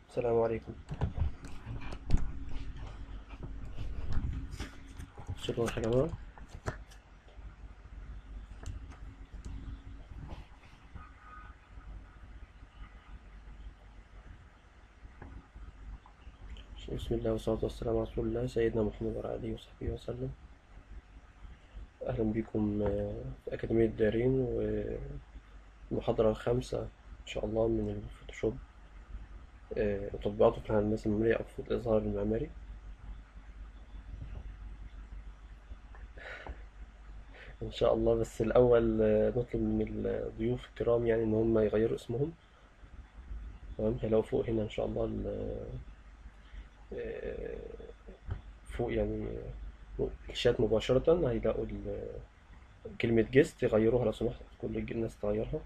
السلام عليكم الصوت واضح يا جماعة بسم الله والصلاة والسلام على رسول الله سيدنا محمد وعلى آله وصحبه وسلم أهلا بكم آه، في أكاديمية دارين والمحاضرة الخامسة إن شاء الله من الفوتوشوب آه، وتطبيقاته في الهندسة المعمارية أو في الإظهار المعماري إن شاء الله بس الأول آه، نطلب من الضيوف الكرام يعني إن هم يغيروا اسمهم تمام هيلاقوا فوق هنا إن شاء الله ال- آه، فوق يعني الشات مباشرة هيلاقوا ال- كلمة جيست يغيروها لو سمحت كل الناس تغيرها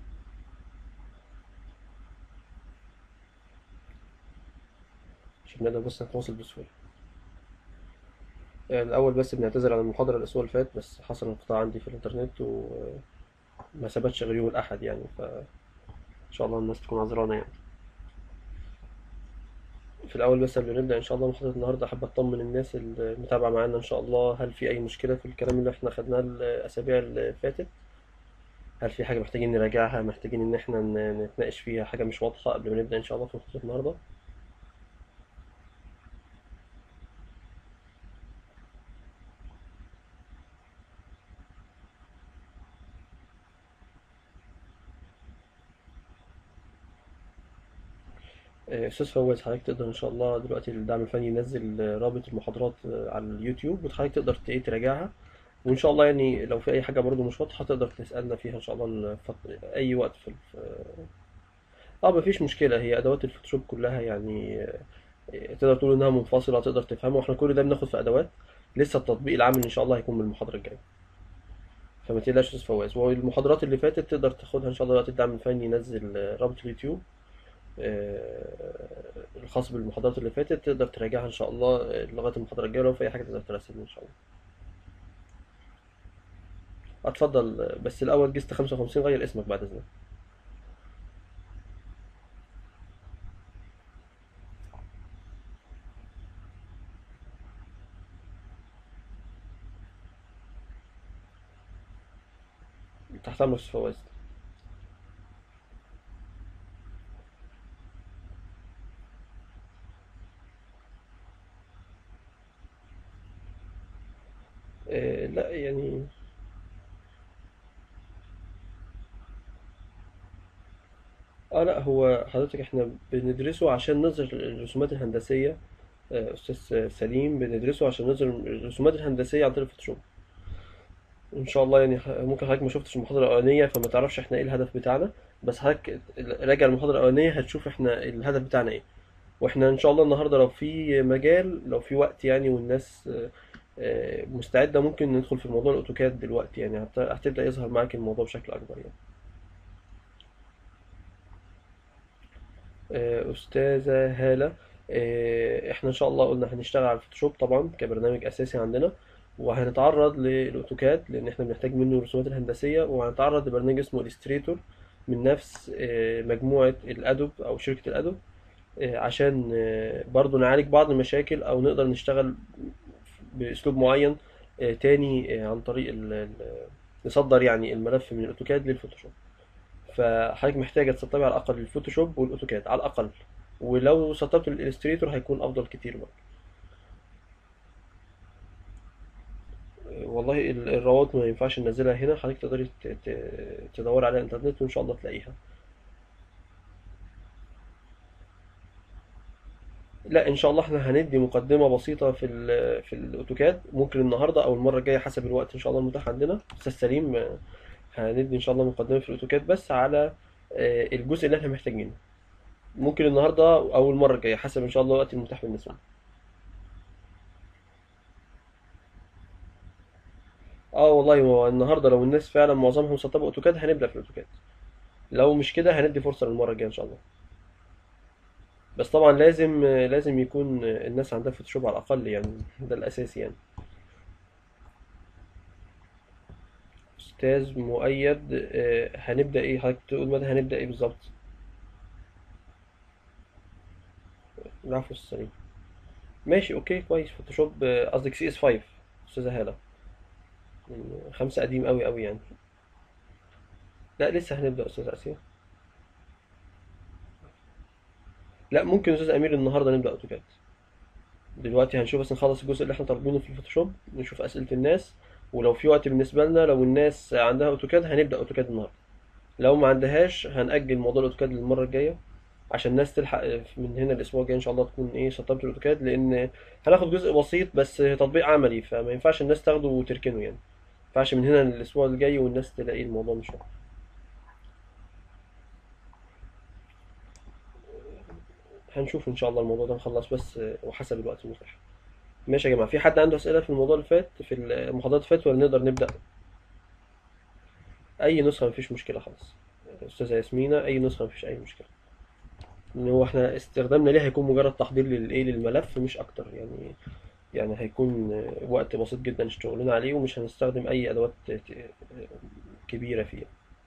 عشان نقدر بس نتواصل بسهولة آه، الأول بس بنعتذر عن المحاضرة الأسبوع اللي فات بس حصل انقطاع عندي في الإنترنت وما ثبتش غير يوم الأحد يعني فإن شاء الله الناس تكون عذرانة يعني في الأول بس قبل ما نبدأ إن شاء الله محاضرة النهاردة حابة أطمن الناس المتابعة معانا إن شاء الله هل في أي مشكلة في الكلام اللي إحنا خدناه الأسابيع اللي فاتت هل في حاجة محتاجين نراجعها محتاجين إن إحنا ن- نتناقش فيها حاجة مش واضحة قبل ما نبدأ إن شاء الله في محاضرة النهاردة آه، أستاذ فواز حضرتك تقدر إن شاء الله دلوقتي الدعم الفني ينزل آه، رابط المحاضرات آه، على اليوتيوب وحضرتك تقدر ت- إيه تراجعها وإن شاء الله يعني لو في أي حاجة برضو مش واضحة تقدر تسألنا فيها إن شاء الله الفت- أي وقت في في- اه مفيش مشكلة هي أدوات الفوتوشوب كلها يعني آه، تقدر تقول إنها منفصلة تقدر تفهمها واحنا كل ده بناخد في أدوات لسه التطبيق العملي إن شاء الله هيكون من المحاضرة الجاية فما تقلقش يا أستاذ فواز والمحاضرات اللي فاتت تقدر تاخدها إن شاء الله وقت الدعم الفني ينزل آه، رابط اليوتيوب آه، الخاص بالمحاضرات اللي فاتت تقدر تراجعها إن شاء الله آه، لغاية المحاضرة الجاية لو في أي حاجة تقدر تراسلني إن شاء الله اتفضل آه، بس الأول جست 55 غير اسمك بعد إذنك تحت أمرك يا أستاذ فواز آه، لا يعني اه لا هو حضرتك احنا بندرسه عشان نظهر الرسومات الهندسية آه، أستاذ سليم بندرسه عشان نظهر الرسومات الهندسية عن طريق الفوتوشوب ان شاء الله يعني ح- ممكن حضرتك ما شفتش المحاضره الاولانيه فما تعرفش احنا ايه الهدف بتاعنا بس حضرتك راجع المحاضره الاولانيه هتشوف احنا الهدف بتاعنا ايه واحنا ان شاء الله النهارده لو في مجال لو في وقت يعني والناس آه، آه، مستعده ممكن ندخل في موضوع الاوتوكاد دلوقتي يعني هت- هتبدا يظهر معاك الموضوع بشكل اكبر يعني آه، استاذه هاله آه، احنا ان شاء الله قلنا هنشتغل على الفوتوشوب طبعا كبرنامج اساسي عندنا وهنتعرض للاوتوكاد لان احنا بنحتاج منه الرسومات الهندسيه وهنتعرض لبرنامج اسمه الستريتور من نفس آه، مجموعه الادوب او شركه الادوب آه، عشان آه، برضو نعالج بعض المشاكل او نقدر نشتغل باسلوب معين آه، تاني آه، عن طريق ال- ال- نصدر يعني الملف من الاوتوكاد للفوتوشوب فحضرتك محتاجه تسطبي على الاقل الفوتوشوب والاوتوكاد على الاقل ولو سطبت الالستريتور هيكون افضل كتير برضه والله ال- الروابط ما ينفعش ننزلها هنا حضرتك تقدري ت- ت- تدوري على الانترنت وان شاء الله تلاقيها لا ان شاء الله احنا هندي مقدمه بسيطه في ال في الاوتوكاد ممكن النهارده او المره الجايه حسب الوقت ان شاء الله المتاح عندنا استاذ سليم آه، هندي ان شاء الله مقدمه في الاوتوكاد بس على آه، الجزء اللي احنا محتاجينه ممكن النهارده او المره الجايه حسب ان شاء الله الوقت المتاح بالنسبه لنا اه والله هو النهارده لو الناس فعلا معظمهم مسطبه اوتوكاد هنبدا في الاوتوكاد لو مش كده هندي فرصه للمره الجايه ان شاء الله بس طبعا لازم لازم يكون الناس عندها فوتوشوب على الاقل يعني ده الاساسي يعني استاذ مؤيد آه، هنبدا ايه حضرتك تقول متى هنبدا ايه بالظبط العفو السليم ماشي اوكي كويس فوتوشوب آه، قصدك سي اس 5 استاذه هاله من خمسة قديم قوي قوي يعني لا لسه هنبدأ استاذ اسيا لا ممكن استاذ امير النهارده نبدأ اوتوكاد دلوقتي هنشوف بس نخلص الجزء اللي احنا طالبينه في الفوتوشوب نشوف اسئلة الناس ولو في وقت بالنسبة لنا لو الناس عندها اوتوكاد هنبدأ اوتوكاد النهارده لو ما عندهاش هنأجل موضوع الاوتوكاد للمرة الجاية عشان الناس تلحق من هنا الاسبوع الجاي ان شاء الله تكون ايه سطبت الاوتوكاد لان هناخد جزء بسيط بس تطبيق عملي فما ينفعش الناس تاخده وتركنه يعني ما ينفعش من هنا للاسبوع الجاي والناس تلاقي الموضوع مش واضح هنشوف ان شاء الله الموضوع ده نخلص بس وحسب الوقت المتاح ماشي يا جماعه في حد عنده اسئله في الموضوع اللي فات في المحاضرات اللي فاتت ولا نقدر نبدا اي نسخه مفيش مشكله خالص استاذه ياسمينه اي نسخه مفيش اي مشكله ان هو احنا استخدامنا ليه هيكون مجرد تحضير للايه للملف مش اكتر يعني يعني هيكون وقت بسيط جدا اشتغلنا عليه ومش هنستخدم اي ادوات كبيره فيه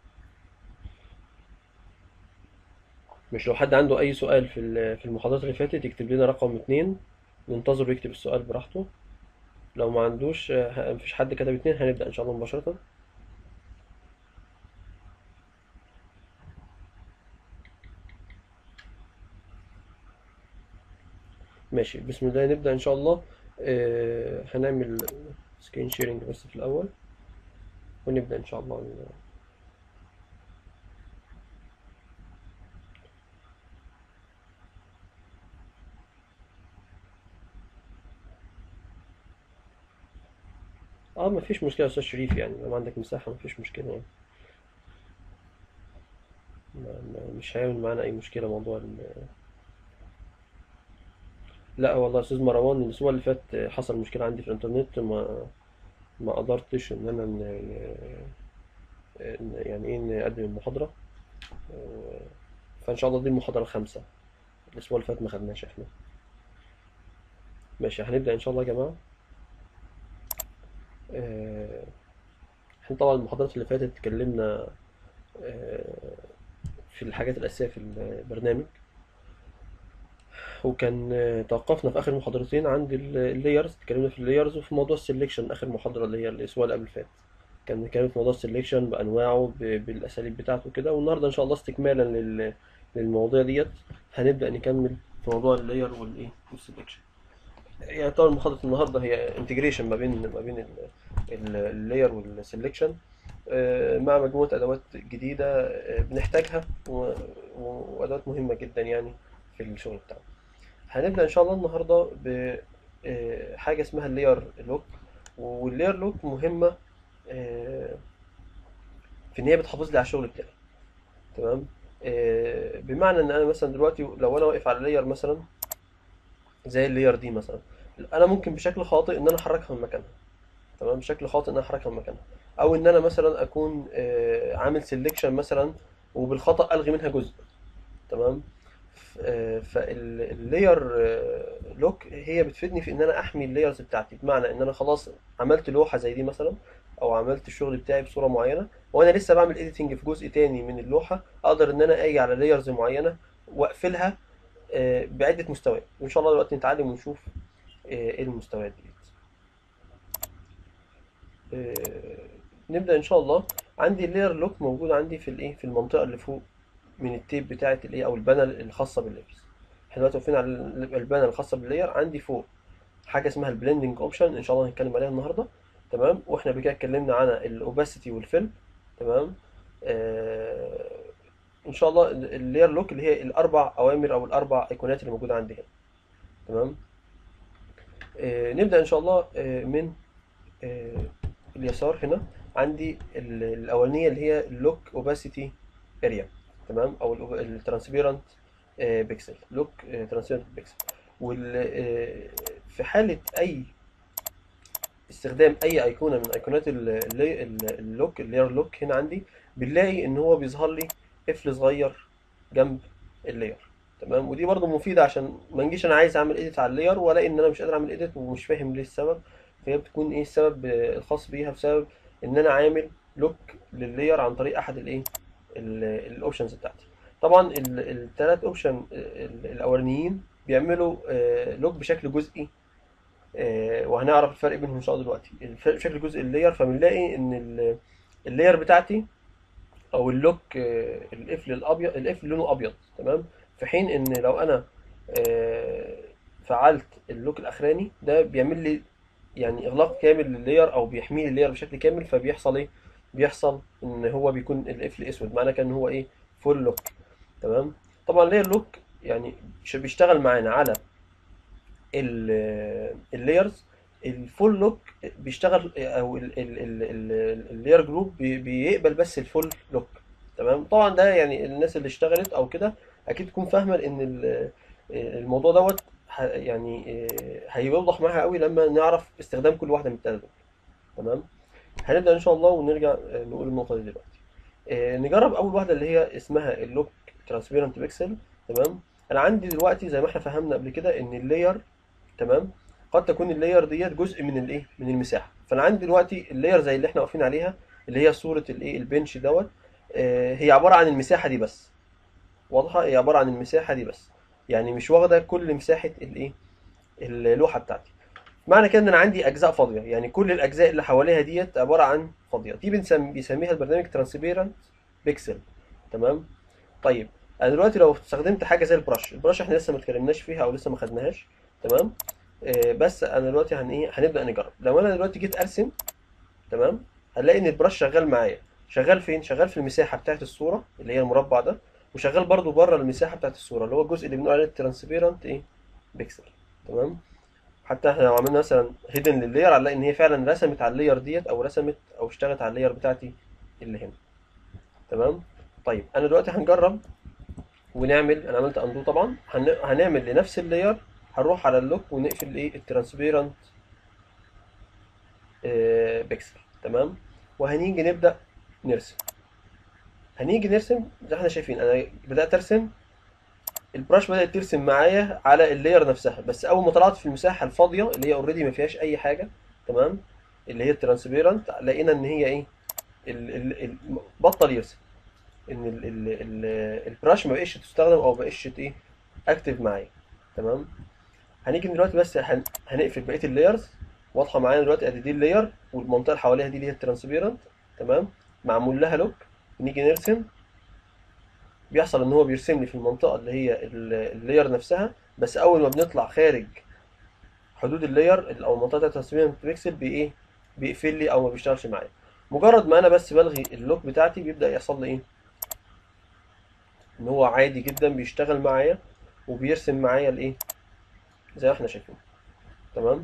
مش لو حد عنده اي سؤال في ال- في المحاضرات اللي فاتت يكتب لنا رقم اتنين ننتظر يكتب السؤال براحته لو ما عندوش ه- مفيش حد كتب اتنين هنبدأ ان شاء الله مباشرة ماشي بسم الله نبدأ ان شاء الله آه، هنعمل سكرين شيرنج بس في الاول ونبدأ ان شاء الله اه مفيش مشكلة يا استاذ شريف يعني لو عندك مساحة مفيش مشكلة يعني ما- ما- مش هيعمل معانا اي مشكلة موضوع ال... لا والله يا استاذ مروان الاسبوع اللي فات حصل مشكلة عندي في الانترنت ما ما قدرتش ان انا ن... ن- يعني ايه نقدم المحاضرة آه، فان شاء الله دي المحاضرة الخامسة الاسبوع اللي فات ما خدناش احنا ماشي هنبدأ ان شاء الله يا جماعة آه، احنا طبعا المحاضرات اللي فاتت اتكلمنا آه، في الحاجات الأساسية في البرنامج وكان آه، توقفنا في آخر محاضرتين عند اللايرز اتكلمنا في اللايرز وفي موضوع السليكشن آخر محاضرة اللي هي الأسبوع اللي قبل اللي فات كان بنتكلم في موضوع السليكشن بأنواعه ب- بالأساليب بتاعته كده والنهاردة إن شاء الله استكمالا لل- للمواضيع ديت هنبدأ نكمل في موضوع اللاير والإيه والسليكشن يعني طبعا محاضرة النهاردة هي انتجريشن ما بين ما بين اللاير والسلكشن مع مجموعة أدوات جديدة آه، بنحتاجها و- و- وأدوات مهمة جدا يعني في الشغل بتاعنا هنبدأ إن شاء الله النهاردة بحاجة اسمها اللاير لوك واللاير لوك مهمة آه، في إن هي بتحافظ لي على الشغل بتاعي تمام آه، بمعنى إن أنا مثلا دلوقتي لو أنا واقف على لاير مثلا زي اللاير دي مثلا انا ممكن بشكل خاطئ ان انا احركها من مكانها تمام بشكل خاطئ ان انا احركها من مكانها او ان انا مثلا اكون آه، عامل سيلكشن مثلا وبالخطأ الغي منها جزء تمام فاللاير لوك هي بتفيدني في ان انا احمي اللايرز بتاعتي بمعنى ان انا خلاص عملت لوحه زي دي مثلا او عملت الشغل بتاعي بصوره معينه وانا لسه بعمل اديتنج في جزء تاني من اللوحه اقدر ان انا اجي على لايرز معينه واقفلها آه، بعده مستويات وان شاء الله دلوقتي نتعلم ونشوف آه، ايه المستويات دي آه، نبدأ إن شاء الله عندي اللاير لوك موجود عندي في الإيه في المنطقة اللي فوق من التيب بتاعة الإيه أو البانل الخاصة باللايرز إحنا دلوقتي واقفين على ال- البانل الخاصة باللاير عندي فوق حاجة اسمها البلندنج أوبشن إن شاء الله هنتكلم عليها النهاردة تمام وإحنا بكده اتكلمنا عن الأوباسيتي والفيل تمام آه إن شاء الله اللاير لوك اللي هي الأربع أوامر أو الأربع أيقونات اللي موجودة عندي هنا تمام آه نبدأ إن شاء الله آه من آه، اليسار هنا عندي ال- الاولانيه اللي هي اللوك اوباسيتي اريا تمام او الترانسبيرنت بيكسل لوك ترانسبيرنت بيكسل وال آه، في حاله اي استخدام اي ايقونه من ايقونات ال- ال- ال- اللوك اللاير لوك هنا عندي بنلاقي ان هو بيظهر لي قفل صغير جنب اللاير تمام ودي برضو مفيده عشان ما نجيش انا عايز اعمل اديت على اللاير والاقي ان انا مش قادر اعمل اديت ومش فاهم ليه السبب فهي بتكون ايه السبب آه، الخاص بيها بسبب ان انا عامل لوك لللاير عن طريق احد الايه الاوبشنز بتاعتي طبعا الثلاث اوبشن الاولانيين بيعملوا لوك بشكل جزئي آه، وهنعرف الفرق بينهم ان شاء الله دلوقتي الفرق بشكل جزئي اللاير فبنلاقي ان ال- اللاير بتاعتي او اللوك آه، القفل الابيض القفل لونه ابيض تمام في حين ان لو انا آه، فعلت اللوك الاخراني ده بيعمل لي يعني اغلاق كامل لللاير او بيحمي لي اللاير بشكل كامل فبيحصل ايه بيحصل ان هو بيكون القفل اسود معنى كان هو ايه فول لوك تمام طبعا اللاير لوك يعني ش- بيشتغل معانا على اللايرز الفول لوك بيشتغل او اللاير جروب بيقبل بس الفول لوك تمام طبعا ده يعني الناس اللي اشتغلت او كده اكيد تكون فاهمه ان ال- الموضوع دوت ه- يعني آه، هيوضح معاها قوي لما نعرف استخدام كل واحده من التلاته دول تمام هنبدا ان شاء الله ونرجع آه، نقول النقطه دي دلوقتي آه، نجرب اول واحده اللي هي اسمها اللوك ترانسبيرنت بيكسل تمام انا عندي دلوقتي زي ما احنا فهمنا قبل كده ان اللاير تمام قد تكون اللاير ديت جزء من الايه من المساحه فانا عندي دلوقتي اللاير زي اللي احنا واقفين عليها اللي هي صوره الايه البنش دوت آه، هي عباره عن المساحه دي بس واضحه هي عباره عن المساحه دي بس يعني مش واخده كل مساحه الايه اللوحه بتاعتي معنى كده ان انا عندي اجزاء فاضيه يعني كل الاجزاء اللي حواليها ديت عباره عن فاضيه دي بنسمي بيسميها البرنامج ترانسبيرنت بيكسل تمام طيب انا دلوقتي لو استخدمت حاجه زي البرش البرش احنا لسه ما اتكلمناش فيها او لسه ما خدناهاش تمام آه بس انا دلوقتي هن ايه هنبدا نجرب لو انا دلوقتي جيت ارسم تمام هنلاقي ان البرش شغال معايا شغال فين شغال في المساحه بتاعت الصوره اللي هي المربع ده وشغال برضو بره المساحه بتاعت الصوره اللي هو الجزء اللي بنقول عليه الترانسبيرنت ايه بيكسل تمام حتى احنا لو عملنا مثلا هيدن لللاير هنلاقي ان هي فعلا رسمت على اللاير ديت او رسمت او اشتغلت على اللاير بتاعتي اللي هنا تمام طيب انا دلوقتي هنجرب ونعمل انا عملت اندو طبعا هن... هنعمل لنفس اللاير هنروح على اللوك ونقفل ايه الترانسبيرنت آه بيكسل تمام وهنيجي نبدا نرسم هنيجي نرسم زي ما احنا شايفين انا بدات ارسم البراش بدات ترسم معايا على اللاير نفسها بس اول ما طلعت في المساحه الفاضيه اللي هي اوريدي ما فيهاش اي حاجه تمام اللي هي الترانسبيرنت لقينا ان هي ايه ال... ال... ال... بطل يرسم ان ال... ال... ال... البراش ما بقتش تستخدم او ما بقتش ايه اكتف معايا تمام هنيجي دلوقتي بس هن... هنقفل بقيه اللايرز واضحه معانا دلوقتي ادي دي اللاير والمنطقه اللي حواليها دي اللي هي الترانسبيرنت تمام معمول لها لوك نيجي نرسم بيحصل ان هو بيرسم لي في المنطقه اللي هي ال- اللاير نفسها بس اول ما بنطلع خارج حدود اللاير او المنطقه بتاعت الترانسبيرنت بيكسل بي ايه بيقفل لي او ما بيشتغلش معايا مجرد ما انا بس بلغي اللوك بتاعتي بيبدا يحصل لي ايه ان هو عادي جدا بيشتغل معايا وبيرسم معايا الايه زي ما احنا شايفين تمام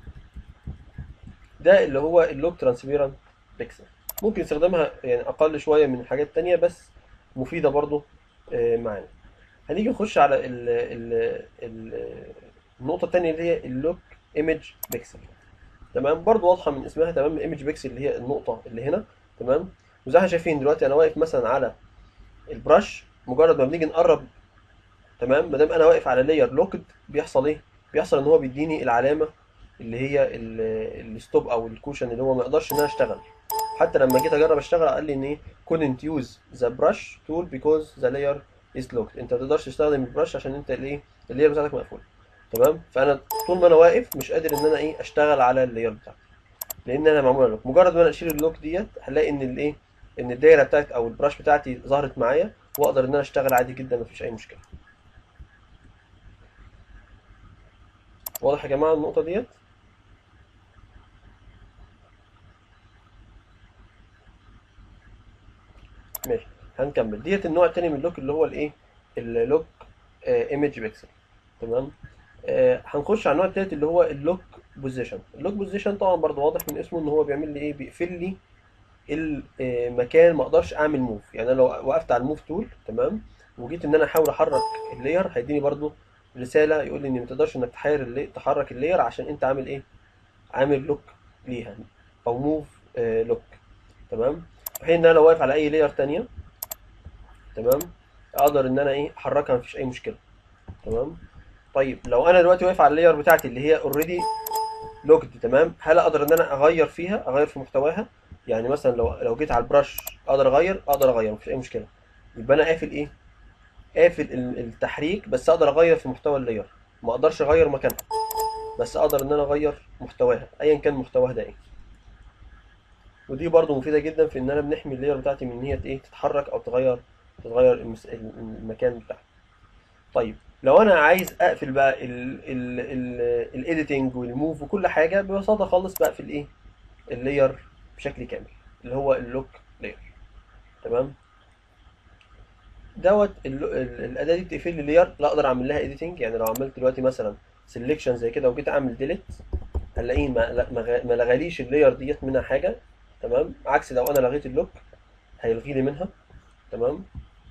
ده اللي هو اللوك ترانسبيرنت بيكسل ممكن استخدامها يعني اقل شويه من حاجات تانية بس مفيده برضو آه، معانا هنيجي نخش على ال ال ال النقطه التانية اللي هي اللوك ايمج بيكسل تمام برضو واضحه من اسمها تمام الايمج بيكسل اللي هي النقطه اللي هنا تمام وزي ما احنا شايفين دلوقتي انا واقف مثلا على البرش مجرد ما بنيجي نقرب تمام ما دام انا واقف على لاير لوكد بيحصل ايه بيحصل ان هو بيديني العلامه اللي هي الستوب او الكوشن اللي هو ما يقدرش ان انا اشتغل حتى لما جيت اجرب اشتغل قال لي ان ايه couldn't use the brush tool because the layer is locked انت ما تقدرش تستخدم البرش عشان انت الايه اللاير بتاعتك مقفول تمام فانا طول ما انا واقف مش قادر ان انا ايه اشتغل على اللاير بتاعتي لان انا معموله لوك مجرد ما انا اشيل اللوك ديت هلاقي ان الايه ان الدايره بتاعت او البرش بتاعتي ظهرت معايا واقدر ان انا اشتغل عادي جدا مفيش اي مشكله واضح يا جماعه النقطه ديت ماشي هنكمل ديت النوع التاني من اللوك اللي هو الايه اللوك ايمج بيكسل تمام آه هنخش على النوع التالت اللي هو اللوك بوزيشن اللوك بوزيشن طبعا برضو واضح من اسمه ان هو بيعمل لي ايه بيقفل لي المكان ما اقدرش اعمل موف يعني انا لو وقفت على الموف تول تمام وجيت ان انا احاول احرك اللاير هيديني برضو رساله يقول لي ان ما تقدرش انك تحير اللي تحرك اللاير عشان انت عامل ايه عامل لوك ليها او موف آه لوك تمام في حين ان انا لو واقف على اي لاير تانية تمام اقدر ان انا ايه احركها مفيش اي مشكله تمام طيب لو انا دلوقتي واقف على اللاير بتاعتي اللي هي اوريدي لوكد تمام هل اقدر ان انا اغير فيها اغير في محتواها يعني مثلا لو لو جيت على البرش اقدر اغير اقدر اغير مفيش اي مشكله يبقى انا قافل ايه قافل ال- التحريك بس اقدر اغير في محتوى اللاير ما اقدرش اغير مكانها بس اقدر ان انا اغير محتواها ايا كان محتواها ده ايه ودي برضو مفيدة جدا في ان انا بنحمي اللاير بتاعتي من ان هي ايه تتحرك او تغير تتغير المس... المكان بتاعها طيب لو انا عايز اقفل بقى الايديتنج والموف وكل حاجه ببساطه خالص بقفل ايه اللاير بشكل كامل اللي هو اللوك لاير تمام دوت ال- ال- الاداه دي بتقفل لي لاير لا اقدر اعمل لها ايديتنج يعني لو عملت دلوقتي مثلا سيلكشن زي كده وجيت اعمل ديليت هنلاقيه ما لا- ما غ- ما لغاليش اللاير ديت منها حاجه تمام عكس لو انا لغيت اللوك هيلغي لي منها تمام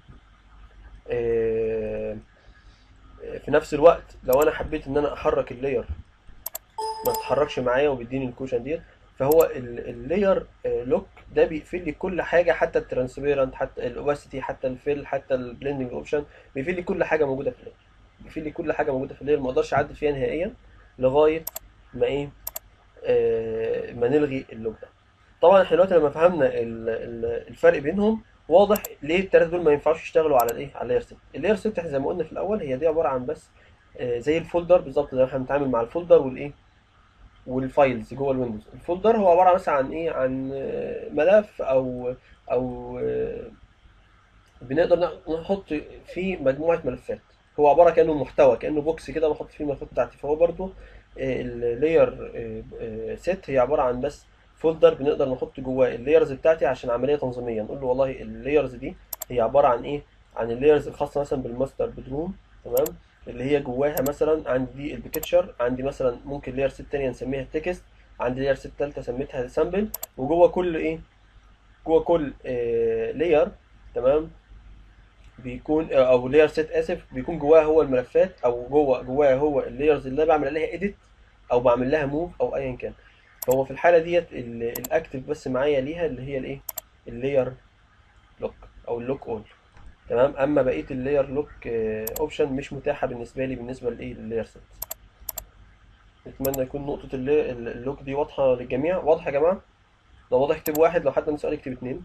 آه، في نفس الوقت لو انا حبيت ان انا احرك اللاير ما تتحركش معايا وبيديني الكوشن ديت فهو اللاير لوك ده بيقفل لي كل حاجه حتى الترانسبيرنت حتى الاوباسيتي حتى الفيل حتى البلندنج اوبشن بيقفل لي كل حاجه موجوده في اللاير بيقفل لي كل حاجه موجوده في اللاير ما اقدرش اعدل فيها نهائيا لغايه ما ايه آه، ما نلغي اللوك ده طبعا احنا دلوقتي لما فهمنا ال- ال- الفرق بينهم واضح ليه الثلاثه دول ما ينفعوش يشتغلوا على الايه على اللاير 6 اللاير 6 احنا زي ما قلنا في الاول هي دي عباره عن بس آه، زي الفولدر بالظبط زي ما احنا بنتعامل مع الفولدر والايه والفايلز جوه الويندوز الفولدر هو عباره مثلا عن ايه عن آه، ملف او او آه، بنقدر نحط فيه مجموعه ملفات هو عباره كانه محتوى كانه بوكس كده بحط فيه الملفات بتاعتي فهو برضو اللاير سيت هي عباره عن بس فولدر بنقدر نحط جواه اللايرز بتاعتي عشان عمليه تنظيميه نقول له والله اللايرز دي هي عباره عن ايه عن اللايرز الخاصه مثلا بالماستر بدروم تمام اللي هي جواها مثلا عندي دي البيكتشر عندي مثلا ممكن لاير ست تانية نسميها تكست عندي لاير ست تالتة سميتها سامبل وجوه كل ايه جوه كل لاير تمام بيكون او لاير سيت اسف بيكون جواها هو الملفات او جوه جواها هو اللايرز اللي انا بعمل عليها اديت او بعمل لها موف او ايا كان فهو في الحاله ديت ال- الاكتف بس معايا ليها اللي هي الايه اللاير لوك او اللوك اول تمام اما بقيه اللاير لوك اوبشن مش متاحه بالنسبه لي بالنسبه لايه لللاير سيت اتمنى يكون نقطه الل- ال- اللوك دي واضحه للجميع واضحه يا جماعه لو واضح اكتب واحد لو حد عنده سؤال يكتب اتنين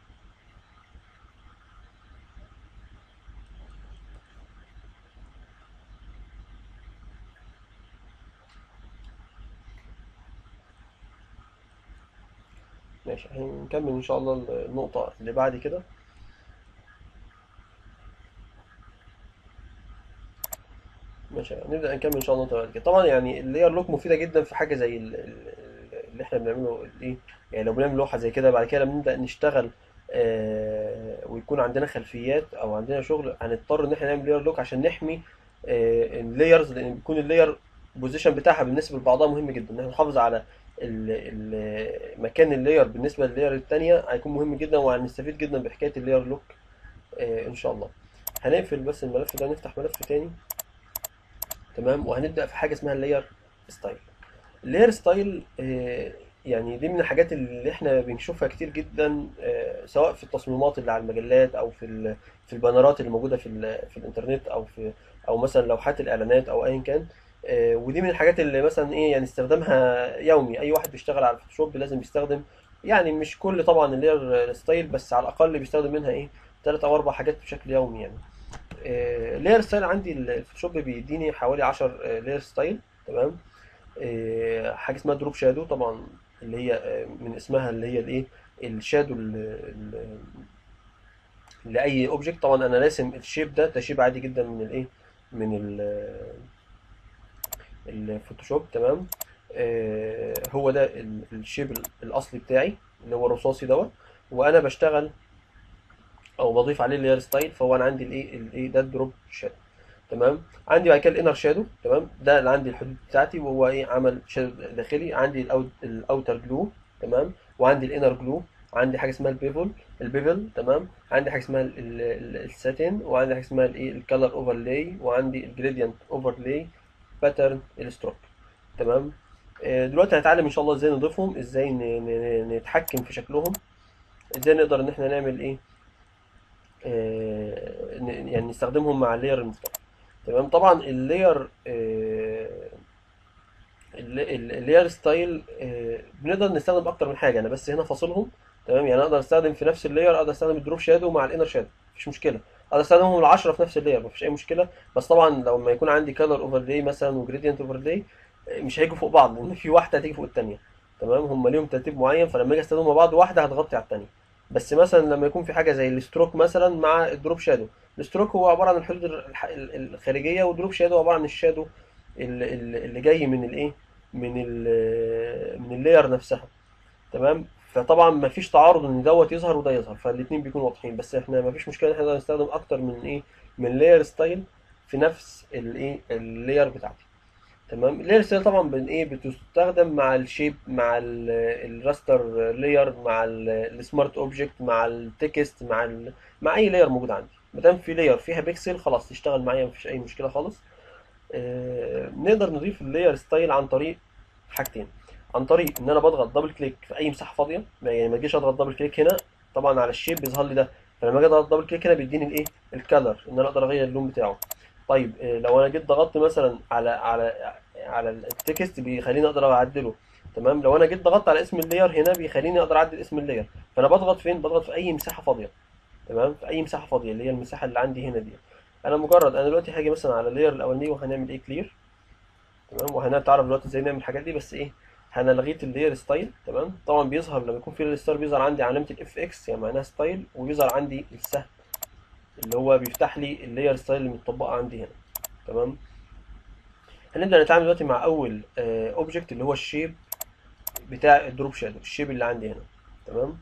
ماشي هنكمل ان شاء الله النقطه اللي بعد كده ماشي نبدأ نكمل إن شاء الله بعد كده طبعا يعني اللاير لوك مفيدة جدا في حاجة زي ال- ال- اللي إحنا بنعمله الإيه يعني لو بنعمل لوحة زي كده بعد كده لما نبدأ نشتغل آه ويكون عندنا خلفيات أو عندنا شغل هنضطر إن إحنا نعمل لاير لوك عشان نحمي آه اللايرز لأن بيكون اللاير البوزيشن بتاعها بالنسبة لبعضها مهم جدا إن إحنا نحافظ على ال ال مكان اللاير بالنسبة لللاير التانية هيكون مهم جدا وهنستفيد جدا بحكاية اللاير لوك آه إن شاء الله هنقفل بس الملف ده نفتح ملف تاني تمام وهنبدأ في حاجة اسمها اللاير ستايل اللاير ستايل آه، يعني دي من الحاجات اللي احنا بنشوفها كتير جدا آه، سواء في التصميمات اللي على المجلات او في ال- في البانرات اللي موجودة في ال- في الانترنت او في او مثلا لوحات الاعلانات او ايا كان آه، ودي من الحاجات اللي مثلا ايه يعني استخدامها يومي اي واحد بيشتغل على الفوتوشوب لازم يستخدم يعني مش كل طبعا اللاير ستايل بس على الاقل بيستخدم منها ايه ثلاث او اربع حاجات بشكل يومي يعني لاير ستايل عندي الفوتوشوب بيديني حوالي 10 لاير ستايل تمام آه، حاجه اسمها دروب شادو طبعا اللي هي آه، من اسمها اللي هي الايه الشادو ال- ال- لاي اوبجكت طبعا انا راسم الشيب ده ده شيب عادي جدا من الايه من ال- الفوتوشوب تمام آه، هو ده ال- الشيب الاصلي بتاعي اللي هو الرصاصي دوت وانا بشتغل او بضيف عليه اللاير ستايل فهو انا عندي الايه الايه ده الدروب شادو تمام عندي بعد كده الانر شادو تمام ده اللي عندي الحدود بتاعتي وهو ايه عمل شادو داخلي عندي الأوت الاوتر جلو تمام وعندي الانر جلو عندي حاجه اسمها البيفل البيفل تمام عندي حاجه اسمها ال- ال- ال- الساتين وعندي حاجه اسمها الايه الكالر اوفرلاي وعندي الجريدينت اوفرلاي باترن الستروك تمام آه، دلوقتي هنتعلم ان شاء الله ازاي نضيفهم ازاي ن- ن- نتحكم في شكلهم ازاي نقدر ان احنا نعمل ايه آه، ن- يعني نستخدمهم مع اللاير المختلف تمام طبعا اللاير آه، الل- الل- اللاير ستايل آه، بنقدر نستخدم اكتر من حاجه انا بس هنا فاصلهم تمام يعني اقدر استخدم في نفس اللاير اقدر استخدم الدروب شادو مع الانر شادو مفيش مشكله اقدر استخدمهم العشرة في نفس اللاير مفيش اي مشكله بس طبعا لما يكون عندي كلر اوفرلاي مثلا وجريدينت اوفرلاي مش هيجوا فوق بعض لان في واحده هتيجي فوق الثانيه تمام هم ليهم ترتيب معين فلما اجي استخدمهم مع بعض واحده هتغطي على الثانيه بس مثلا لما يكون في حاجه زي الستروك مثلا مع الدروب شادو الستروك هو عباره عن الحدود الح- ال- الخارجيه والدروب شادو عباره عن الشادو ال- ال- اللي جاي من الايه من ال من اللاير نفسها تمام فطبعا مفيش تعارض ان دوت يظهر وده يظهر فالاثنين بيكونوا واضحين بس احنا مفيش مشكله ان احنا نقدر نستخدم اكتر من ايه من لاير ستايل في نفس الايه اللاير بتاعتي تمام اللاير ستايل طبعا بن ايه بتستخدم مع الشيب مع الراستر لاير مع السمارت اوبجكت مع التكست مع ال... مع اي لاير موجود عندي ما دام في لاير فيها بيكسل خلاص تشتغل معايا مفيش اي مشكله خالص آه، نقدر نضيف اللاير ستايل عن طريق حاجتين عن طريق ان انا بضغط دبل كليك في اي مساحه فاضيه يعني ما اجيش اضغط دبل كليك هنا طبعا على الشيب بيظهر لي ده فلما اجي اضغط دبل كليك هنا بيديني الايه الكالر ان انا اقدر اغير اللون بتاعه طيب آه، لو انا جيت ضغطت مثلا على على على التكست بيخليني اقدر اعدله تمام لو انا جيت ضغطت على اسم اللاير هنا بيخليني اقدر اعدل اسم اللاير فانا بضغط فين بضغط في اي مساحه فاضيه تمام في اي مساحه فاضيه اللي هي المساحه اللي عندي هنا دي انا مجرد انا دلوقتي هاجي مثلا على اللاير الاولاني وهنعمل ايه كلير تمام وهنتعرف دلوقتي ازاي نعمل الحاجات دي بس ايه انا لغيت اللاير ستايل تمام طبعا بيظهر لما يكون في لاير ستايل بيظهر عندي علامه الاف اكس يعني معناها ستايل وبيظهر عندي السهم اللي هو بيفتح لي اللاير ستايل اللي متطبقه عندي هنا تمام هنبدا نتعامل دلوقتي مع اول اوبجكت اللي هو الشيب بتاع الدروب شادو الشيب اللي عندي هنا تمام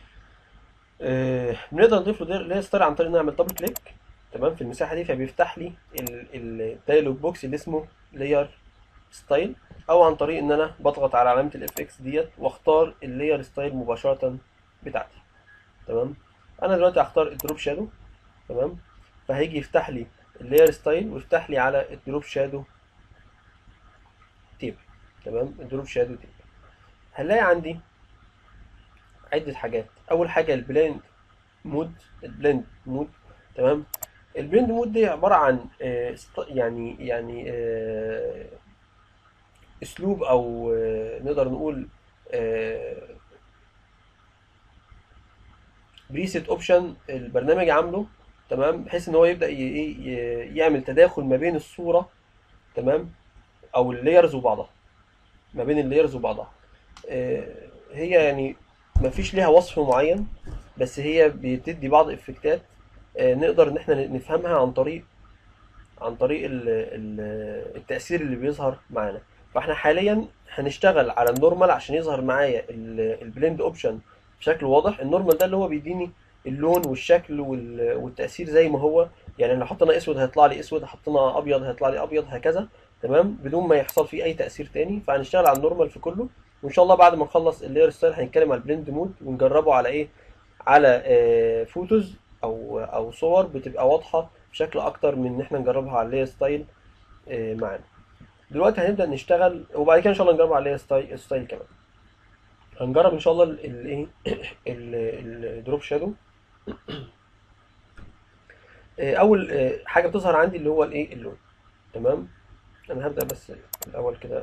آه، بنقدر نضيف له لاير ستايل عن طريق نعمل دبل كليك تمام في المساحه دي فبيفتح لي الدايلوج بوكس اللي اسمه لاير ستايل او عن طريق ان انا بضغط على علامه الاف اكس ديت واختار اللاير ستايل مباشره بتاعتي تمام انا دلوقتي هختار الدروب شادو تمام فهيجي يفتح لي اللاير ستايل ويفتح لي على الدروب شادو تيب تمام الدروب شادو تيب هنلاقي عندي عدة حاجات أول حاجة البلند مود البلند مود تمام البلند مود دي عبارة عن آه، است- يعني يعني آه، أسلوب أو آه، نقدر نقول بريسيت اوبشن البرنامج عامله تمام بحيث ان هو يبدأ ي- ي- يعمل تداخل ما بين الصورة تمام او اللايرز وبعضها ما بين اللايرز وبعضها آه، هي يعني ما فيش ليها وصف معين بس هي بتدي بعض افكتات آه، نقدر ان احنا نفهمها عن طريق عن طريق ال- ال- التأثير اللي بيظهر معانا فاحنا حاليا هنشتغل على النورمال عشان يظهر معايا ال- البلند اوبشن بشكل واضح النورمال ده اللي هو بيديني اللون والشكل وال- والتأثير زي ما هو يعني لو حطينا اسود هيطلع لي اسود حطينا ابيض هيطلع لي ابيض هكذا تمام بدون ما يحصل فيه اي تأثير تاني فهنشتغل على النورمال في كله وان شاء الله بعد ما نخلص اللاير ستايل هنتكلم على البلند مود ونجربه على ايه على آه، فوتوز او او صور بتبقى واضحه بشكل اكتر من ان احنا نجربها على اللاير ستايل آه، معانا دلوقتي هنبدا نشتغل وبعد كده ان شاء الله نجرب على اللاير ستايل ستايل كمان هنجرب ان شاء الله الايه الدروب شادو اول آه، حاجه بتظهر عندي اللي هو الايه اللون تمام انا هبدا بس الاول كده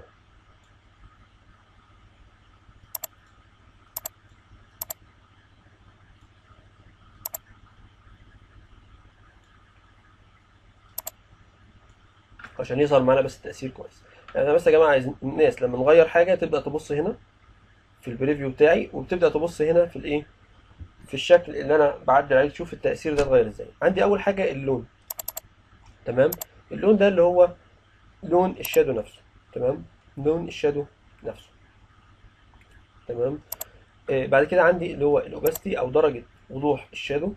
عشان يظهر معانا بس التاثير كويس يعني انا بس يا جماعه عايز الناس لما نغير حاجه تبدا تبص هنا في البريفيو بتاعي وبتبدا تبص هنا في الايه في الشكل اللي انا بعدل عليه تشوف التاثير ده اتغير ازاي عندي اول حاجه اللون تمام اللون ده اللي هو لون الشادو نفسه تمام لون الشادو نفسه تمام آه بعد كده عندي اللي هو الاوباستي او درجه وضوح الشادو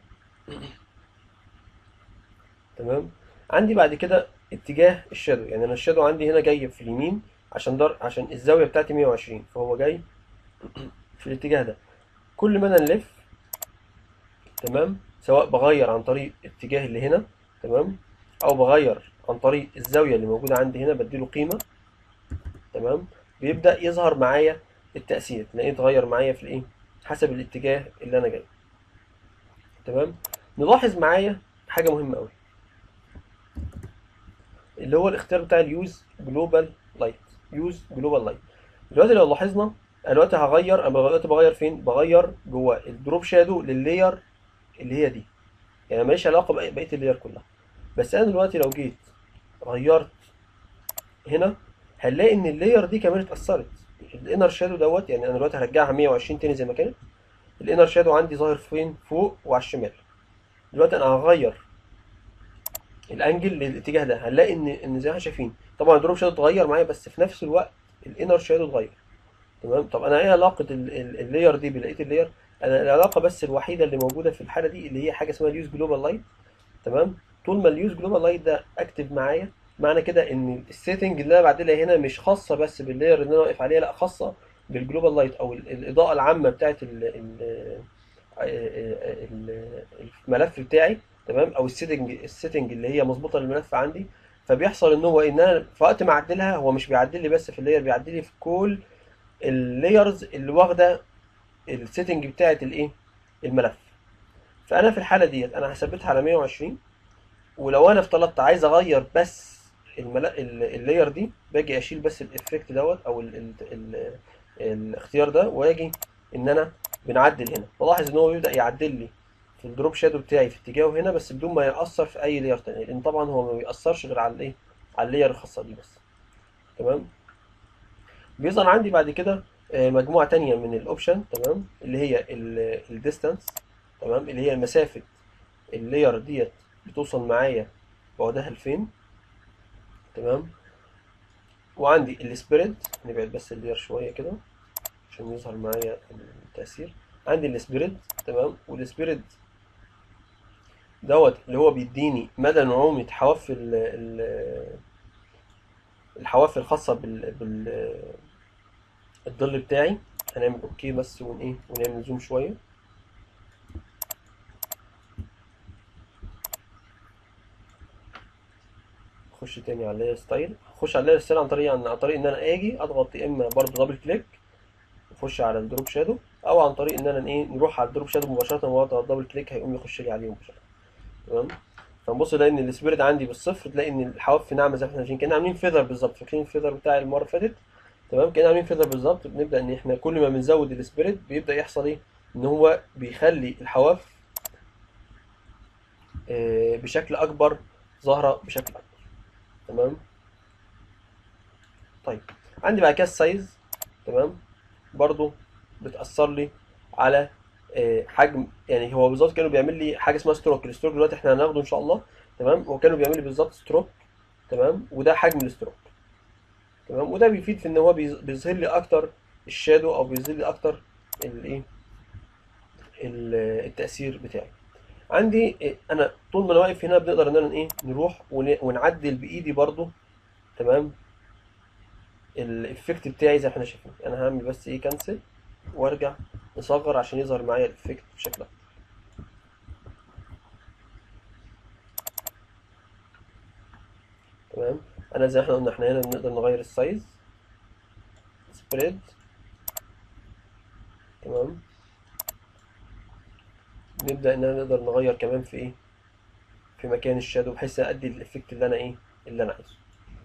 تمام عندي بعد كده اتجاه الشادو يعني انا الشادو عندي هنا جاي في اليمين عشان در... عشان الزاويه بتاعتي 120 فهو جاي في الاتجاه ده كل ما انا نلف تمام سواء بغير عن طريق الاتجاه اللي هنا تمام او بغير عن طريق الزاويه اللي موجوده عندي هنا بديله قيمه تمام بيبدا يظهر معايا التاثير تلاقيه اتغير معايا في الايه حسب الاتجاه اللي انا جاي تمام نلاحظ معايا حاجه مهمه قوي اللي هو الاختيار بتاع اليوز جلوبال لايت يوز جلوبال لايت دلوقتي لو لاحظنا انا دلوقتي هغير انا دلوقتي بغير فين بغير جوه الدروب شادو لللاير اللي هي دي يعني ماليش علاقه بقيه بقية اللاير كلها بس انا دلوقتي لو جيت غيرت هنا هنلاقي ان اللاير دي كمان اتاثرت الانر شادو دوت يعني انا دلوقتي هرجعها 120 تاني زي ما كانت الانر شادو عندي ظاهر فين فوق وعلى الشمال دلوقتي انا هغير الانجل للاتجاه ده هنلاقي ان ان زي ما احنا شايفين طبعا الدروب شادو اتغير معايا بس في نفس الوقت الانر شادو اتغير تمام طب انا ايه علاقه ال- ال- اللاير دي ببقيه اللاير انا العلاقه بس الوحيده اللي موجوده في الحاله دي اللي هي حاجه اسمها اليوز جلوبال لايت تمام طول ما اليوز جلوبال لايت ده اكتف معايا معنى كده ان السيتنج اللي انا بعدلها هنا مش خاصه بس باللاير اللي انا واقف عليها لا خاصه بالجلوبال لايت او ال- الاضاءه العامه بتاعت ال ال ال- الملف بتاعي تمام او السيتنج السيتنج اللي هي مظبوطه للملف عندي فبيحصل ان هو ان انا في وقت ما اعدلها هو مش بيعدل لي بس في اللاير بيعدل لي في كل اللايرز اللي واخده السيتنج بتاعت الايه الملف فانا في الحاله ديت انا هثبتها على 120 ولو انا افترضت عايز اغير بس الملا... ال- اللاير دي باجي اشيل بس الافكت دوت او ال... ال... ال... الاختيار ده واجي ان انا بنعدل هنا بلاحظ ان هو بيبدا يعدل لي في الدروب شادو بتاعي في اتجاهه هنا بس بدون ما ياثر في اي لاير تاني لان طبعا هو ما بيأثرش غير على الايه على اللاير الخاصه دي بس تمام بيظهر عندي بعد كده آه، مجموعه تانية من الاوبشن تمام اللي هي الديستانس تمام اللي هي مسافه اللاير ديت بتوصل معايا بعدها لفين تمام وعندي السبريد نبعد بس اللاير شويه كده عشان يظهر معايا التأثير عندي السبريد تمام والسبريد دوت اللي هو بيديني مدى نعومة حواف ال ال الحواف الخاصة بال بال الظل بتاعي هنعمل اوكي بس ون ايه ونعمل زوم شوية اخش تاني على اللاير ستايل اخش على اللاير ستايل عن طريق عن طريق ان انا اجي اضغط يا اما برضه دبل كليك اخش على الدروب شادو او عن طريق ان انا ايه نروح على الدروب شادو مباشره واضغط دبل كليك هيقوم يخش لي عليه مباشره تمام فنبص نلاقي ان السبيريت عندي بالصفر تلاقي ان الحواف ناعمه زي ما احنا شايفين كنا عاملين فيذر بالظبط فاكرين الفيذر بتاع المره اللي فاتت تمام كنا عاملين فيذر بالظبط بنبدا ان احنا كل ما بنزود السبيريت بيبدا يحصل ايه ان هو بيخلي الحواف آه، بشكل اكبر ظاهره بشكل اكبر تمام طيب عندي بعد كده السايز تمام برضو بتأثر لي على آه، حجم يعني هو بالظبط كانوا بيعمل لي حاجه اسمها ستروك الستروك دلوقتي احنا هناخده ان شاء الله تمام هو كانوا بيعمل لي بالظبط ستروك تمام وده حجم الستروك تمام وده بيفيد في ان هو بيظ- بيظهر لي اكتر الشادو او بيظهر لي اكتر الايه ال- التأثير بتاعي عندي إيه، انا طول ما انا واقف هنا بنقدر ان انا ايه نروح ون- ونعدل بايدي برضو تمام الافكت بتاعي زي ما احنا شايفين انا هعمل بس ايه كانسل وارجع نصغر عشان يظهر معايا الافكت بشكل اكتر تمام انا زي ما احنا قلنا احنا هنا بنقدر نغير السايز سبريد تمام نبدأ ان انا نقدر نغير كمان في ايه في مكان الشادو بحيث ادي الافكت اللي انا ايه اللي انا عايزه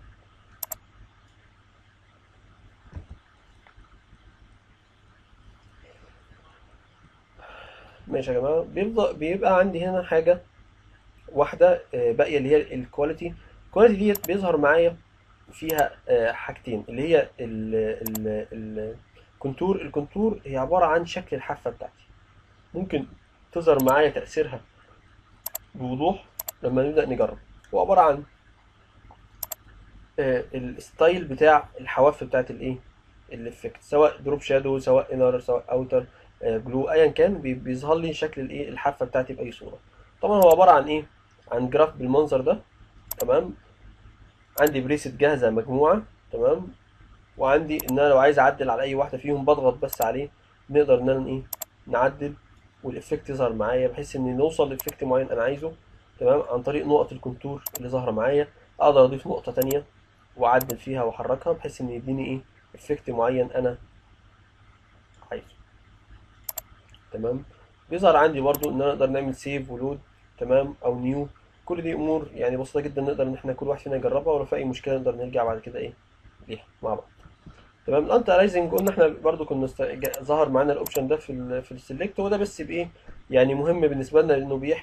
ماشي يا جماعه بيبقى بيبقى عندي هنا حاجه واحده آه، باقيه اللي هي الكواليتي الكواليتي ديت بيظهر معايا فيها آه، حاجتين اللي هي ال ال الكونتور الكونتور هي عباره عن شكل الحافه بتاعتي ممكن تظهر معايا تاثيرها بوضوح لما نبدا نجرب هو عباره عن آه، الستايل بتاع الحواف بتاعت الايه الافكت سواء دروب شادو سواء انر سواء اوتر جلو ايا كان بي- بيظهر لي شكل الايه الحافه بتاعتي باي صوره طبعا هو عباره عن ايه عن جراف بالمنظر ده تمام عندي بريست جاهزه مجموعه تمام وعندي ان انا لو عايز اعدل على اي واحده فيهم بضغط بس عليه نقدر ان انا ايه نعدل والافكت يظهر معايا بحيث ان نوصل لافكت معين انا عايزه تمام عن طريق نقط الكونتور اللي ظاهره معايا اقدر اضيف نقطه تانية واعدل فيها واحركها بحيث ان يديني ايه افكت معين انا عايزه تمام بيظهر عندي برضو ان انا نقدر نعمل سيف ولود تمام او نيو كل دي امور يعني بسيطه جدا نقدر ان احنا كل واحد فينا يجربها ولو في اي مشكله نقدر نرجع بعد كده ايه ليها مع بعض تمام الانت الايزنج قلنا احنا برضو كنا است... جا- ظهر معانا الاوبشن ده في ال في السلكت هو ده بس بايه يعني مهم بالنسبه لنا لانه بيحمي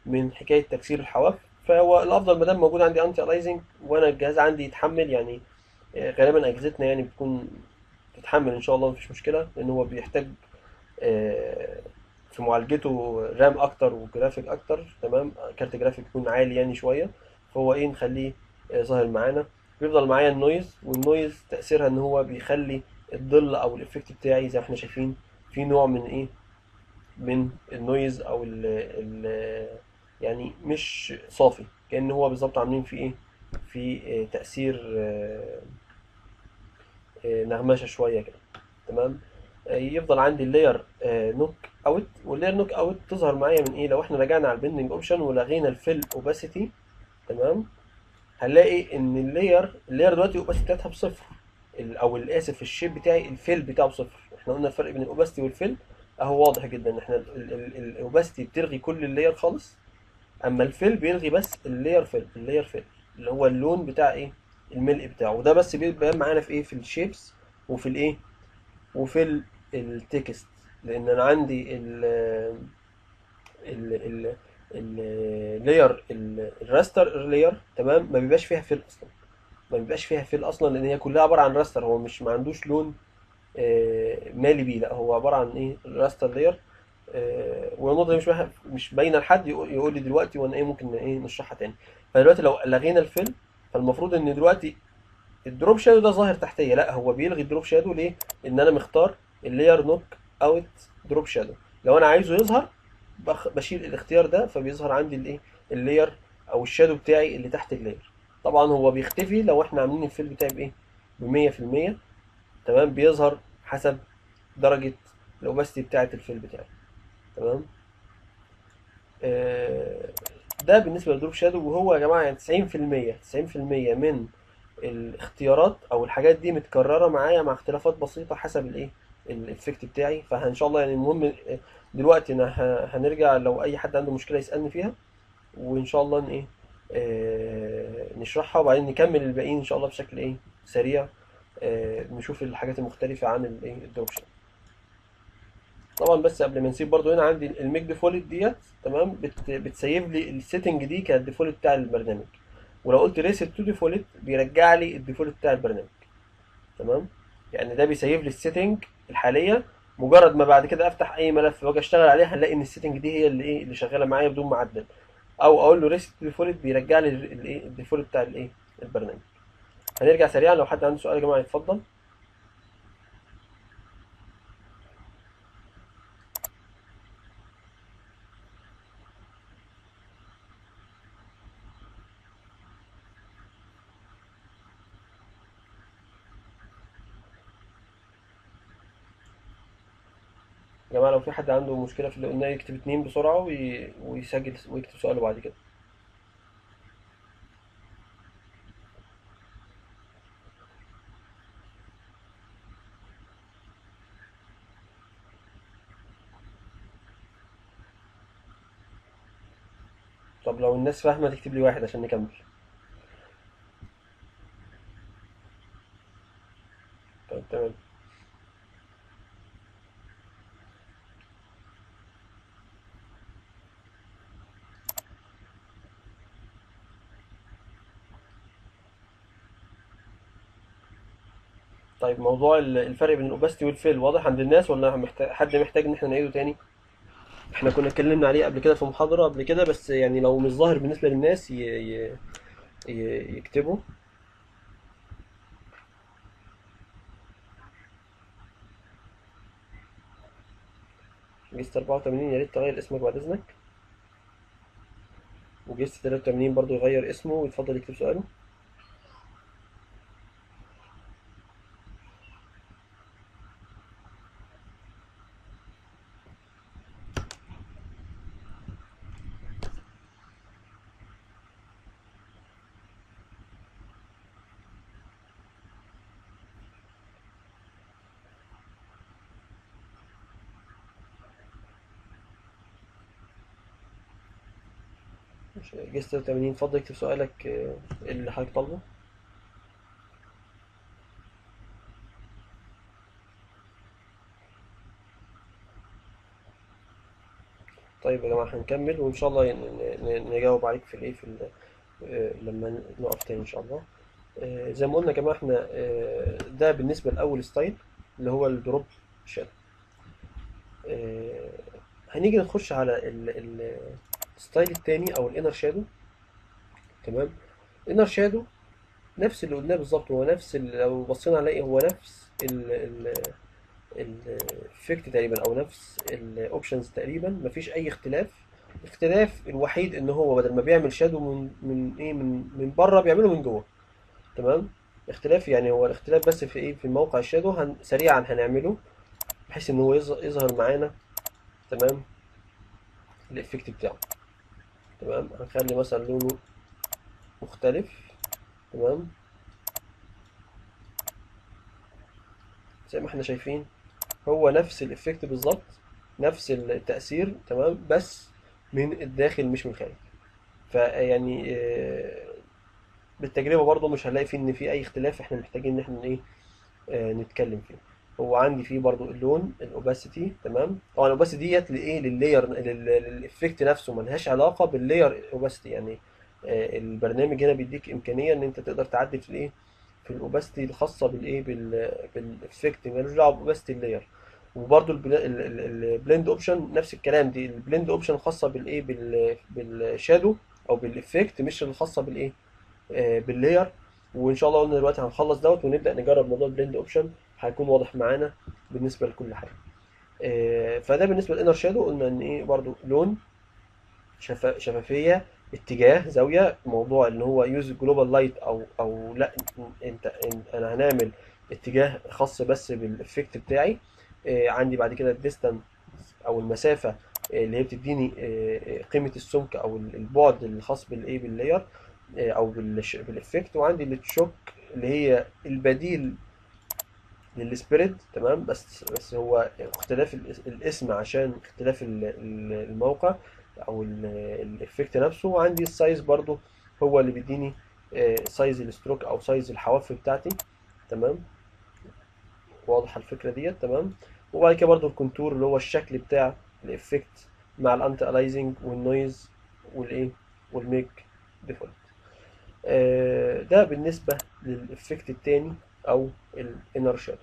من حكايه تكسير الحواف فهو الافضل ما دام موجود عندي انتي الايزنج وانا الجهاز عندي يتحمل يعني آه، غالبا اجهزتنا يعني بتكون تتحمل ان شاء الله مفيش مشكله لان هو بيحتاج آه، في معالجته رام اكتر وجرافيك اكتر تمام كارت جرافيك يكون عالي يعني شويه فهو ايه نخليه آه، ظاهر معانا بيفضل معايا النويز والنويز تاثيرها ان هو بيخلي الظل او الافكت بتاعي زي ما احنا شايفين في نوع من ايه من النويز او ال ال يعني مش صافي كأن هو بالظبط عاملين فيه ايه في آه، تأثير آه، آه، نغمشة شوية كده تمام آه، يفضل عندي اللاير نوك اوت واللاير نوك اوت تظهر معايا من ايه لو احنا رجعنا على البندنج اوبشن ولغينا الفيل اوباسيتي تمام هنلاقي ان اللاير اللاير دلوقتي الاوباسيتي بتاعتها بصفر ال- او الاسف الشيب بتاعي الفيل بتاعه بصفر احنا قلنا الفرق بين الاوباسيتي والفيل اهو واضح جدا احنا الاوباسيتي بتلغي كل اللاير خالص اما الفيل بيلغي بس اللاير فيل اللاير فيل اللي هو اللون بتاع ايه الملء بتاعه وده بس بيبان معانا في ايه في الشيبس وفي الايه وفي ال- التكست لان انا عندي ال ال ال اللاير الراستر لاير تمام ما بيبقاش فيها فيل اصلا ما بيبقاش فيها فيل اصلا لان هي كلها عباره عن راستر هو مش ما عندوش لون آه، مالي بيه لا هو عباره عن ايه راستر لاير والنقطه دي مش بح- مش باينه لحد يقول يقول لي دلوقتي وانا ايه ممكن ايه نشرحها تاني فدلوقتي لو لغينا الفيل فالمفروض ان دلوقتي الدروب شادو ده ظاهر تحتيه لا هو بيلغي الدروب شادو ليه ان انا مختار اللاير نوك اوت دروب شادو لو انا عايزه يظهر بخ- بشيل الاختيار ده فبيظهر عندي الايه اللاير او الشادو بتاعي اللي تحت اللاير طبعا هو بيختفي لو احنا عاملين الفيل بتاعي بايه ب 100% تمام بيظهر حسب درجة الاوباسيتي بتاعة الفيل بتاعي تمام آه، ده بالنسبة للدروب شادو وهو يا جماعة يعني 90% 90% من الاختيارات او الحاجات دي متكررة معايا مع اختلافات بسيطة حسب الايه الافكت بتاعي فان شاء الله يعني المهم دلوقتي انا ه- هنرجع لو اي حد عنده مشكلة يسألني فيها وان شاء الله ان ايه آه، نشرحها وبعدين نكمل الباقيين ان شاء الله بشكل ايه سريع آه، نشوف الحاجات المختلفة عن الايه الدروب شادو طبعا بس قبل ما نسيب برضو هنا عندي الميك ديفولت ديت تمام بت بتسيب لي السيتنج دي كالديفولت بتاع البرنامج ولو قلت ريست تو ديفولت بيرجع لي الديفولت بتاع البرنامج تمام يعني ده بيسيب لي السيتنج الحاليه مجرد ما بعد كده افتح اي ملف واجي اشتغل عليه هنلاقي ان السيتنج دي هي اللي ايه اللي شغاله معايا بدون ما اعدل او اقول له ريست تو ديفولت بيرجع لي الايه الديفولت بتاع الايه البرنامج هنرجع سريعا لو حد عنده سؤال يا جماعه يتفضل يا جماعه لو في حد عنده مشكله في اللي قلناه يكتب اتنين بسرعه وي... ويسجل ويكتب سؤاله بعد كده طب لو الناس فاهمه تكتب لي واحد عشان نكمل طيب تمام طيب موضوع ال- الفرق بين الاوباستي والفيل واضح عند الناس ولا محتاج حد محتاج ان احنا نعيده تاني احنا كنا اتكلمنا عليه قبل كده في محاضرة قبل كده بس يعني لو مش ظاهر بالنسبة للناس ي... ي... ي... يكتبوا جيست 84 يا ريت تغير اسمك بعد اذنك وجيست 83 برضو يغير اسمه ويتفضل يكتب سؤاله جيست 83 اتفضل اكتب سؤالك آه، اللي حضرتك طالبه طيب يا جماعة هنكمل وإن شاء الله ن- ن- نجاوب عليك في الإيه في ال- آه، لما نقف تاني إن شاء الله آه، زي ما قلنا يا جماعة إحنا آه، ده بالنسبة لأول ستايل اللي هو الدروب شادو آه، هنيجي نخش على ال- ال- الستايل التاني أو الانر شادو تمام الانر شادو نفس اللي قلناه بالظبط هو نفس ال- لو بصينا عليه هو نفس ال ال الافكت تقريبا او نفس الاوبشنز تقريبا مفيش اي اختلاف الاختلاف الوحيد ان هو بدل ما بيعمل شادو من من ايه من من بره بيعمله من جوه تمام اختلاف يعني هو الاختلاف بس في ايه في موقع الشادو هن سريعا هنعمله بحيث ان هو يظ- يظهر معانا تمام الافكت بتاعه تمام هنخلي مثلا لونه مختلف تمام زي ما احنا شايفين هو نفس الافكت بالظبط نفس التأثير تمام بس من الداخل مش من الخارج فيعني آه، بالتجربة برضو مش هنلاقي فيه ان في اي اختلاف احنا محتاجين ان احنا ايه آه، نتكلم فيه هو عندي فيه برضو اللون الاوباسيتي تمام طبعا الاوباسيتي ديت لايه لللاير للافكت نفسه ملهاش علاقة باللاير اوباسيتي يعني آه، البرنامج هنا بيديك امكانية ان انت تقدر تعدل في الايه في الاوباسيتي الخاصة بالايه بال بالافكت ملوش دعوة باوباسيتي اللاير وبرضو البلند اوبشن نفس الكلام دي البلند اوبشن خاصة بالايه بال بالشادو او بالافكت مش الخاصة بالايه آه، باللاير وان شاء الله قلنا دلوقتي هنخلص دوت ونبدا نجرب موضوع البلند اوبشن هيكون واضح معانا بالنسبه لكل حاجه آه، فده بالنسبه للانر شادو قلنا ان ايه برضو لون شفا- شفافيه اتجاه زاويه موضوع ان هو يوز جلوبال لايت او او لا انت إن- انا هنعمل اتجاه خاص بس بالافكت بتاعي آه، عندي بعد كده الديستانس او المسافه آه، اللي هي بتديني آه، آه، قيمه السمك او البعد الخاص بالايه باللاير آه، او بالش- بالافكت وعندي التشوك اللي هي البديل للسبيريت تمام بس بس هو اختلاف الاس- الاسم عشان اختلاف ال- ال- الموقع او ال- الافكت نفسه وعندي السايز برضو هو اللي بيديني آه، سايز الستروك او سايز الحواف بتاعتي تمام واضحه الفكره ديت تمام وبعد كده برضو الكونتور اللي هو الشكل بتاع الافكت مع الانتي الايزنج والنويز والايه والميك ديفولت آه، ده بالنسبه للافكت التاني او الانر شادو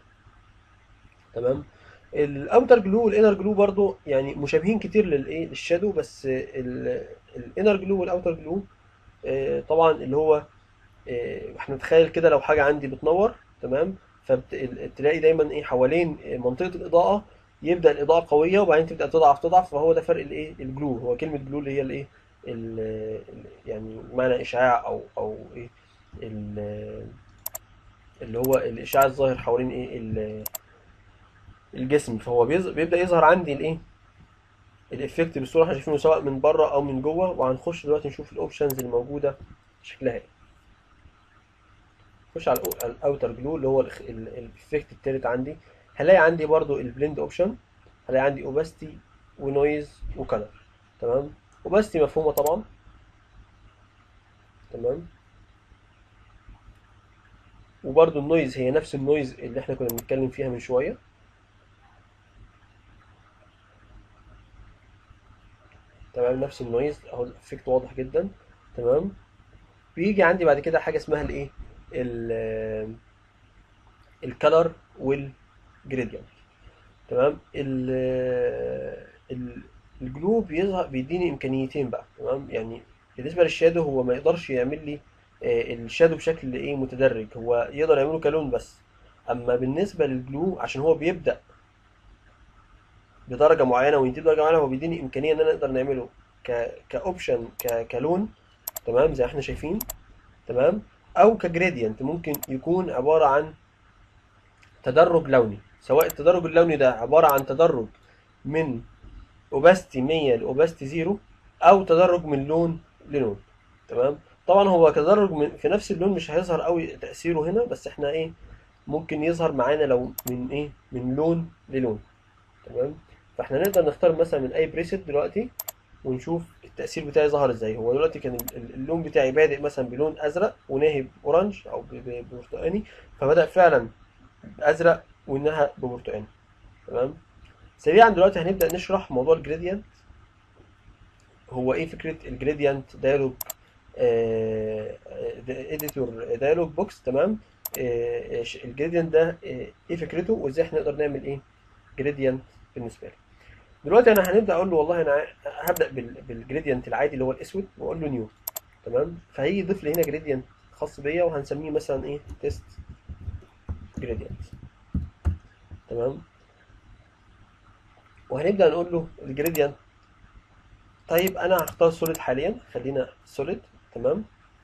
تمام الاوتر جلو والانر جلو برضو يعني مشابهين كتير للايه للشادو بس الانر جلو والاوتر جلو طبعا اللي هو آه، احنا نتخيل كده لو حاجه عندي بتنور تمام فتلاقي دايما ايه حوالين منطقه الاضاءه يبدا الاضاءه قويه وبعدين تبدا تضعف تضعف فهو ده فرق الايه الجلو هو كلمه جلو اللي هي الايه ال- ال- يعني معنى اشعاع او او ايه ال- اللي هو الاشعاع الظاهر حوالين ايه ال- الجسم فهو بيز- بيبدا يظهر عندي الايه الافكت بالصوره احنا شايفينه سواء من بره او من جوه وهنخش دلوقتي نشوف الاوبشنز اللي موجوده شكلها ايه نخش على الأو- على الاوتر جلو اللي هو الإخ- ال- الافكت التالت عندي هلاقي عندي برضو البلند اوبشن هلاقي عندي اوباستي ونويز وكلر تمام اوباستي مفهومه طبعا تمام وبرضو النويز هي نفس النويز اللي احنا كنا بنتكلم فيها من شويه تمام نفس النويز اهو الافكت واضح جدا تمام بيجي عندي بعد كده حاجه اسمها الايه ال- الكلر والجريدينت تمام ال ال الجلو بيظهر بيديني امكانيتين بقى تمام يعني بالنسبه للشادو هو ما يقدرش يعمل لي آه، الشادو بشكل ايه متدرج هو يقدر يعمله كلون بس اما بالنسبه للجلو عشان هو بيبدا بدرجه معينه وينتهي بدرجه معينه هو بيديني امكانيه ان انا نقدر نعمله ك كاوبشن ك كلون تمام زي ما احنا شايفين تمام او كجريدينت ممكن يكون عباره عن تدرج لوني سواء التدرج اللوني ده عباره عن تدرج من اوباستي 100 لاوباستي 0 او تدرج من لون للون تمام طبعا هو تدرج من في نفس اللون مش هيظهر قوي تاثيره هنا بس احنا ايه ممكن يظهر معانا لو من ايه من لون للون تمام فاحنا نقدر نختار مثلا من اي بريسيت دلوقتي ونشوف التأثير بتاعي ظهر ازاي هو دلوقتي كان ال- ال- اللون بتاعي بادئ مثلا بلون ازرق وناهي اورنج او ب- ب- ببرتقاني فبدأ فعلا بازرق وانها ببرتقاني تمام سريعا دلوقتي هنبدأ نشرح موضوع الجريدينت هو ايه فكره الجريدينت دايلوج اديتور دايلوج بوكس تمام الجريدينت ده آه، ايه فكرته وازاي احنا نقدر نعمل ايه جريدينت بالنسبه لي دلوقتي انا هنبدا اقول له والله انا ع- هبدا بالجريدينت العادي اللي هو الاسود واقول له نيو تمام فهيجي يضيف لي هنا جريدينت خاص بيا وهنسميه مثلا ايه تيست جريدينت تمام وهنبدا نقول له الجريدينت طيب انا هختار سوليد حاليا خلينا سوليد تمام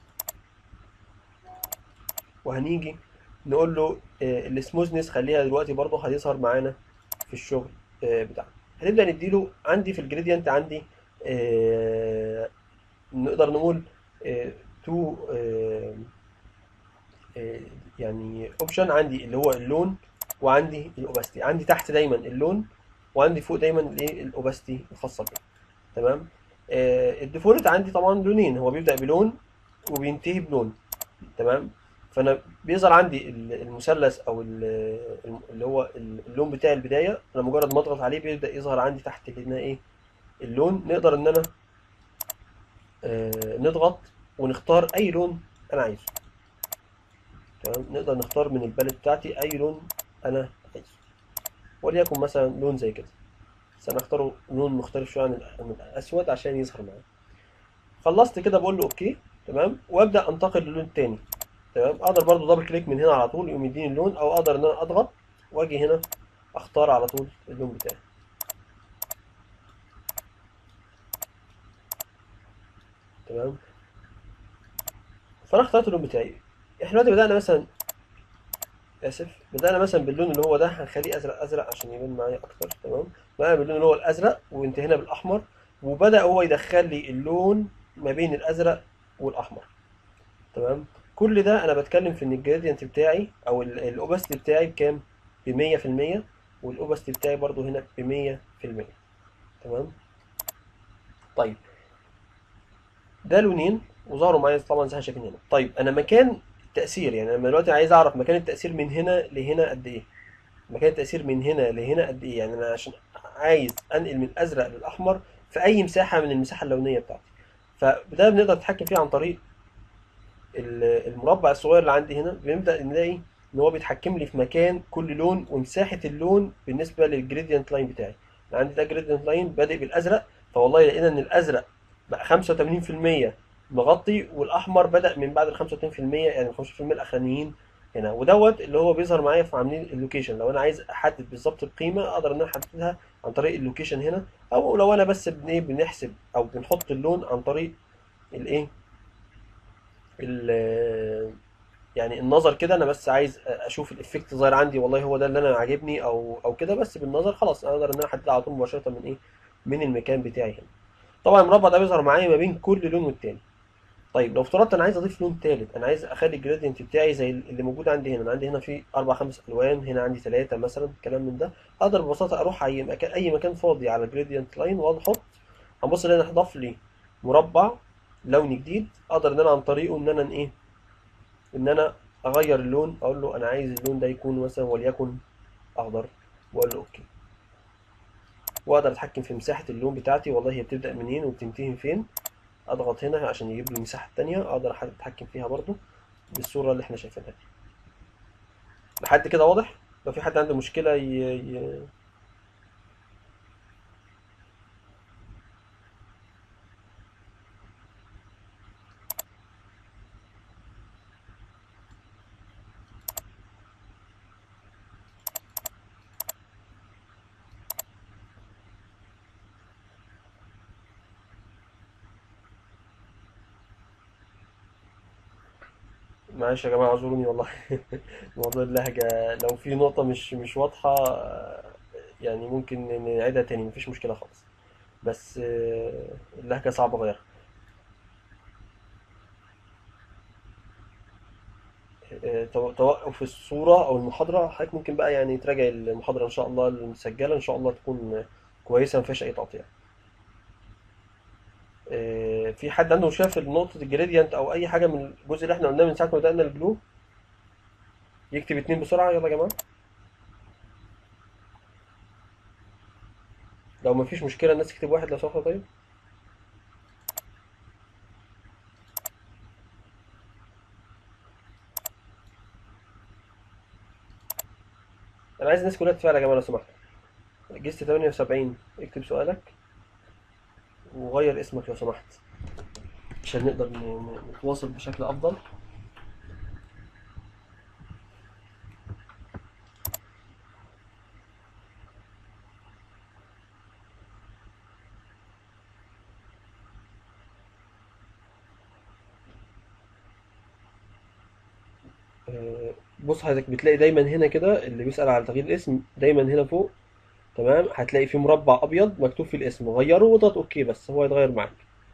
وهنيجي نقول له السموزنس خليها دلوقتي برضه هيظهر معانا في الشغل آه، بتاعنا هنبدا نديله عندي في الجريدينت عندي آه، نقدر نقول تو يعني اوبشن عندي اللي هو اللون وعندي الاوباستي عندي تحت دايما اللون وعندي فوق دايما الايه الاوباستي الخاصه بيه تمام آه، الديفولت عندي طبعا لونين هو بيبدا بلون وبينتهي بلون تمام فانا بيظهر عندي ال- المثلث او ال- اللي هو اللون بتاع البدايه انا مجرد ما اضغط عليه بيبدا يظهر عندي تحت هنا ايه اللون نقدر ان انا آه، نضغط ونختار اي لون انا عايزه تمام نقدر نختار من الباليت بتاعتي اي لون انا عايزه وليكن مثلا لون زي كده بس انا اختاره لون مختلف شويه عن ال- عن الاسود عشان يظهر معايا خلصت كده بقول له اوكي تمام وابدا انتقل للون تاني تمام اقدر برضو دبل كليك من هنا على طول يقوم يديني اللون او اقدر ان انا اضغط واجي هنا اختار على طول اللون بتاعي تمام فانا اخترت اللون بتاعي احنا دلوقتي بدانا مثلا اسف بدانا مثلا باللون اللي هو ده هنخليه ازرق ازرق عشان يبان معايا اكتر تمام بدانا باللون اللي هو الازرق وانتهينا بالاحمر وبدا هو يدخل لي اللون ما بين الازرق والاحمر تمام كل ده انا بتكلم في ان الجريدينت بتاعي او الاوباستي بتاعي بكام ب 100% والاوباستي بتاعي برضو هنا ب 100% تمام طيب ده لونين وظهروا معايا طبعا زي ما شايفين هنا طيب انا مكان التأثير يعني انا دلوقتي عايز اعرف مكان التأثير من هنا لهنا قد ايه مكان التأثير من هنا لهنا قد ايه يعني انا عشان عايز انقل من الازرق للاحمر في اي مساحة من المساحة اللونية بتاعتي فده بنقدر نتحكم فيه عن طريق ال- المربع الصغير اللي عندي هنا بنبدأ نلاقي ان هو بيتحكم لي في مكان كل لون ومساحة اللون بالنسبة للجريدينت لاين بتاعي انا عندي ده جريدينت لاين بادئ بالازرق فوالله لقينا ان الازرق بقى 85% مغطي والاحمر بدأ من بعد ال 85% يعني ال 5% الاخرانيين هنا ودوت اللي هو بيظهر معايا في عاملين اللوكيشن لو انا عايز احدد بالظبط القيمه اقدر ان انا احددها عن طريق اللوكيشن هنا او لو انا بس بن- إيه بنحسب او بنحط اللون عن طريق الايه ال- يعني النظر كده انا بس عايز اشوف الافكت ظاهر عندي والله هو ده اللي انا عاجبني او او كده بس بالنظر خلاص اقدر ان انا احددها على طول مباشره من ايه من المكان بتاعي هنا طبعا المربع ده بيظهر معايا ما بين كل لون والتاني طيب لو افترضت انا عايز اضيف لون تالت انا عايز اخلي الجريدينت بتاعي زي اللي موجود عندي هنا انا عندي هنا في اربع خمس الوان هنا عندي ثلاثه مثلا كلام من ده اقدر ببساطه اروح اي مكان اي مكان فاضي على الجريدينت لاين واحط هنبص ان انا اضاف لي مربع لون جديد اقدر ان انا عن طريقه ان انا ايه ان انا اغير اللون اقول له انا عايز اللون ده يكون مثلا وليكن اخضر واقول له اوكي واقدر اتحكم في مساحه اللون بتاعتي والله هي بتبدا منين وبتنتهي فين اضغط هنا عشان يجيب لي المساحه التانية اقدر أح- اتحكم فيها برضو بالصوره اللي احنا شايفينها دي لحد كده واضح لو في حد عنده مشكله ي... ي... معلش يا جماعه اعذروني والله موضوع اللهجه لو في نقطه مش مش واضحه يعني ممكن نعيدها تاني مفيش مشكله خالص بس آه، اللهجه صعب اغيرها آه، تو- توقف الصورة أو المحاضرة حضرتك ممكن بقى يعني تراجع المحاضرة إن شاء الله المسجلة إن شاء الله تكون كويسة مفيهاش أي تقطيع آه، في حد عنده مشكلة في نقطة الجريدينت أو أي حاجة من الجزء اللي إحنا قلناه من ساعة ما بدأنا الجلو يكتب اتنين بسرعة يلا يا جماعة لو مفيش مشكلة الناس تكتب واحد لو سمحت طيب عايز الناس كلها تتفاعل يا جماعه لو سمحت جست 78 اكتب سؤالك وغير اسمك لو سمحت عشان نقدر ن- ن- نتواصل بشكل افضل آه، بص حضرتك بتلاقي دايما هنا كده اللي بيسأل على تغيير الاسم دايما هنا فوق تمام هتلاقي في مربع ابيض مكتوب فيه الاسم غيره واضغط اوكي بس هو هيتغير معاك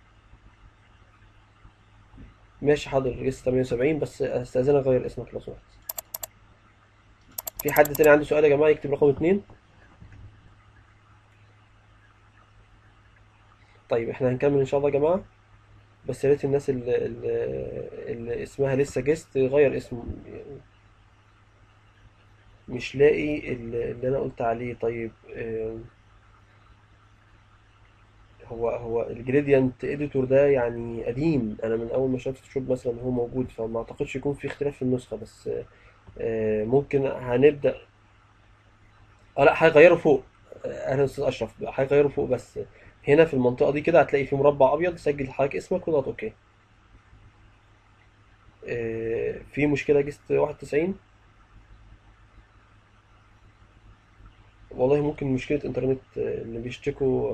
ماشي حاضر جست 78 بس استاذنك غير اسمك لو سمحت في حد تاني عنده سؤال يا جماعه يكتب رقم اتنين طيب احنا هنكمل ان شاء الله يا جماعه بس يا ريت الناس اللي, اللي, اللي اسمها لسه جست غير اسم مش لاقي اللي اللي انا قلت عليه طيب آم، هو هو الجريدينت اديتور ده يعني قديم انا من اول ما شفت فوتوشوب مثلا هو موجود فما اعتقدش يكون في اختلاف في النسخه بس آه، ممكن هنبدا اه لا هيغيروا فوق آه، اهلا استاذ اشرف هيغيروا فوق بس هنا في المنطقه دي كده هتلاقي في مربع ابيض سجل حضرتك اسمك واضغط اوكي آه، في مشكله جست 91 والله ممكن مشكله انترنت آه، اللي بيشتكوا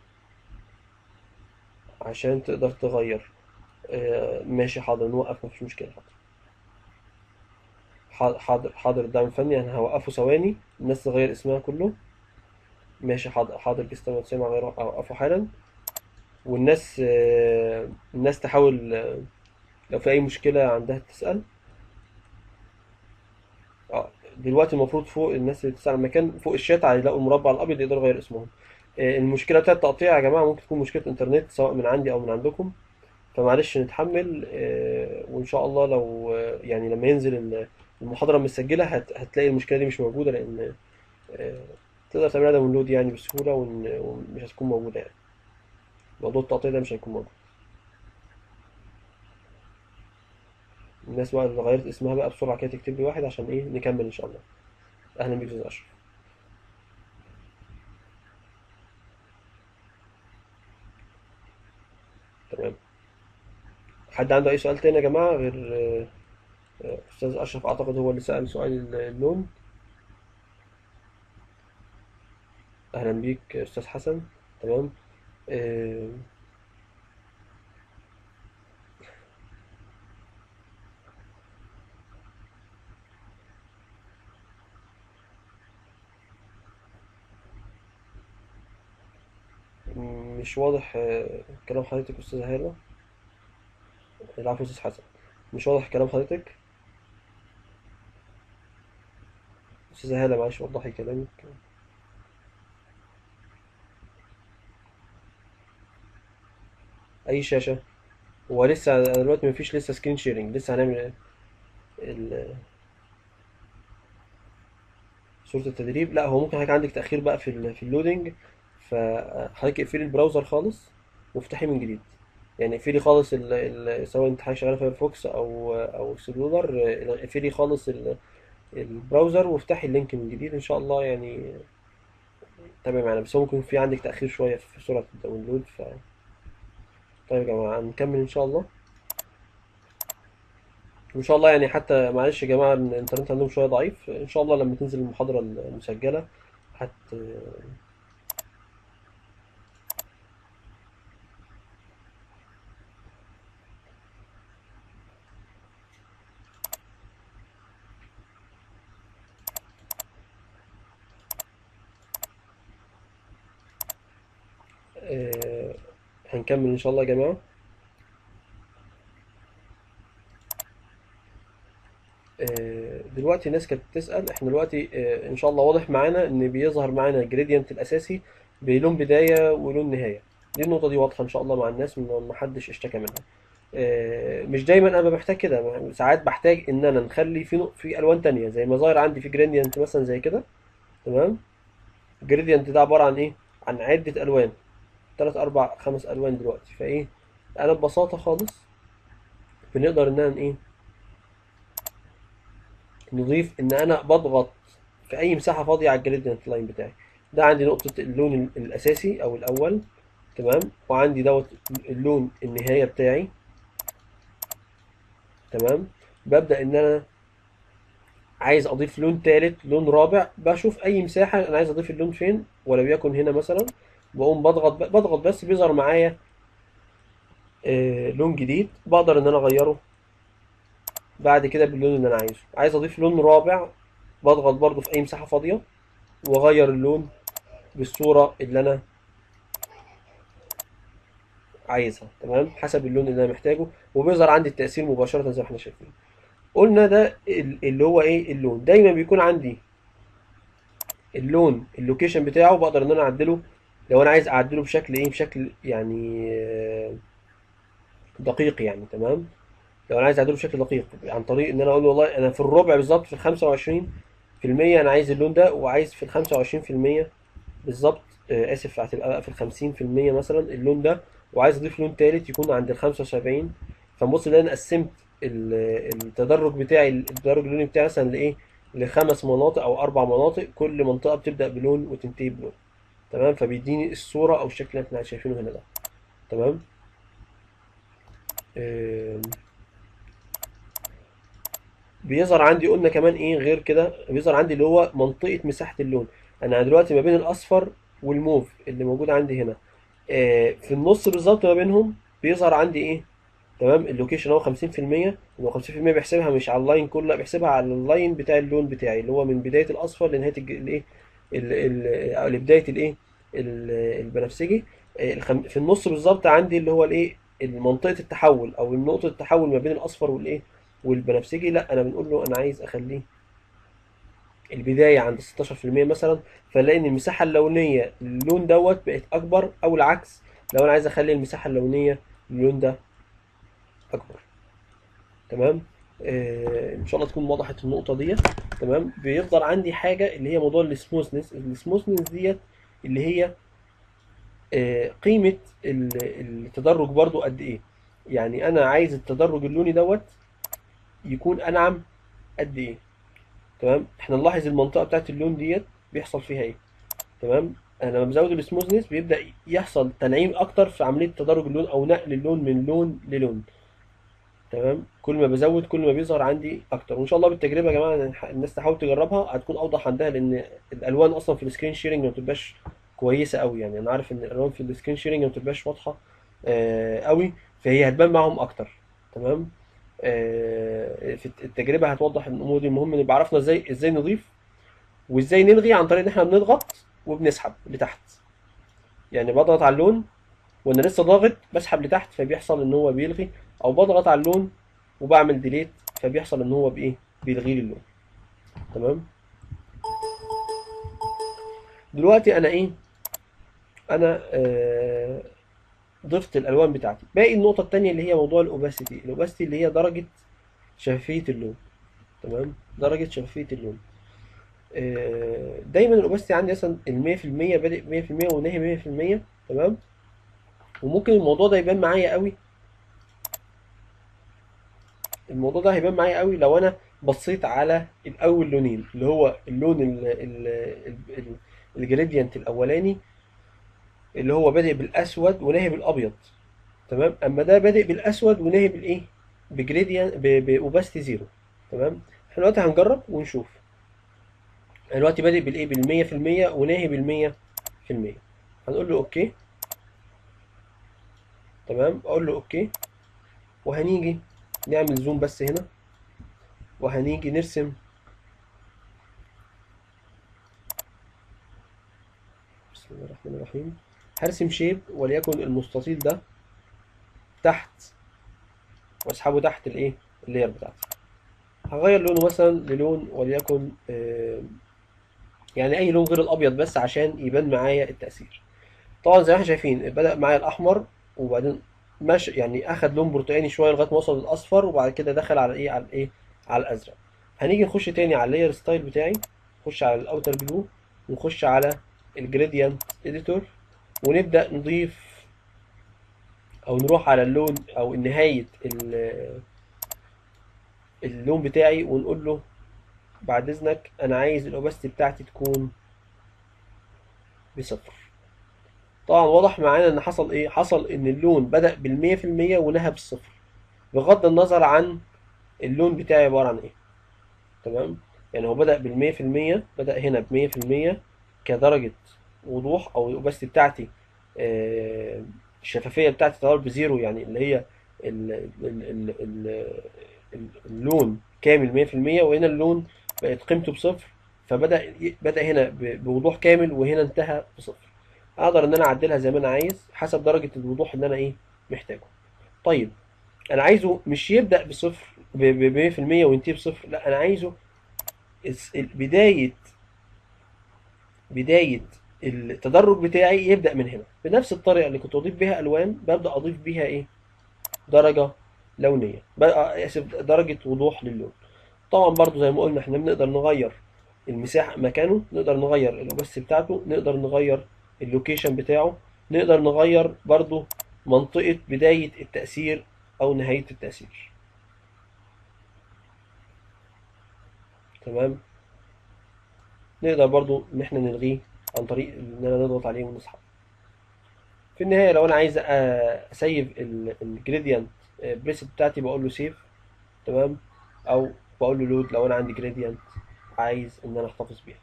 عشان تقدر تغير آه، ماشي حاضر نوقف مفيش مشكله حاضر حاضر حاضر دعم فني انا هوقفه ثواني الناس تغير اسمها كله ماشي حاضر حاضر جست 92 هغيره اوقفه حالا والناس آه، الناس تحاول آه، لو في اي مشكله عندها تسال اه دلوقتي المفروض فوق الناس اللي بتسأل عن مكان فوق الشات هيلاقوا المربع الابيض يقدروا يغيروا اسمهم آه، المشكله بتاعت التقطيع يا جماعه ممكن تكون مشكله انترنت سواء من عندي او من عندكم فمعلش نتحمل آه، وان شاء الله لو آه، يعني لما ينزل ال- المحاضره المسجله هت- هتلاقي المشكله دي مش موجوده لان آه، تقدر تعملها داونلود يعني بسهوله وإن- ومش هتكون موجوده يعني موضوع التقطيع ده مش هيكون موجود الناس بقى اللي غيرت اسمها بقى بسرعه كده تكتب لي واحد عشان ايه نكمل ان شاء الله اهلا بيك يا استاذ اشرف تمام حد عنده اي سؤال تاني يا جماعه غير آه، آه، استاذ اشرف اعتقد هو اللي سأل سؤال اللون اهلا بيك استاذ حسن تمام آه، مش واضح آه، كلام حضرتك استاذ هالة العفو استاذ حسن مش واضح كلام حضرتك استاذ هالة معلش وضحي كلامك اي شاشة هو لسه دلوقتي مفيش لسه سكرين شيرنج لسه هنعمل ال- صورة التدريب لا هو ممكن حضرتك عندك تأخير بقى في ال في اللودينج فحضرتك اقفلي البراوزر خالص وافتحيه من جديد يعني اقفلي خالص ال ال سواء انت حضرتك شغالة فايرفوكس او او اكسبلورر اقفلي خالص ال البراوزر وافتحي اللينك من جديد ان شاء الله يعني تمام معانا بس هو ممكن في عندك تأخير شوية في سرعة الداونلود ف طيب يا جماعة نكمل ان شاء الله وان شاء الله يعني حتى معلش يا جماعة إن الانترنت عندهم شوية ضعيف ان شاء الله لما تنزل المحاضرة المسجلة هت آه، هنكمل ان شاء الله يا جماعة آه، دلوقتي الناس كانت بتسأل احنا دلوقتي آه، ان شاء الله واضح معانا ان بيظهر معانا الجريدينت الاساسي بلون بداية ولون نهاية دي النقطة دي واضحة ان شاء الله مع الناس ما ما حدش اشتكى منها آه، مش دايما انا ببقى محتاج كده ساعات بحتاج ان انا نخلي في نق- في الوان تانية زي ما ظاهر عندي في جريدينت مثلا زي كده تمام الجريدينت ده عبارة عن ايه عن عدة الوان تلات اربع خمس الوان دلوقتي فايه انا ببساطة خالص بنقدر ان انا ايه نضيف ان انا بضغط في اي مساحه فاضيه على الجريدينت لاين بتاعي ده عندي نقطه اللون ال- الاساسي او الاول تمام وعندي دوت اللون النهايه بتاعي تمام ببدا ان انا عايز اضيف لون تالت لون رابع بشوف اي مساحه انا عايز اضيف اللون فين ولو يكن هنا مثلا بقوم بضغط بضغط بس بيظهر معايا آه، لون جديد بقدر ان انا اغيره بعد كده باللون اللي انا عايزه عايز اضيف لون رابع بضغط برضو في اي مساحه فاضيه واغير اللون بالصوره اللي انا عايزها تمام حسب اللون اللي انا محتاجه وبيظهر عندي التاثير مباشره زي ما احنا شايفين قلنا ده ال- اللي هو ايه اللون دايما بيكون عندي اللون اللوكيشن بتاعه بقدر ان انا اعدله لو انا عايز اعدله بشكل ايه بشكل يعني آه، دقيق يعني تمام لو انا عايز اعدله بشكل دقيق عن طريق ان انا اقول له والله انا في الربع بالظبط في ال 25 في المية انا عايز اللون ده وعايز في ال 25 في المية بالظبط آه، اسف هتبقى بقى في ال 50 في المية مثلا اللون ده وعايز اضيف لون تالت يكون عند ال 75 فنبص ان انا قسمت ال- التدرج بتاعي التدرج اللوني بتاعي مثلا لايه لخمس مناطق او اربع مناطق كل منطقه بتبدا بلون وتنتهي بلون تمام فبيديني الصوره او الشكل اللي احنا شايفينه هنا ده تمام آم، بيظهر عندي قلنا كمان ايه غير كده بيظهر عندي اللي هو منطقة مساحة اللون انا دلوقتي ما بين الاصفر والموف اللي موجود عندي هنا آه في النص بالظبط ما بينهم بيظهر عندي ايه تمام اللوكيشن هو 50% هو 50% بيحسبها مش على اللاين كله لا بيحسبها على اللاين بتاع اللون بتاعي اللي هو من بداية الاصفر لنهاية الج- الايه ال- ال- او لبداية الايه ال- البنفسجي آه، الخم- في النص بالظبط عندي اللي هو الايه منطقة التحول او نقطة التحول ما بين الاصفر والايه والبنفسجي لا انا بنقول له انا عايز اخليه البداية عند 16% مثلا فنلاقي ان المساحة اللونية للون دوت بقت اكبر او العكس لو انا عايز اخلي المساحة اللونية للون ده اكبر تمام آه ان شاء الله تكون وضحت النقطة ديت تمام بيفضل عندي حاجة اللي هي موضوع السموثنس السموثنس ديت اللي هي آه قيمة ال- التدرج برضو قد ايه يعني انا عايز التدرج اللوني دوت يكون انعم قد ايه تمام احنا نلاحظ المنطقه بتاعت اللون ديت بيحصل فيها ايه تمام انا لما بزود السموثنس بيبدا يحصل تنعيم اكتر في عمليه تدرج اللون او نقل اللون من لون للون تمام كل ما بزود كل ما بيظهر عندي اكتر وان شاء الله بالتجربه يا جماعه الح- الناس تحاول تجربها هتكون اوضح عندها لان الالوان اصلا في السكرين شيرنج ما بتبقاش كويسه قوي يعني انا عارف ان الالوان في السكرين شيرنج ما بتبقاش واضحه آه قوي فهي هتبان معاهم اكتر تمام آه، في التجربه هتوضح الامور دي المهم نبقى عرفنا ازاي ازاي نضيف وازاي نلغي عن طريق ان احنا بنضغط وبنسحب لتحت يعني بضغط على اللون وانا لسه ضاغط بسحب لتحت فبيحصل ان هو بيلغي او بضغط على اللون وبعمل ديليت فبيحصل ان هو بايه بيلغي لي اللون تمام دلوقتي انا ايه انا آه ضفت الالوان بتاعتي باقي النقطه التانية اللي هي موضوع الاوباسيتي الاوباسيتي اللي هي درجه شفافيه اللون تمام درجه شفافيه اللون آه، دايما الاوباسيتي عندي مثلا ال 100% بادئ 100% وناهي 100% تمام وممكن الموضوع ده يبان معايا قوي الموضوع ده هيبان معايا قوي لو انا بصيت على الاول لونين اللي هو اللون ال ال ال الجريدينت الاولاني اللي هو بادئ بالاسود وناهي بالابيض تمام اما ده بادئ بالاسود وناهي بالايه بجريدينت باوباسيتي زيرو تمام احنا دلوقتي هنجرب ونشوف انا دلوقتي بادئ بالايه بالمية في المية وناهي بالمية في المية هنقول له اوكي تمام اقول له اوكي وهنيجي نعمل زوم بس هنا وهنيجي نرسم بسم الله الرحمن الرحيم هرسم شيب وليكن المستطيل ده تحت واسحبه تحت الايه اللاير بتاعتي هغير لونه مثلا للون وليكن آه، يعني اي لون غير الابيض بس عشان يبان معايا التأثير طبعا زي ما احنا شايفين بدأ معايا الاحمر وبعدين ماشي يعني اخد لون برتقاني شويه لغايه ما وصل للاصفر وبعد كده دخل على ايه على الايه على الازرق هنيجي نخش تاني على اللاير ستايل بتاعي نخش على الاوتر جلو ونخش على الجريدينت اديتور ونبدأ نضيف او نروح على اللون او نهايه ال- اللون بتاعي ونقول له بعد اذنك انا عايز الاوباستي بتاعتي تكون بصفر طبعا واضح معانا ان حصل ايه حصل ان اللون بدأ بالمية في المية ونهى بالصفر بغض النظر عن اللون بتاعي عبارة عن ايه تمام يعني هو بدأ بالمية في المية بدأ هنا بمية في المية كدرجة وضوح او الاوباستي بتاعتي آه، الشفافية بتاعتي تعتبر بزيرو يعني اللي هي ال ال ال ال ال اللون كامل مية في المية وهنا اللون بقت قيمته بصفر فبدأ ي- بدأ هنا ب- بوضوح كامل وهنا انتهى بصفر اقدر ان انا اعدلها زي ما انا عايز حسب درجة الوضوح اللي انا ايه محتاجه طيب انا عايزه مش يبدأ بصفر ب ب- 100% وينتهي بصفر لا انا عايزه الس- ال- بداية بداية التدرج بتاعي يبدأ من هنا بنفس الطريقة اللي كنت أضيف بيها ألوان ببدأ أضيف بيها إيه درجة لونية بقى آسف درجة وضوح للون طبعا برضو زي ما قلنا احنا بنقدر نغير المساحة مكانه نقدر نغير الأوبس بتاعته نقدر نغير اللوكيشن بتاعه نقدر نغير برضو منطقة بداية التأثير أو نهاية التأثير تمام نقدر برضو إن احنا نلغيه عن طريق إننا نضغط عليه ونسحب في النهاية لو أنا عايز أ- أسيف الجريدينت بريسيت بتاعتي بقول له سيف تمام أو بقول له لود لو أنا عندي جريدينت عايز إن أنا أحتفظ بيها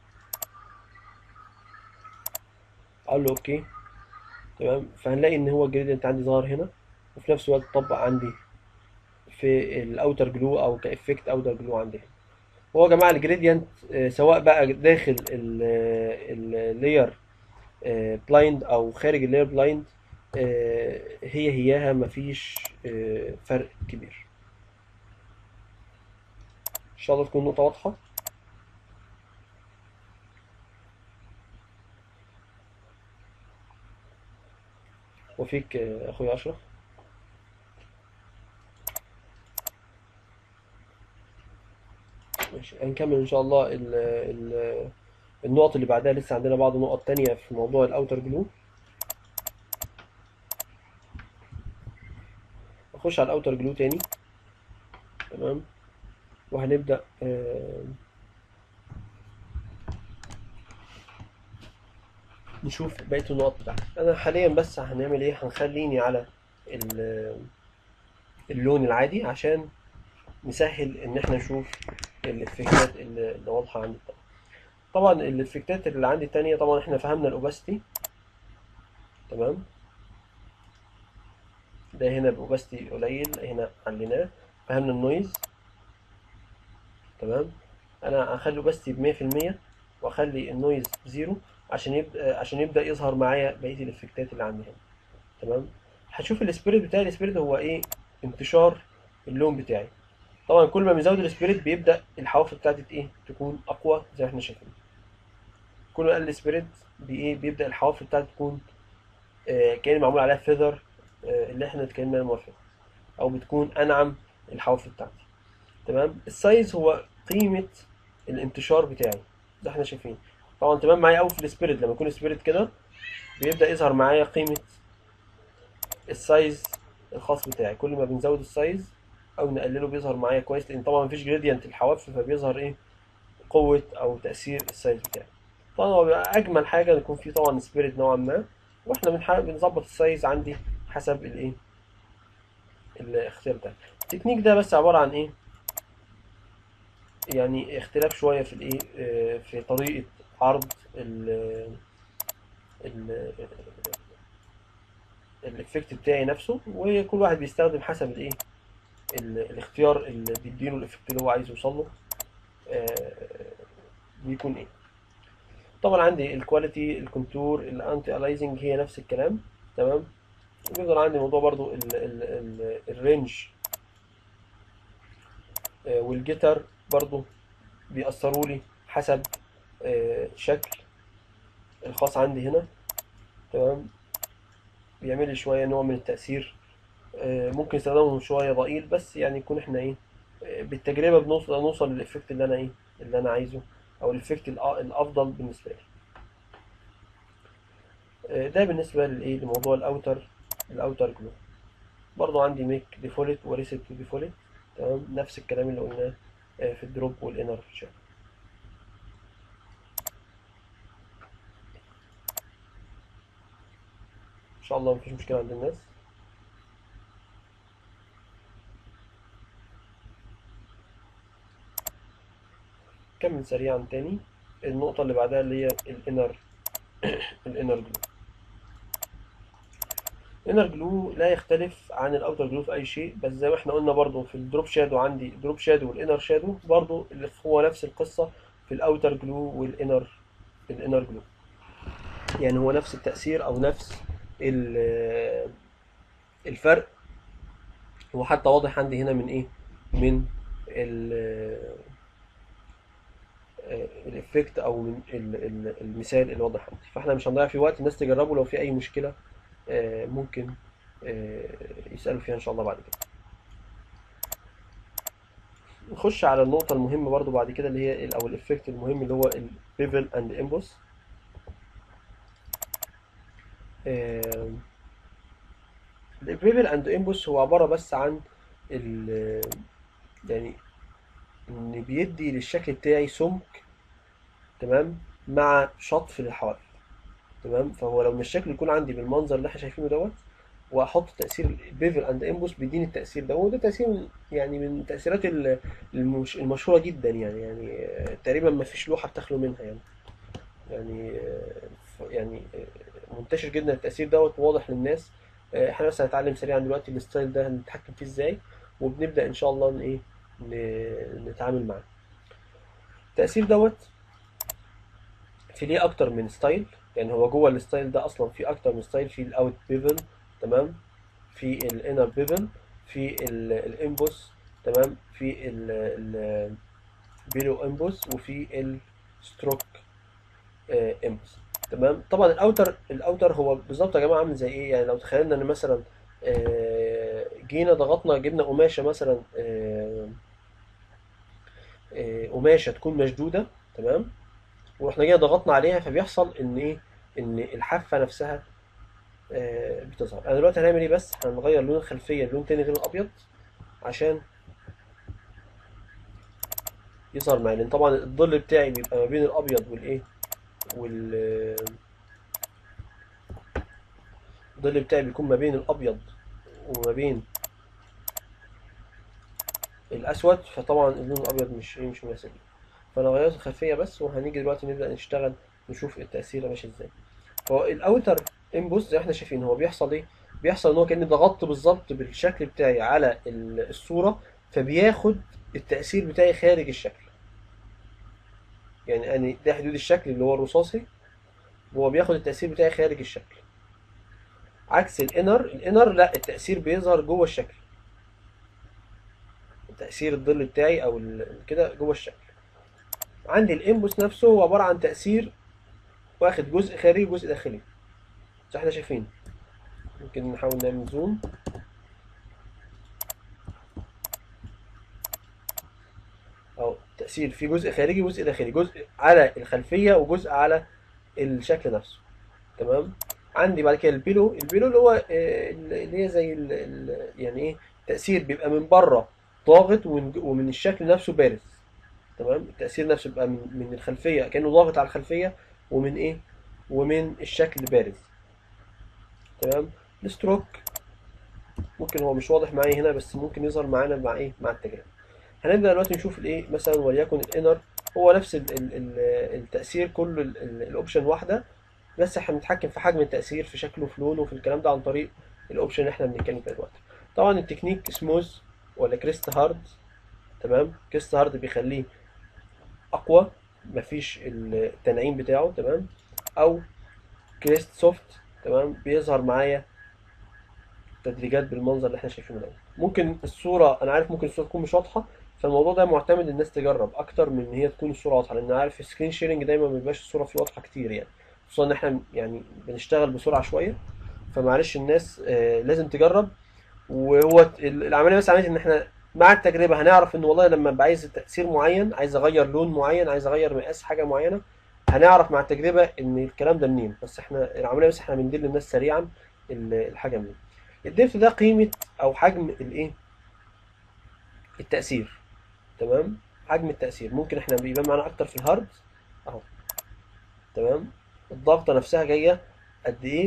أقول له أوكي تمام فهنلاقي إن هو الجريدينت عندي ظهر هنا وفي نفس الوقت طبق عندي في الاوتر جلو او كافكت اوتر جلو عندي هنا هو يا جماعه الجريدينت سواء بقى داخل اللاير بلايند او خارج اللاير بلايند هي هياها مفيش آه، فرق كبير ان شاء الله تكون النقطه واضحه وفيك آه، اخويا اشرف ماشي هنكمل ان شاء الله ال ال النقط اللي بعدها لسه عندنا بعض نقط تانية في موضوع الاوتر جلو نخش على الاوتر جلو تاني تمام وهنبدأ آه، نشوف بقية النقط بتاعتي انا حاليا بس هنعمل ايه هنخليني على ال- اللون العادي عشان نسهل ان احنا نشوف الافكتات اللي اللي واضحة عندي التانية. طبعا الافكتات اللي عندي التانية طبعا احنا فهمنا الاوباستي تمام ده هنا باوباستي قليل هنا عليناه فهمنا النويز تمام انا هخلي اوباستي بمية في المية واخلي النويز بزيرو عشان يبدأ عشان يبدأ يظهر معايا بقية الافكتات اللي عندي هنا تمام هشوف السبيريت بتاعي السبيريت هو ايه انتشار اللون بتاعي طبعا كل ما بنزود السبيريت بيبدأ الحواف بتاعتي ايه تكون اقوى زي ما احنا شايفين كل ما قل السبيريت بي ايه بيبدأ الحواف بتاعتي تكون آه كأن معمول عليها فيذر آه اللي احنا اتكلمنا عنه المرة اللي فاتت. او بتكون انعم الحواف بتاعتي تمام السايز هو قيمة الانتشار بتاعي ده احنا شايفين طبعا تمام معايا قوي في السبيريت لما يكون السبيريت كده بيبدأ يظهر معايا قيمة السايز الخاص بتاعي كل ما بنزود السايز او نقلله بيظهر معايا كويس لان طبعا مفيش جريدينت الحواف فبيظهر ايه قوة او تأثير السايز بتاعي طبعا هو بيبقى اجمل حاجة إن يكون فيه طبعا سبيريت نوعا ما واحنا بنحاول بنظبط السايز عندي حسب الايه الاختيار ده التكنيك ده بس عبارة عن ايه يعني اختلاف شوية في الايه آه، في طريقة عرض ال ال الافكت بتاعي نفسه وكل واحد بيستخدم حسب الايه ال- الاختيار اللي بيديله الافكت اللي هو عايز يوصل له آه، بيكون ايه طبعا عندي الكواليتي الكونتور الانتي الايزنج هي نفس الكلام تمام وبيفضل عندي موضوع برضو ال ال ال الرينج آه، والجيتر برضو بيأثروا لي حسب آه، شكل الخاص عندي هنا تمام بيعمل لي شوية نوع من التأثير آه، ممكن استخدامهم شوية ضئيل بس يعني يكون احنا ايه آه، بالتجربة بنوصل نوصل للإفكت اللي أنا ايه اللي أنا عايزه أو الإفكت الأ- الأفضل بالنسبة لي آه، ده بالنسبة للإيه لموضوع الأوتر الأوتر جلو برضو عندي ميك ديفولت وريست تو ديفولت تمام نفس الكلام اللي قلناه آه، في الدروب والإنر شيب شاء الله مفيش مشكله عند الناس كمل سريعا تاني النقطه اللي بعدها اللي هي الانر الانر جلو الانر جلو لا يختلف عن الاوتر جلو في اي شيء بس زي ما احنا قلنا برضو في الدروب شادو عندي دروب شادو والانر شادو برضو اللي هو نفس القصه في الاوتر جلو والانر الانر جلو يعني هو نفس التأثير أو نفس ال- الفرق هو حتى واضح عندي هنا من إيه؟ من ال- الإفكت أو من ال- ال- المثال اللي واضح عندي فإحنا مش هنضيع فيه وقت الناس تجربه لو في أي مشكلة آه، ممكن آه، يسألوا فيها إن شاء الله بعد كده نخش على النقطة المهمة برضو بعد كده اللي هي ال- أو الإفكت المهم اللي هو البيفل أند إمبوس البيفل أند إمبوس هو عبارة بس عن ال يعني إن بيدي للشكل بتاعي سمك تمام مع شطف للحواف تمام فهو لو الشكل يكون عندي بالمنظر اللي احنا شايفينه دوت واحط تاثير بيفل اند امبوس بيديني التاثير ده وده تاثير من- يعني من التاثيرات ال- المش المشهوره جدا يعني يعني آه، تقريبا ما فيش لوحه بتخلو منها يعني يعني آه، ف- يعني آه، منتشر جدا التاثير دوت واضح للناس آه، احنا بس هنتعلم سريعا دلوقتي الستايل ده هنتحكم فيه ازاي وبنبدا ان شاء الله ن- ايه ن- نتعامل معاه التاثير دوت في ليه اكتر من ستايل يعني هو جوه الستايل ده اصلا في اكتر من ستايل في الاوت بيفل تمام في الانر بيفل في الامبوس تمام في البيلو امبوس وفي الستروك امبوس تمام طبعا الاوتر الاوتر هو بالظبط يا جماعه عامل زي ايه يعني لو تخيلنا ان مثلا آه، جينا ضغطنا جبنا قماشه مثلا آه، آه، قماشه تكون مشدوده تمام ورحنا جاي ضغطنا عليها فبيحصل ان ايه ان الحافه نفسها آه، بتظهر انا دلوقتي هنعمل ايه بس هنغير لون الخلفيه للون تاني غير الابيض عشان يظهر معايا لان طبعا الظل بتاعي بيبقى ما بين الابيض والايه وال الظل بتاعي بيكون ما بين الابيض وما بين الاسود فطبعا اللون الابيض مش ايه مش مناسب لي. فانا غيرت الخلفيه بس وهنيجي دلوقتي نبدا نشتغل نشوف التاثير ماشي ازاي فهو الاوتر امبوس زي ما احنا شايفين هو بيحصل ايه بيحصل ان هو كاني ضغطت بالظبط بالشكل بتاعي على ال- الصوره فبياخد التاثير بتاعي خارج الشكل يعني يعني ده حدود الشكل اللي هو الرصاصي وهو بياخد التاثير بتاعي خارج الشكل عكس الانر الانر لا التاثير بيظهر جوه الشكل تاثير الظل بتاعي او ال- كده جوه الشكل عندي الامبوس نفسه هو عباره عن تاثير واخد جزء خارجي وجزء داخلي زي ما احنا شايفين ممكن نحاول نعمل زوم او تأثير في جزء خارجي وجزء داخلي جزء على الخلفية وجزء على الشكل نفسه تمام عندي بعد كده البيلو البيلو اللي هو آه، اللي هي زي ال ال يعني ايه تأثير بيبقى من بره ضاغط ومن ومن الشكل نفسه بارز تمام التأثير نفسه بيبقى من من الخلفية كأنه ضاغط على الخلفية ومن ايه ومن الشكل بارز تمام الستروك ممكن هو مش واضح معايا هنا بس ممكن يظهر معانا مع ايه مع التجربة هنبدأ دلوقتي نشوف الايه مثلا وليكن الانر هو نفس ال ال ال التأثير كله ال- ال- الاوبشن واحدة بس احنا بنتحكم في حجم التأثير في شكله في لونه في الكلام ده عن طريق الاوبشن اللي احنا بنتكلم فيه دلوقتي طبعا التكنيك سموز ولا كريست هارد تمام كريست هارد بيخليه اقوى مفيش التنعيم بتاعه تمام او كريست سوفت تمام بيظهر معايا تدريجات بالمنظر اللي احنا شايفينه ده ممكن الصورة انا عارف ممكن الصورة تكون مش واضحة فالموضوع ده معتمد الناس تجرب اكتر من ان هي تكون الصورة واضحة لان انا عارف السكرين شيرنج دايما ما بيبقاش الصورة فيه واضحة كتير يعني خصوصا ان احنا يعني بنشتغل بسرعة شوية فمعلش الناس آه، لازم تجرب وهو ال- العملية بس عملية ان احنا مع التجربة هنعرف ان والله لما ابقى عايز تأثير معين عايز اغير لون معين عايز اغير مقاس حاجة معينة هنعرف مع التجربة ان الكلام ده منين بس احنا العملية بس احنا بندل للناس سريعا ال- الحاجة منين الديبث ده قيمة او حجم الايه التأثير تمام حجم التأثير ممكن احنا بيبان معانا اكتر في الهارد اهو تمام الضغطة نفسها جاية قد ايه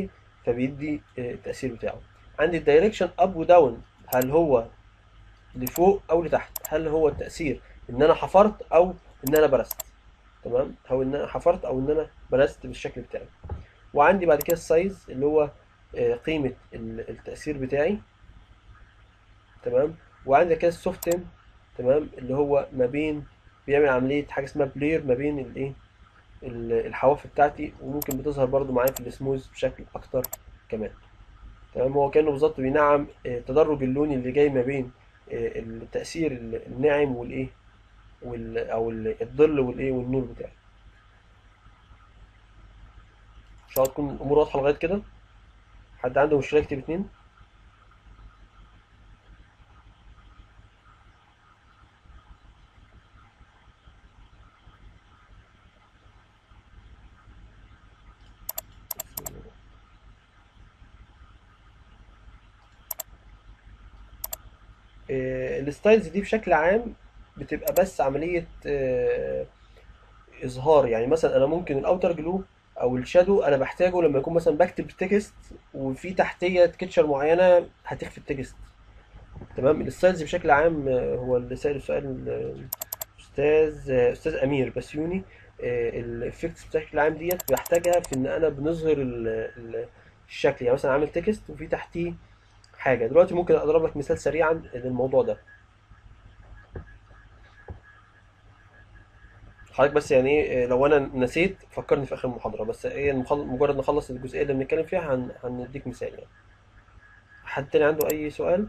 فبيدي آه، التأثير بتاعه عندي الدايركشن اب وداون هل هو لفوق او لتحت هل هو التأثير ان انا حفرت او ان انا برست تمام او ان انا حفرت او ان انا برست بالشكل بتاعي وعندي بعد كده السايز اللي هو آه، قيمة ال- التأثير بتاعي تمام وعندي كده السوفتن تمام اللي هو ما بين بيعمل عملية حاجة اسمها بلير ما بين الايه ال- الحواف بتاعتي وممكن بتظهر برضو معايا في السموز بشكل اكتر كمان تمام هو كأنه بالظبط بينعم آه، تدرج اللون اللي جاي ما بين آه، التأثير ال- الناعم والايه وال او ال- الظل والايه والنور بتاعي ان شاء الله تكون الامور واضحة لغاية كده حد عنده مشكلة يكتب اتنين آه، الستايلز دي بشكل عام بتبقى بس عملية آه، إظهار يعني مثلا أنا ممكن الأوتر جلو أو الشادو أنا بحتاجه لما يكون مثلا بكتب تكست وفي تحتية كيتشر معينة هتخفي التكست تمام الستايلز بشكل عام آه، هو اللي سأل السؤال آه، أستاذ آه، أستاذ أمير بسيوني الإفكتس بشكل عام ديت بحتاجها في إن أنا بنظهر ال- ال- الشكل يعني مثلا عامل تكست وفي تحتيه حاجة دلوقتي ممكن أضرب لك مثال سريعا للموضوع ده حضرتك بس يعني ايه لو انا نسيت فكرني في اخر المحاضره بس ايه المخل- مجرد نخلص الجزئيه اللي بنتكلم فيها هن... هنديك مثال يعني حد تاني عنده اي سؤال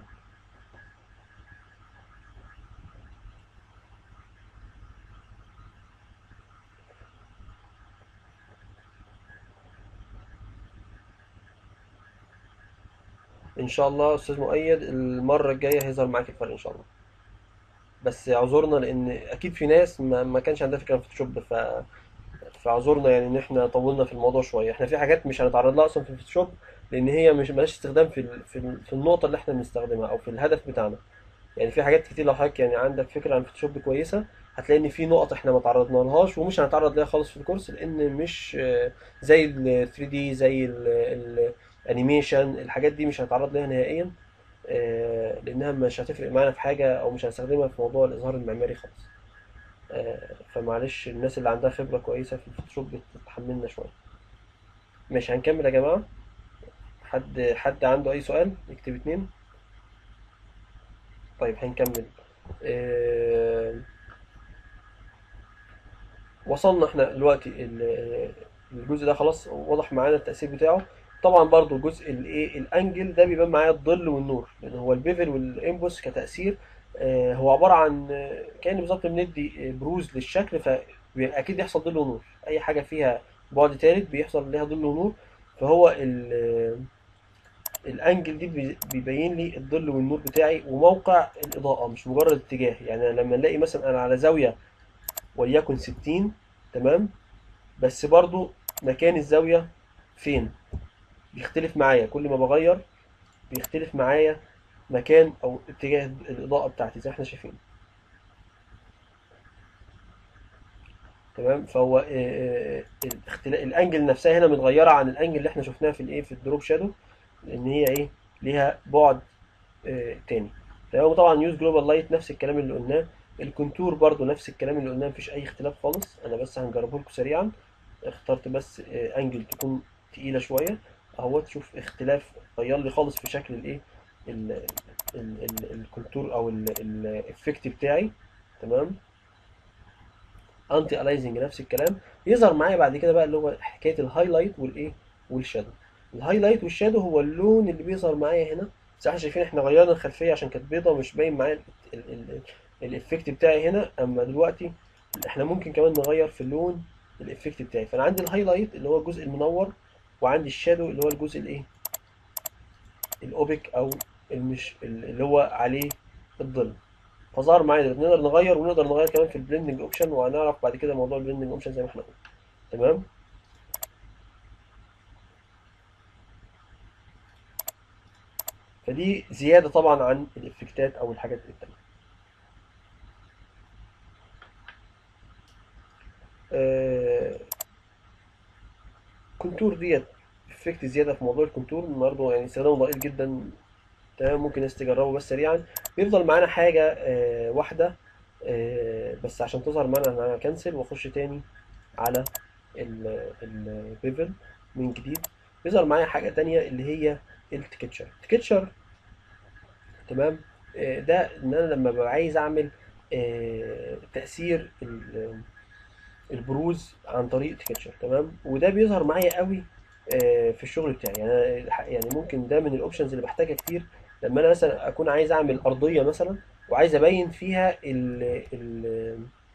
ان شاء الله استاذ مؤيد المره الجايه هيظهر معاك الفرق ان شاء الله بس اعذرنا لان اكيد في ناس ما, ما كانش عندها فكره عن فوتوشوب ف فاعذرنا يعني ان احنا طولنا في الموضوع شويه احنا في حاجات مش هنتعرض لها اصلا في الفوتوشوب لان هي مش مالهاش استخدام في ال... في, ال... في النقطه اللي احنا بنستخدمها او في الهدف بتاعنا يعني في حاجات كتير لو حضرتك يعني عندك فكره عن فوتوشوب كويسه هتلاقي ان في نقط احنا ما تعرضنا لهاش ومش هنتعرض ليها خالص في الكورس لان مش آه، زي ال 3 دي زي الانيميشن الحاجات دي مش هنتعرض ليها نهائيا آه، لانها مش هتفرق معانا في حاجه او مش هنستخدمها في موضوع الاظهار المعماري خالص آه، فمعلش الناس اللي عندها خبره كويسه في الفوتوشوب بتتحملنا شويه مش هنكمل يا جماعه حد حد عنده اي سؤال يكتب اتنين طيب هنكمل آه، وصلنا احنا دلوقتي ال- الجزء ده خلاص واضح معانا التأثير بتاعه طبعا برضو الجزء الايه الانجل ده بيبان معايا الظل والنور لان هو البيفل والامبوس كتأثير آه، هو عبارة عن آه، كأن بالظبط بندي آه، بروز للشكل فأكيد بيحصل ظل ونور أي حاجة فيها بعد تالت بيحصل ليها ظل ونور فهو ال- آه، الانجل دي بي- بيبين لي الظل والنور بتاعي وموقع الإضاءة مش مجرد اتجاه يعني أنا لما نلاقي مثلا أنا على زاوية وليكن 60 تمام بس برضو مكان الزاوية فين بيختلف معايا كل ما بغير بيختلف معايا مكان او اتجاه الاضاءة بتاعتي زي ما احنا شايفين تمام فهو آه، آه، الاختلا- الانجل نفسها هنا متغيرة عن الانجل اللي احنا شفناها في الايه في الدروب شادو لان هي ايه ليها بعد آه، تاني تمام وطبعا يوز جلوبال لايت نفس الكلام اللي قلناه الكونتور برضو نفس الكلام اللي قلناه مفيش اي اختلاف خالص انا بس هنجربه لكم سريعا اخترت بس آه، انجل تكون تقيلة شوية اهو تشوف اختلاف غير لي خالص في شكل الايه ال- ال- ال- الكونتور او الافكت بتاعي تمام انتي الايزنج نفس الكلام يظهر معايا بعد كده بقى اللي هو حكايه الهايلايت والايه والشادو الهايلايت والشادو هو اللون اللي بيظهر معايا هنا زي ما احنا شايفين احنا غيرنا الخلفيه عشان كانت بيضه مش باين معايا ال- ال- ال- الافكت بتاعي هنا اما دلوقتي احنا ممكن كمان نغير في اللون الافكت بتاعي فانا عندي الهايلايت اللي هو الجزء المنور وعندي الشادو اللي هو الجزء الايه الاوبك او المش اللي هو عليه الظل فظهر معايا دلوقتي نقدر نغير ونقدر نغير كمان في البلندنج اوبشن وهنعرف بعد كده موضوع البلندنج اوبشن زي ما احنا قلنا تمام فدي زياده طبعا عن الافكتات او الحاجات التانية آه، كونتور ديت افكت زياده في موضوع الكونتور برضه يعني استخدامه ضئيل جدا تمام ممكن الناس تجربه بس سريعا بيفضل معانا حاجه آه واحده آه بس عشان تظهر معانا انا هكنسل واخش تاني على البيفل من جديد بيظهر معايا حاجه تانية اللي هي التكتشر التكتشر تمام آه، ده ان انا لما ببقى عايز اعمل آه، تاثير ال- البروز عن طريق تكتشر تمام وده بيظهر معايا قوي آه، في الشغل بتاعي يعني أنا الح- يعني ممكن ده من الاوبشنز اللي بحتاجها كتير لما انا مثلا اكون عايز اعمل ارضيه مثلا وعايز ابين فيها ال ال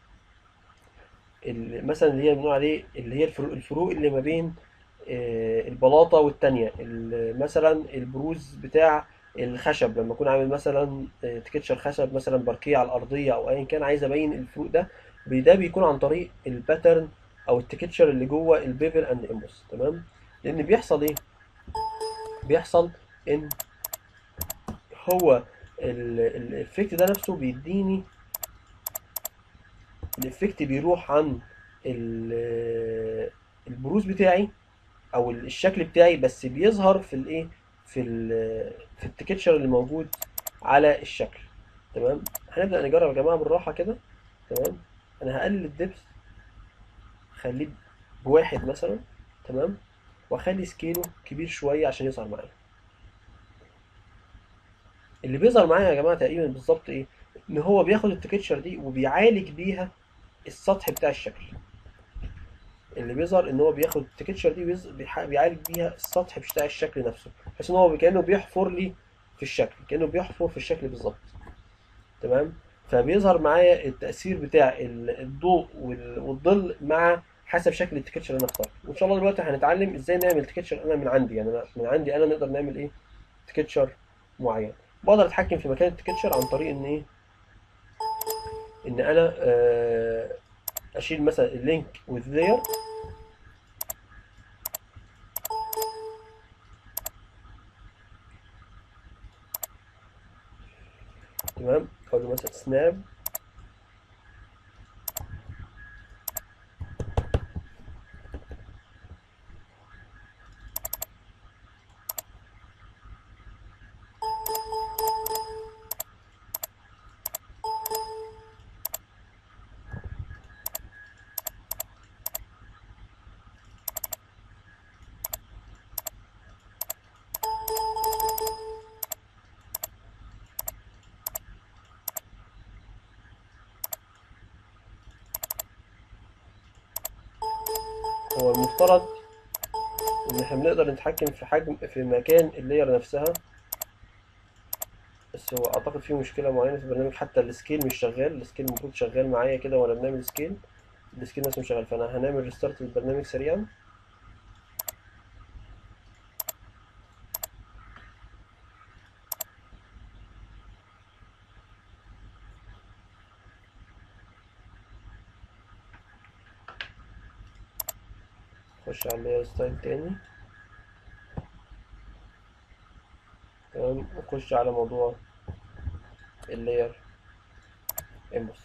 ال- مثلا اللي هي بنقول عليه اللي هي الفروق, الفروق اللي ما بين آه، البلاطه والتانيه ال- مثلا البروز بتاع الخشب لما اكون عامل مثلا آه، تكتشر خشب مثلا باركيه على الارضيه او ايا كان عايز ابين الفروق ده بي- ده بيكون عن طريق الباترن او التكتشر اللي جوه البيفل اند امبوس تمام لان بيحصل ايه بيحصل ان هو الافكت ده نفسه بيديني الافكت بيروح عن ال- البروز بتاعي او الشكل بتاعي بس بيظهر في الايه في ال في التكتشر اللي موجود على الشكل تمام هنبدأ نجرب يا جماعة بالراحة كده تمام انا هقلل الدبس خليه بواحد مثلا تمام واخلي سكيله كبير شوية عشان يظهر معايا اللي بيظهر معايا يا جماعة تقريبا بالظبط ايه ان هو بياخد التكتشر دي وبيعالج بيها السطح بتاع الشكل اللي بيظهر ان هو بياخد التكتشر دي بيز- بيح- بيعالج بيها السطح بتاع الشكل نفسه بحيث ان هو كانه بيحفر لي في الشكل كانه بيحفر في الشكل بالظبط تمام فبيظهر معايا التأثير بتاع ال- الضوء وال- والظل مع حسب شكل التكتشر اللي انا اخترته وان شاء الله دلوقتي هنتعلم ازاي نعمل تكتشر انا من عندي يعني انا من عندي انا نقدر نعمل ايه تكتشر معين بقدر اتحكم في مكان التكتشر عن طريق ان ايه ان انا آه، اشيل مثلا اللينك with layer تمام اقول له مثلا سناب هو المفترض ان احنا بنقدر نتحكم في حجم في مكان اللاير نفسها بس هو اعتقد فيه مشكله معينه في البرنامج حتى السكيل مش شغال السكيل المفروض شغال معايا كده وانا بنعمل سكيل السكيل نفسه مش شغال فانا هنعمل ريستارت للبرنامج سريعا نخش على اللاير ستايل تاني تمام ونخش على موضوع اللاير امبوس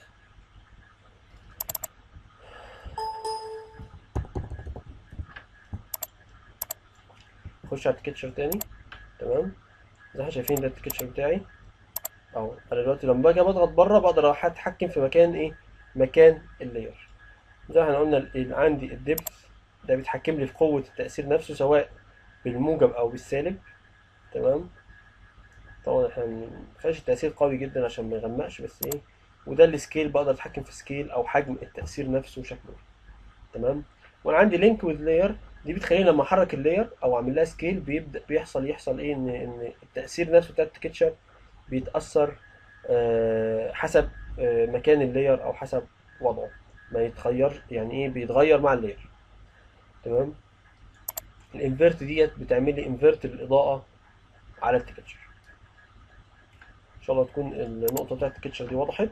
نخش على التكتشر تاني تمام زي ما احنا شايفين ده التكتشر بتاعي اهو انا دلوقتي لما باجي بضغط بره بقدر اتحكم في مكان ايه مكان اللاير زي ما احنا قلنا ال- عندي الدبث ده بيتحكم لي في قوة التأثير نفسه سواء بالموجب أو بالسالب تمام طبعا احنا مفيهاش التأثير قوي جدا عشان ما يغمقش بس ايه وده السكيل بقدر اتحكم في سكيل او حجم التأثير نفسه وشكله تمام وانا عندي لينك وذ لاير دي بتخليني لما احرك اللاير او اعمل لها سكيل بيبدأ بيحصل يحصل ايه ان ان التأثير نفسه بتاع التكتشر بيتأثر آه، حسب آه، مكان اللاير او حسب وضعه ما يتغير يعني ايه بيتغير مع اللاير تمام الانفيرت ديت بتعمل لي انفيرت للاضاءه على التكتشر ان شاء الله تكون النقطه بتاعت التكتشر دي وضحت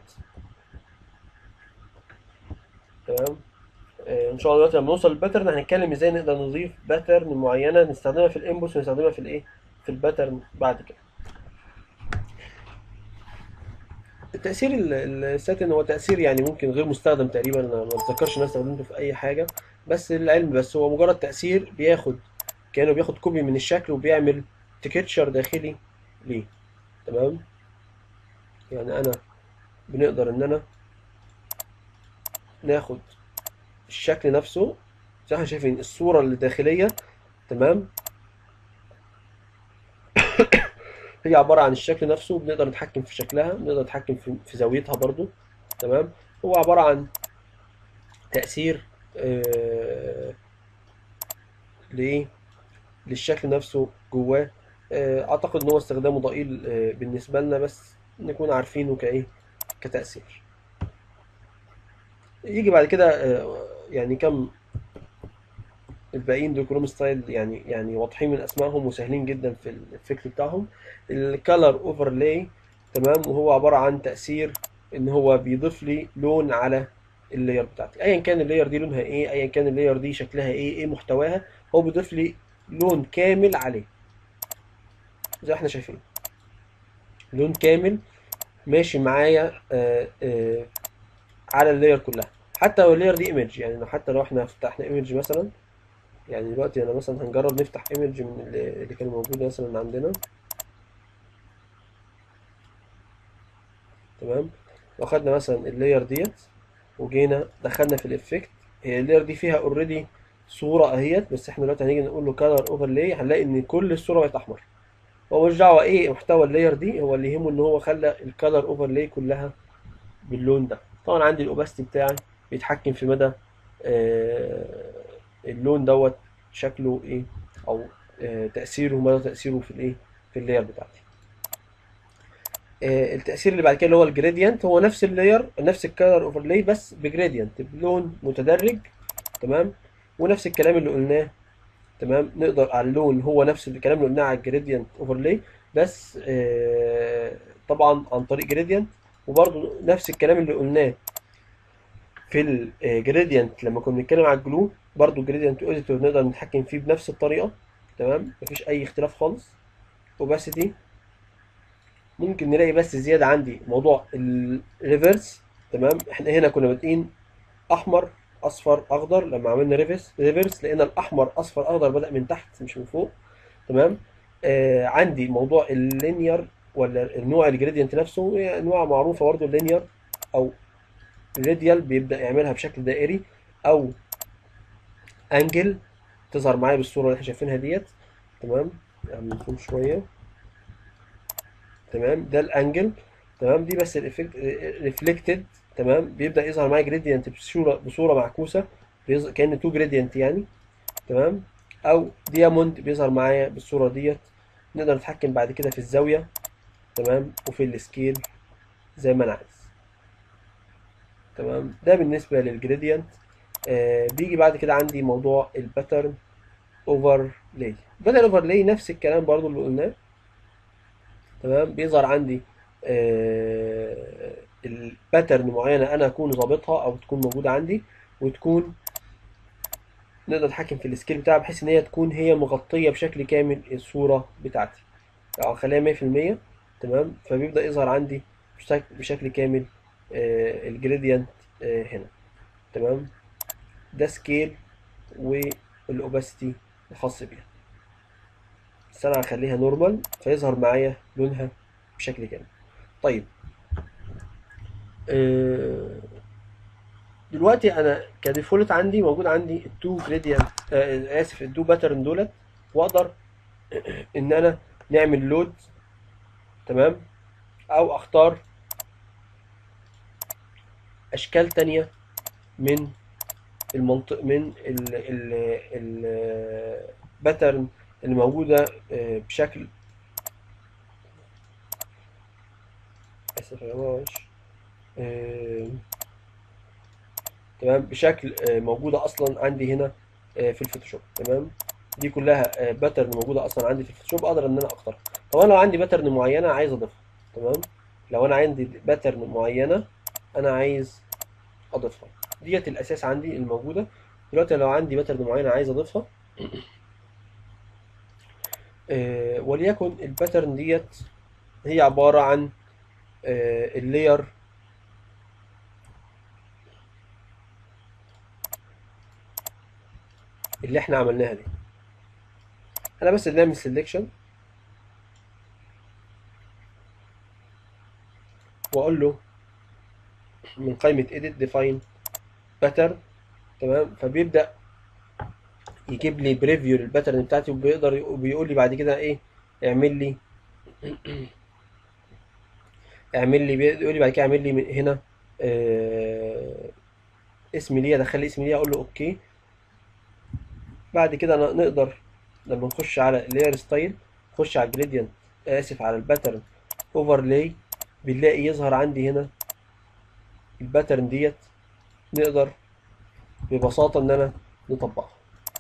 تمام آه، ان شاء الله دلوقتي لما نوصل للباترن هنتكلم ازاي نقدر نضيف باترن معينه نستخدمها في الانبوت ونستخدمها في الايه في الباترن بعد كده التأثير ال- الساتن هو تأثير يعني ممكن غير مستخدم تقريبا انا ما اتذكرش ان انا استخدمته في اي حاجة بس للعلم بس هو مجرد تأثير بياخد كانه بياخد كوبي من الشكل وبيعمل تكتشر داخلي ليه تمام يعني انا بنقدر ان انا ناخد الشكل نفسه زي ما احنا شايفين الصورة اللي داخلية تمام هي عبارة عن الشكل نفسه بنقدر نتحكم في شكلها بنقدر نتحكم في, في زاويتها برضو تمام هو عبارة عن تأثير آه لإيه للشكل نفسه جواه آه أعتقد إن هو استخدامه ضئيل آه بالنسبة لنا بس نكون عارفينه كإيه كتأثير يجي بعد كده آه يعني كم الباقيين دول كلهم ستايل يعني يعني واضحين من اسمائهم وسهلين جدا في الفكر بتاعهم الكالر اوفرلاي تمام وهو عباره عن تاثير ان هو بيضيف لي لون على اللاير بتاعتي ايا كان اللاير دي لونها ايه ايا كان اللاير دي شكلها ايه ايه محتواها هو بيضيف لي لون كامل عليه زي ما احنا شايفين لون كامل ماشي معايا آه آه على اللاير كلها حتى لو اللاير دي ايمج يعني حتى لو احنا فتحنا ايمج مثلا يعني دلوقتي انا مثلا هنجرب نفتح ايمج من اللي اللي كان موجود مثلا عندنا تمام واخدنا مثلا اللاير ديت وجينا دخلنا في الافكت هي اللاير دي فيها اوريدي صوره اهيت بس احنا دلوقتي هنيجي نقول له كلر اوفرلاي هنلاقي ان كل الصوره بقت احمر هو مش دعوه ايه محتوى اللاير دي هو اللي يهمه ان هو خلى الكلر اوفرلاي كلها باللون ده طبعا عندي الاوباستي بتاعي بيتحكم في مدى آه اللون دوت شكله ايه او آه تأثيره مدى تأثيره في الايه في اللاير بتاعتي آه التأثير اللي بعد كده اللي هو الجريدينت هو نفس اللاير نفس الكالر اوفرلاي بس بجريدينت بلون متدرج تمام ونفس الكلام اللي قلناه تمام نقدر على اللون هو نفس الكلام اللي قلناه على الجريدينت اوفرلاي بس آه طبعا عن طريق جريدينت وبرضه نفس الكلام اللي قلناه في الجريدينت لما كنا بنتكلم على الجلو برضو الجريدينت اديتور نقدر نتحكم فيه بنفس الطريقه تمام مفيش اي اختلاف خالص اوباسيتي ممكن نلاقي بس زياده عندي موضوع الريفرس تمام احنا هنا كنا بادئين احمر اصفر اخضر لما عملنا ريفرس ريفرس لقينا الاحمر اصفر اخضر بدا من تحت مش من فوق تمام آه عندي موضوع اللينير ولا النوع الجريدينت نفسه هي انواع معروفه برضه اللينير او الراديال بيبدا يعملها بشكل دائري او انجل تظهر معايا بالصوره اللي احنا شايفينها ديت تمام يعني نزوم شويه تمام ده الانجل تمام دي بس الافكت ريفلكتد تمام بيبدا يظهر معايا جريدينت بصوره بصوره معكوسه بيظهر كان تو جريدينت يعني تمام او دياموند بيظهر معايا بالصوره ديت نقدر نتحكم بعد كده في الزاويه تمام وفي السكيل زي ما انا عايز تمام ده بالنسبه للجريدينت آه بيجي بعد كده عندي موضوع الباترن اوفرلاي الباترن اوفرلاي نفس الكلام برضو اللي قلناه تمام بيظهر عندي آه الباترن معينه انا اكون ظابطها او تكون موجوده عندي وتكون نقدر نتحكم في السكيل بتاعها بحيث ان هي تكون هي مغطيه بشكل كامل الصوره بتاعتي او اخليها 100% تمام فبيبدا يظهر عندي بشكل, بشكل كامل آه الجريدينت آه هنا تمام ده سكيل والاوباسيتي الخاص بيها بس انا هخليها نورمال فيظهر معايا لونها بشكل كامل طيب آه دلوقتي انا كديفولت عندي موجود عندي التو جريدينت آه اسف التو باترن دولت واقدر ان انا نعمل لود تمام او اختار اشكال تانية من المنطق من ال ال الباترن اللي موجودة بشكل اسف يا جماعة تمام بشكل موجودة اصلا عندي هنا في الفوتوشوب تمام دي كلها باترن موجودة اصلا عندي في الفوتوشوب اقدر ان انا اختارها طب انا لو عندي باترن معينة عايز اضيفها تمام لو انا عندي باترن معينة انا عايز اضيفها ديت الاساس عندي الموجوده دلوقتي لو عندي باترن معينه عايز اضيفها آه وليكن الباترن ديت هي عباره عن آه اللاير اللي احنا عملناها دي انا بس بنعمل سيلكشن واقول له من قائمه edit define pattern تمام فبيبدا يجيب لي بريفيو للباترن بتاعتي وبيقدر وبيقول لي بعد كده ايه اعمل لي اعمل لي بيقول لي بعد كده اعمل لي من هنا آه اسم ليا ادخل لي اسم ليا اقول له اوكي بعد كده ن- نقدر لما نخش على layer ستايل نخش على الجريدينت اسف على الباترن اوفرلاي بنلاقي يظهر عندي هنا الباترن ديت نقدر ببساطة ان انا نطبقها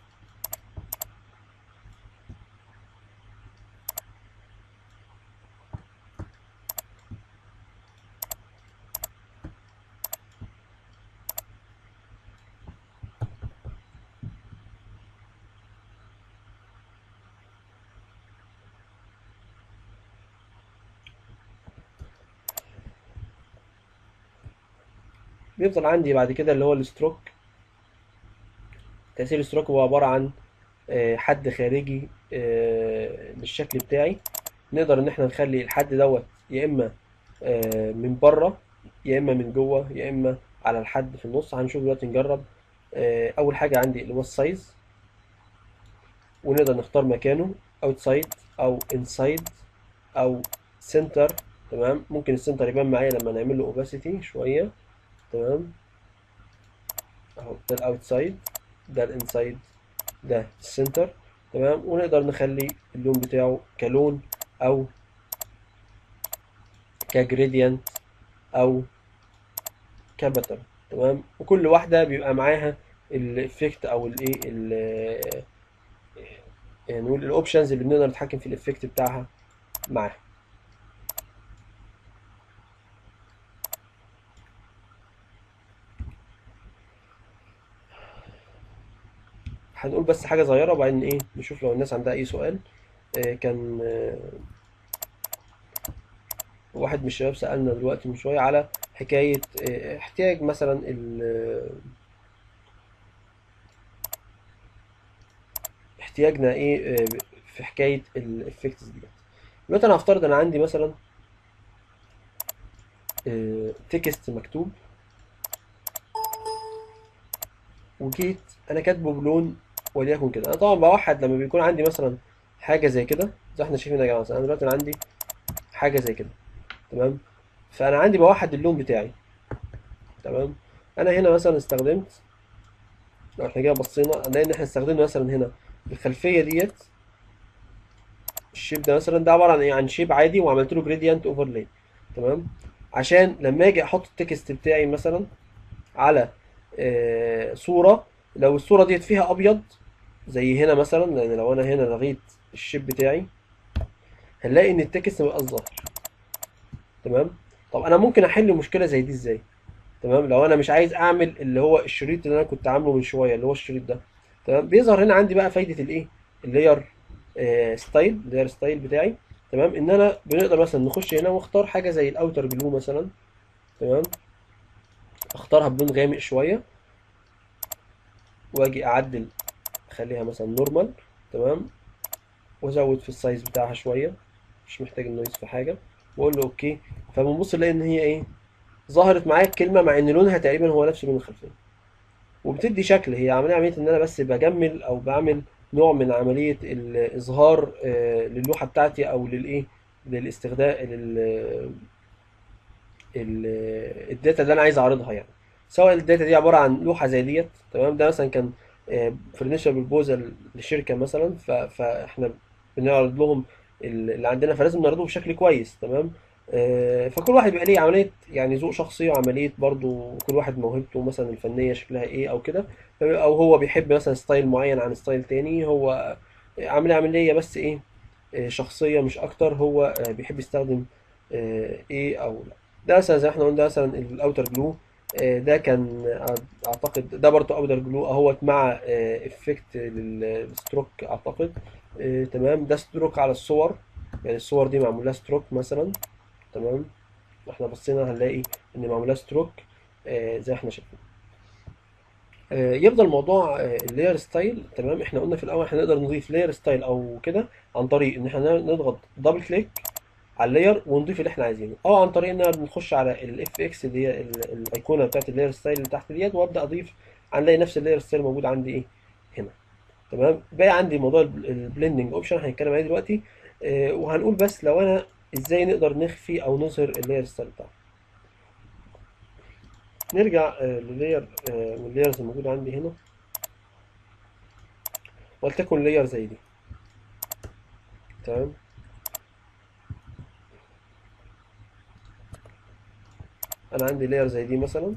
بيفضل عندي بعد كده اللي هو الستروك تأثير الستروك هو عبارة عن آه، حد خارجي آه، للشكل بتاعي نقدر ان احنا نخلي الحد دوت يا اما آه، من بره يا اما من جوه يا اما على الحد في النص هنشوف دلوقتي نجرب آه، اول حاجة عندي اللي هو السايز ونقدر نختار مكانه اوتسايد او انسايد او سنتر تمام ممكن السنتر يبان معايا لما نعمل له اوباسيتي شوية تمام اهو ده الاوتسايد ده الانسايد ده السنتر تمام ونقدر نخلي اللون بتاعه كلون او كجريدينت او كباتر تمام وكل واحده بيبقى معاها الافكت او الايه ال- يعني نقول الاوبشنز اللي بنقدر نتحكم في الافكت بتاعها معاها هنقول بس حاجه صغيره وبعدين ايه نشوف لو الناس عندها اي سؤال آه، كان آه، واحد من الشباب سألنا دلوقتي من شوية على حكاية آه، احتياج مثلا ال- احتياجنا ايه آه، في حكاية الافكتس ديت دلوقتي انا هفترض انا عندي مثلا تكست مكتوب وجيت انا كاتبه بلون وليكن كده انا طبعا بوحد لما بيكون عندي مثلا حاجة زي كده زي ما احنا شايفين يا جماعة مثلا انا دلوقتي أنا عندي حاجة زي كده تمام فانا عندي بوحد اللون بتاعي تمام انا هنا مثلا استخدمت لو احنا كده بصينا هنلاقي ان احنا استخدمنا مثلا هنا الخلفيه ديت الشيب ده مثلا ده عباره عن ايه عن شيب عادي وعملت له جريدينت اوفرلاي تمام عشان لما اجي احط التكست بتاعي مثلا على آه، صوره لو الصوره ديت فيها ابيض زي هنا مثلا لان لو انا هنا لغيت الشيب بتاعي هنلاقي ان التكست مبقاش ظاهر تمام طب انا ممكن احل مشكله زي دي ازاي تمام لو انا مش عايز اعمل اللي هو الشريط اللي انا كنت عامله من شويه اللي هو الشريط ده تمام بيظهر هنا عندي بقى فايده الايه اللاير آه ستايل اللاير ستايل بتاعي تمام ان انا بنقدر مثلا نخش هنا واختار حاجه زي الاوتر جلو مثلا تمام اختارها بلون غامق شويه واجي اعدل اخليها مثلا نورمال تمام وازود في السايز بتاعها شويه مش محتاج النويز في حاجه واقول له اوكي فبنبص نلاقي ان هي ايه ظهرت معايا الكلمه مع ان لونها تقريبا هو نفس لون الخلفيه وبتدي شكل هي عمليه عمليه ان انا بس بجمل او بعمل نوع من عمليه الاظهار آه، للوحه بتاعتي او للايه للاستخدام لل ال- الداتا اللي انا عايز اعرضها يعني سواء الداتا دي عباره عن لوحه زي ديت تمام ده مثلا كان فرنشر بروبوزال لشركه مثلا ف- فاحنا بنعرض لهم ال- اللي عندنا فلازم نعرضه بشكل كويس تمام آه، فكل واحد بيبقى ليه عمليه يعني ذوق شخصي وعمليه برضو كل واحد موهبته مثلا الفنيه شكلها ايه او كده او هو بيحب مثلا ستايل معين عن ستايل تاني هو عامل عمليه بس ايه آه، شخصيه مش اكتر هو آه، بيحب يستخدم آه، ايه او لا ده مثلا زي ما احنا قلنا مثلا الاوتر جلو ده كان أع- اعتقد ده برضو اوتر جلو اهوت مع افكت للستروك اعتقد آه، تمام ده ستروك على الصور يعني الصور دي معمول لها ستروك مثلا تمام احنا بصينا هنلاقي ان معمول لها ستروك آه، زي ما احنا شايفين آه، يفضل موضوع اللاير ستايل تمام احنا قلنا في الاول احنا نقدر نضيف لاير ستايل او كده عن طريق ان احنا نضغط دبل كليك على اللاير ونضيف اللي احنا عايزينه او عن طريق ان احنا بنخش على الاف اكس اللي هي ال- الايقونه بتاعت اللاير ستايل اللي تحت ديت وابدا اضيف هنلاقي نفس اللاير ستايل موجود عندي ايه هنا تمام باقي عندي موضوع البلندنج اوبشن هنتكلم عليه دلوقتي آه، وهنقول بس لو انا ازاي نقدر نخفي او نظهر اللاير ستايل بتاعنا نرجع آه، للاير آه، من اللايرز الموجوده عندي هنا ولتكن لاير زي دي تمام انا عندي لاير زي دي مثلا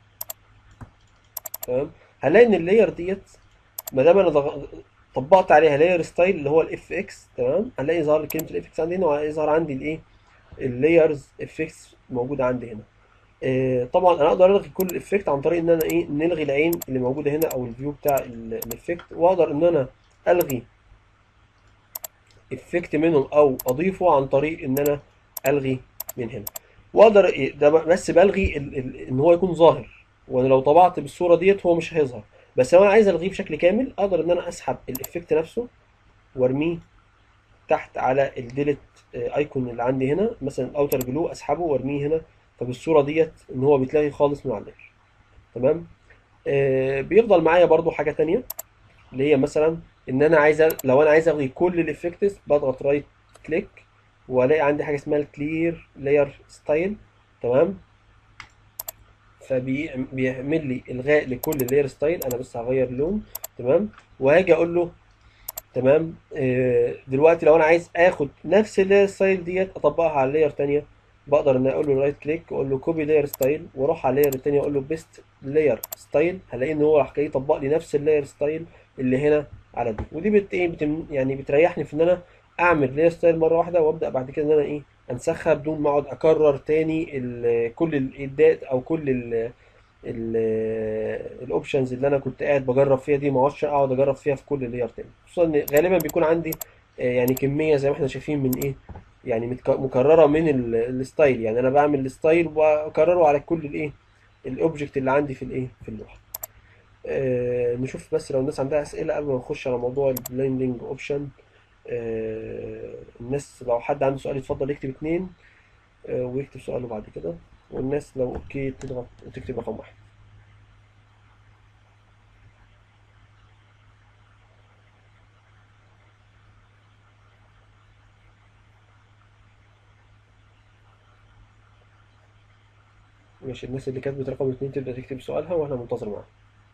تمام هلاقي ان اللاير ديت ما دام انا ضغ- طبقت عليها لاير ستايل اللي هو الاف اكس تمام هنلاقي ظهر لي كلمه الاف اكس عندي هنا وهيظهر عندي الايه اللايرز افكتس موجوده عندي هنا آه، طبعا انا اقدر الغي كل افكت عن طريق ان انا ايه نلغي العين اللي موجوده هنا او الفيو بتاع الافكت واقدر ان انا الغي افكت منهم او اضيفه عن طريق ان انا الغي من هنا واقدر إيه، ده بس بلغي ال- ال- ان هو يكون ظاهر وانا لو طبعت بالصوره ديت هو مش هيظهر بس لو انا عايز الغيه بشكل كامل اقدر ان انا اسحب الافكت نفسه وارميه تحت على الديلت ايكون اللي عندي هنا مثلا الاوتر جلو اسحبه وارميه هنا فبالصوره ديت ان هو بيتلغي خالص من على اللير تمام آه بيفضل معايا برضو حاجه تانية اللي هي مثلا ان انا عايز أ- لو انا عايز الغي كل الافكتس بضغط رايت كليك والاقي عندي حاجه اسمها الكلير لاير ستايل تمام فبيعمل لي الغاء لكل اللاير ستايل انا بس هغير لون تمام وهاجي اقول له تمام آه، دلوقتي لو انا عايز اخد نفس اللاير ستايل ديت اطبقها على لاير تانية بقدر ان اقول له رايت كليك واقول له كوبي لاير ستايل واروح على اللاير التانية اقول له بيست لاير ستايل هلاقي ان هو راح جاي يطبق لي نفس اللاير ستايل اللي هنا على دي ودي بت ايه بتم يعني بتريحني في ان انا اعمل لاير ستايل مره واحده وابدا بعد كده ان انا ايه انسخها بدون ما اقعد اكرر تاني ال- كل الايدات او كل ال الاوبشنز اللي انا كنت قاعد بجرب فيها دي ما اقعدش اقعد اجرب فيها في كل لاير تاني خصوصا ان غالبا بيكون عندي آه، يعني كميه زي ما احنا شايفين من ايه يعني متك- مكرره من ال- الستايل يعني انا بعمل الستايل واكرره على كل الايه الاوبجكت اللي عندي في الايه في اللوحه آه نشوف بس لو الناس عندها اسئله قبل ما نخش على موضوع البلندنج اوبشن آه الناس لو حد عنده سؤال يتفضل يكتب اتنين آه ويكتب سؤاله بعد كده والناس لو اوكي تضغط تكتب رقم واحد ماشي الناس اللي كاتبة رقم اتنين تبدأ تكتب سؤالها واحنا منتظر معاها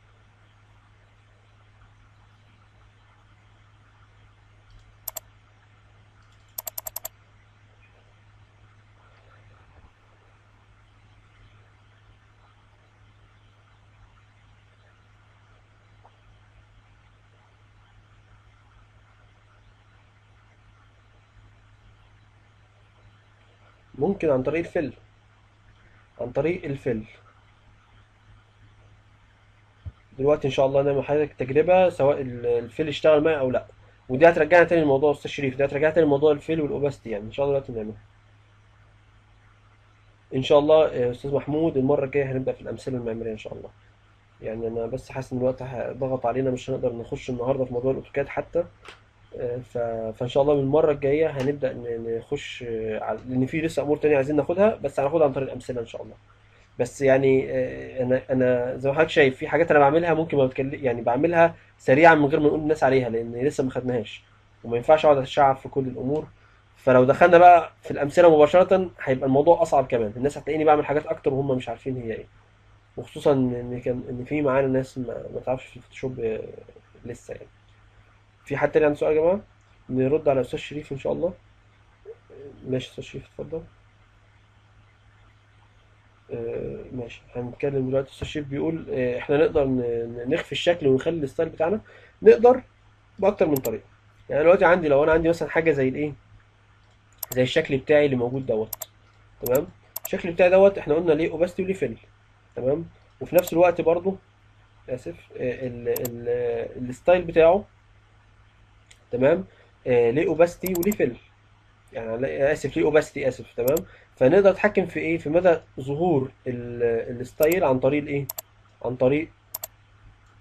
ممكن عن طريق الفل عن طريق الفل دلوقتي ان شاء الله نعمل حضرتك تجربة سواء ال- الفل اشتغل معي او لا ودي هترجعنا تاني لموضوع استاذ شريف دي هترجعنا تاني لموضوع الفل والاوباستي يعني ان شاء الله دلوقتي نعملها ان شاء الله يا استاذ محمود المرة الجاية هنبدأ في الامثلة المعمارية ان شاء الله يعني انا بس حاسس ان الوقت ه- ضغط علينا مش هنقدر نخش النهارده في موضوع الاوتوكاد حتى آه، ف... فان شاء الله من المره الجايه هنبدا ن- نخش آه، على... لان في لسه امور تانية عايزين ناخدها بس هناخدها عن طريق الامثله ان شاء الله بس يعني آه، انا انا زي ما حضرتك شايف في حاجات انا بعملها ممكن ما بتكلم يعني بعملها سريعا من غير ما نقول للناس عليها لان لسه ما خدناهاش وما ينفعش اقعد اتشعب في كل الامور فلو دخلنا بقى في الامثله مباشره هيبقى الموضوع اصعب كمان الناس هتلاقيني بعمل حاجات اكتر وهم مش عارفين هي ايه وخصوصا ان كان ان في معانا ناس ما, ما تعرفش في الفوتوشوب آه، لسه يعني في حد تاني عنده سؤال يا جماعه نرد على استاذ شريف ان شاء الله ماشي استاذ شريف اتفضل آه، ماشي هنتكلم دلوقتي استاذ شريف بيقول آه، احنا نقدر ن- ن- نخفي الشكل ونخلي الستايل بتاعنا نقدر باكتر من طريقه يعني دلوقتي عندي لو انا عندي مثلا حاجه زي الايه زي الشكل بتاعي اللي موجود دوت تمام الشكل بتاعي دوت احنا قلنا ليه اوباستي وليه فيل تمام وفي نفس الوقت برضو اسف آه، ال ال الستايل بتاعه تمام آه، ليه اوباستي وليه فيل يعني لا- اسف ليه اوباستي اسف تمام فنقدر نتحكم في ايه في مدى ظهور ال- الستايل عن طريق الايه عن طريق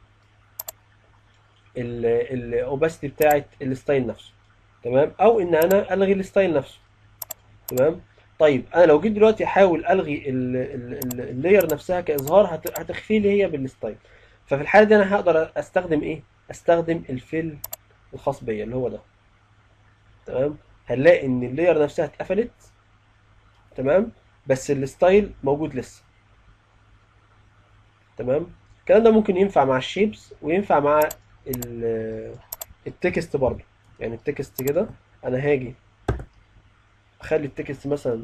الاوباسيتي بتاعه الستايل نفسه تمام او ان انا الغي الستايل نفسه تمام طيب انا لو جيت دلوقتي احاول الغي اللاير نفسها كاظهار هت- هتخفي لي هي بالستايل ففي الحاله دي انا هقدر استخدم ايه استخدم الفيل الخاص بيا اللي هو ده تمام هنلاقي ان اللاير نفسها اتقفلت تمام بس الستايل موجود لسه تمام الكلام ده ممكن ينفع مع الشيبس وينفع مع ال- التكست برضه يعني التكست كده انا هاجي اخلي التكست مثلا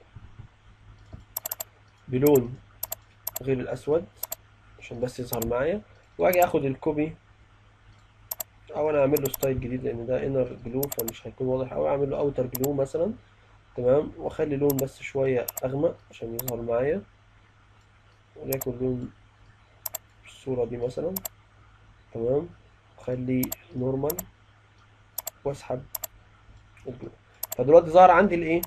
بلون غير الاسود عشان بس يظهر معايا واجي اخد الكوبي او انا اعمل له ستايل جديد لان ده انر جلو فمش هيكون واضح او اعمل له اوتر جلو مثلا تمام واخلي لون بس شويه اغمق عشان يظهر معايا وليكن لون الصوره دي مثلا تمام واخليه نورمال واسحب الجلو فدلوقتي ظهر عندي الايه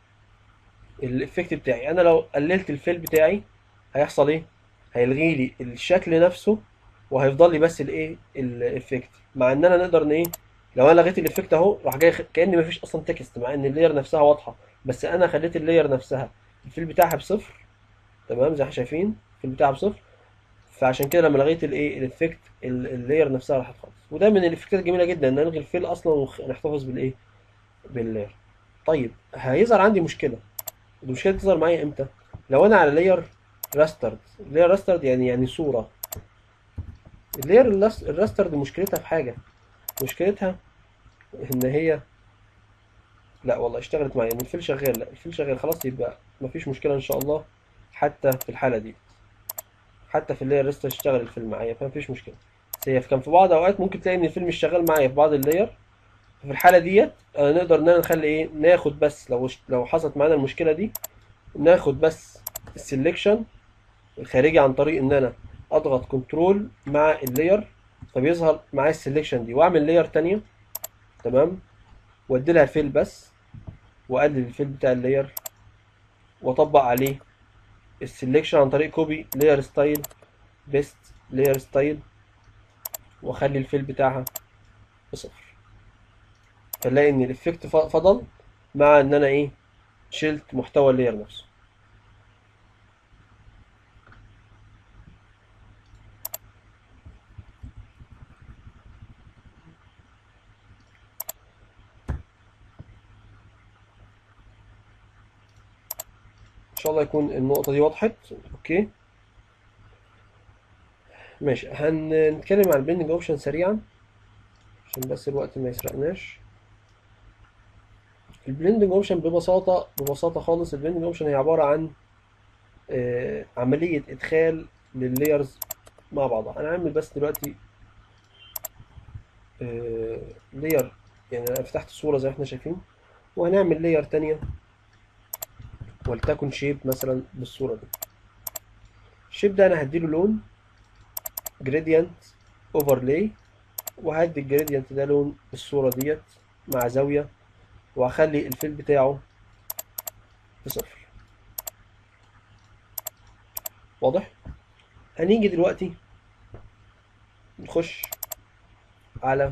الافكت بتاعي انا لو قللت الفيل بتاعي هيحصل ايه هيلغي لي الشكل نفسه وهيفضل لي بس الايه الافكت مع ان انا نقدر ان ايه لو انا لغيت الافكت اهو راح جاي خ- كأن مفيش اصلا تكست مع ان اللاير نفسها واضحه بس انا خليت اللاير نفسها الفيل بتاعها بصفر تمام زي ما احنا شايفين الفيل بتاعها بصفر فعشان كده لما لغيت الايه الافكت ال- اللاير نفسها راحت خالص وده من الافكتات الجميله جدا ان نلغي الفيل اصلا ونحتفظ بالايه باللاير طيب هيظهر عندي مشكله المشكله دي تظهر معايا امتى لو انا على لاير راسترد لاير راسترد يعني يعني صوره اللاير الراسترد مشكلتها في حاجه مشكلتها ان هي لا والله اشتغلت معايا ان الفيل شغال لا الفيل شغال خلاص يبقى مفيش مشكله ان شاء الله حتى في الحاله دي حتى في اللاير لسه اشتغل الفيلم معايا فمفيش مشكله بس هي كان في بعض اوقات ممكن تلاقي ان الفيلم مش شغال معايا في بعض اللاير في الحاله ديت آه، نقدر ان انا نخلي ايه ناخد بس لو لو حصلت معانا المشكله دي ناخد بس السلكشن الخارجي عن طريق ان انا اضغط كنترول مع اللاير فبيظهر معايا السلكشن دي واعمل لاير تانية تمام وادي لها فيل بس واقلل الفيل بتاع اللاير واطبق عليه السلكشن عن طريق كوبي لاير ستايل بيست لاير ستايل واخلي الفيل بتاعها بصفر فنلاقي ان الافكت ف- فضل مع ان انا ايه شلت محتوى اللاير نفسه ان شاء الله يكون النقطة دي وضحت اوكي ماشي هنتكلم عن البلندنج اوبشن سريعا عشان بس الوقت ما يسرقناش البلندنج اوبشن ببساطة ببساطة خالص البلندنج اوبشن هي عبارة عن آه، عملية ادخال لللايرز مع بعضها انا هعمل بس دلوقتي لاير يعني انا فتحت الصورة زي ما احنا شايفين وهنعمل لاير تانية ولتكن شيب مثلا بالصورة دي الشيب ده انا هديله لون جريدينت اوفرلاي وهدي الجريدينت ده لون الصورة ديت مع زاوية وهخلي الفيل بتاعه بصفر واضح هنيجي دلوقتي نخش على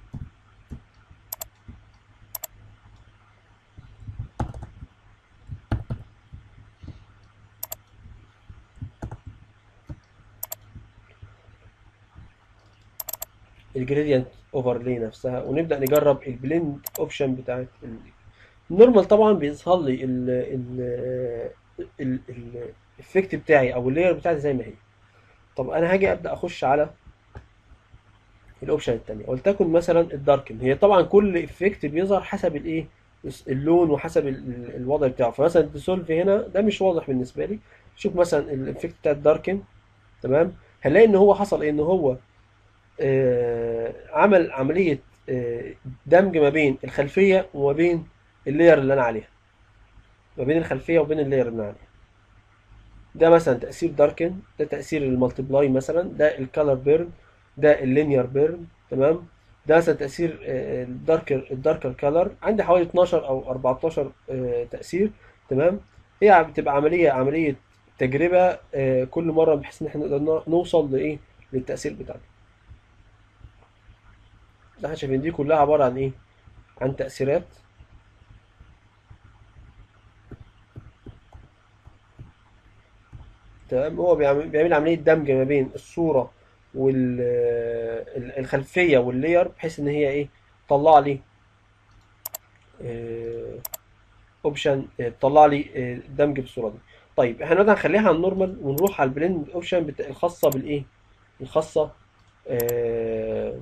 الجريدينت اوفرلاي نفسها ونبدأ نجرب البلند اوبشن بتاعت النورمال طبعا بيظهر لي ال ال الافكت بتاعي او اللاير بتاعتي زي ما هي طب انا هاجي ابدا اخش على الاوبشن التانية ولتكن مثلا الداركن هي طبعا كل افكت بيظهر حسب الايه اللون وحسب ال- ال- الوضع بتاعه فمثلا الديسولف هنا ده مش واضح بالنسبه لي شوف مثلا الافكت بتاع الداركن تمام هنلاقي ان هو حصل إيه؟ ان هو آه، عمل عمليه آه، دمج ما بين الخلفيه وما بين اللاير اللي انا عليها ما بين الخلفيه وبين اللاير اللي انا عليها ده مثلا تأثير داركن ده تأثير المالتيبلاي مثلا ده الكالر بيرن ده اللينير بيرن تمام ده مثلا تأثير آه، الداركر الداركر كالر عندي حوالي 12 او 14 آه، تأثير تمام هي بتبقى عملية عملية تجربة آه، كل مرة بحيث ان احنا نقدر نوصل لايه للتأثير بتاعنا اللي احنا شايفين دي كلها عباره عن ايه عن تاثيرات تمام هو بيعمل بيعمل عمليه دمج ما بين الصوره والخلفيه واللاير بحيث ان هي ايه تطلع لي اوبشن تطلع لي آه، دمج بالصوره دي طيب احنا دلوقتي هنخليها على النورمال ونروح على البلند اوبشن بتا... الخاصه بالايه الخاصه آه،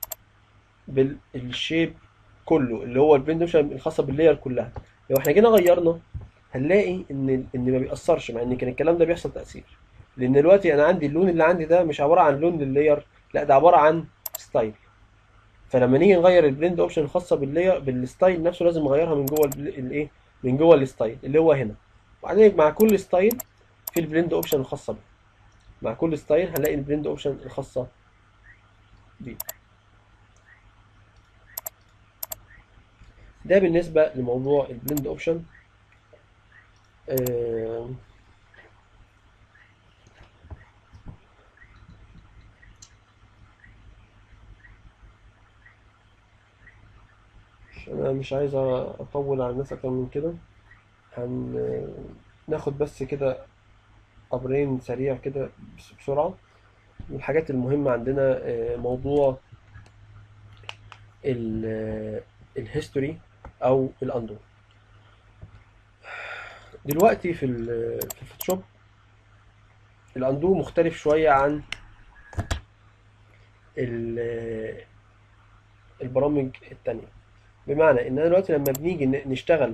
بالشيب كله اللي هو البلند اوبشن الخاصه باللاير كلها لو احنا جينا غيرنا هنلاقي ان ان ما بيأثرش مع ان كان الكلام ده بيحصل تأثير لان دلوقتي انا عندي اللون اللي عندي ده مش عباره عن لون لللاير لا ده عباره عن ستايل فلما نيجي نغير البلند اوبشن الخاصه باللاير بالستايل نفسه لازم نغيرها من جوه البل- الايه من جوه الستايل اللي هو هنا وبعدين مع كل ستايل في البلند اوبشن الخاصه بيه مع كل ستايل هنلاقي البلند اوبشن الخاصه بيه ده بالنسبه لموضوع البلند اوبشن آه، انا مش عايز اطول على الناس اكتر من كده هناخد بس كده امرين سريع كده بس- بسرعه من الحاجات المهمه عندنا آه، موضوع الهيستوري او الاندو دلوقتي في ال- في الفوتوشوب الاندو مختلف شويه عن ال- البرامج التانية بمعنى ان انا دلوقتي لما بنيجي ن- نشتغل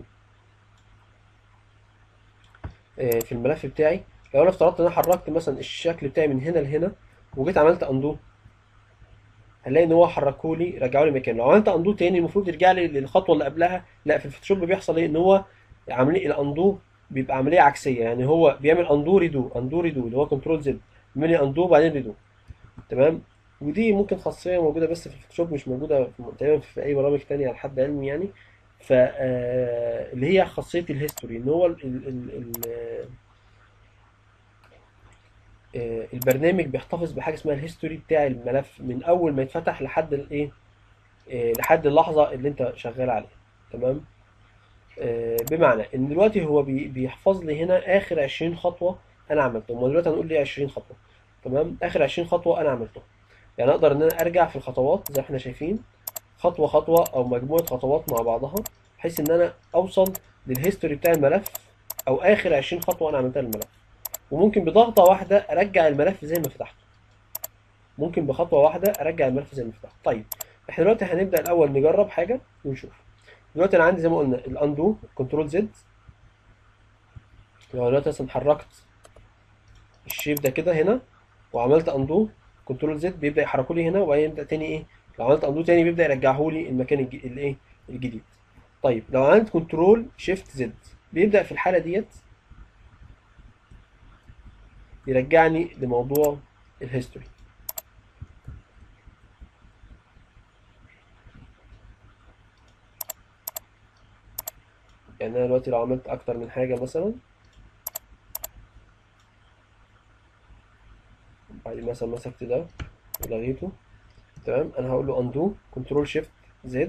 آه، في الملف بتاعي لو انا افترضت ان انا حركت مثلا الشكل بتاعي من هنا لهنا وجيت عملت اندو هنلاقي ان هو حركه لي رجعه لي مكانه لو عملت اندو تاني المفروض يرجع لي للخطوه اللي قبلها لا في الفوتوشوب بيحصل ايه ان هو عمليه الاندو بيبقى عمليه عكسيه يعني هو بيعمل اندو ريدو اندو ريدو اللي هو كنترول زد بيعمل لي اندو وبعدين ريدو تمام ودي ممكن خاصيه موجوده بس في الفوتوشوب مش موجوده في تقريبا في اي برامج تانية على حد علمي يعني ف آه، اللي هي خاصيه الهيستوري ان هو ال ال ال ال آه، البرنامج بيحتفظ بحاجه اسمها الهيستوري بتاع الملف من اول ما يتفتح لحد الايه آه، لحد اللحظه اللي انت شغال عليها تمام آه، بمعنى ان دلوقتي هو بي- بيحفظ لي هنا اخر 20 خطوه انا عملتهم ودلوقتي هنقول لي 20 خطوه تمام اخر 20 خطوه انا عملتهم يعني اقدر ان انا ارجع في الخطوات زي ما احنا شايفين خطوه خطوه او مجموعه خطوات مع بعضها بحيث ان انا اوصل للهيستوري بتاع الملف او اخر 20 خطوه انا عملتها للملف وممكن بضغطه واحده ارجع الملف زي ما فتحته ممكن بخطوه واحده ارجع الملف زي ما فتحته طيب احنا دلوقتي هنبدا الاول نجرب حاجه ونشوف دلوقتي انا عندي زي ما قلنا الاندو كنترول زد لو دلوقتي مثلا حركت الشيب ده كده هنا وعملت اندو كنترول زد بيبدا يحركه لي هنا وبعدين يبدا تاني ايه لو عملت اندو تاني بيبدا يرجعه لي المكان الج- الايه الجديد طيب لو عملت كنترول شيفت زد بيبدا في الحاله ديت يرجعني لموضوع الهيستوري يعني انا دلوقتي لو عملت اكتر من حاجه مثلا بعد مثلا مسكت ده ولغيته تمام انا هقول له undo كنترول شيفت زد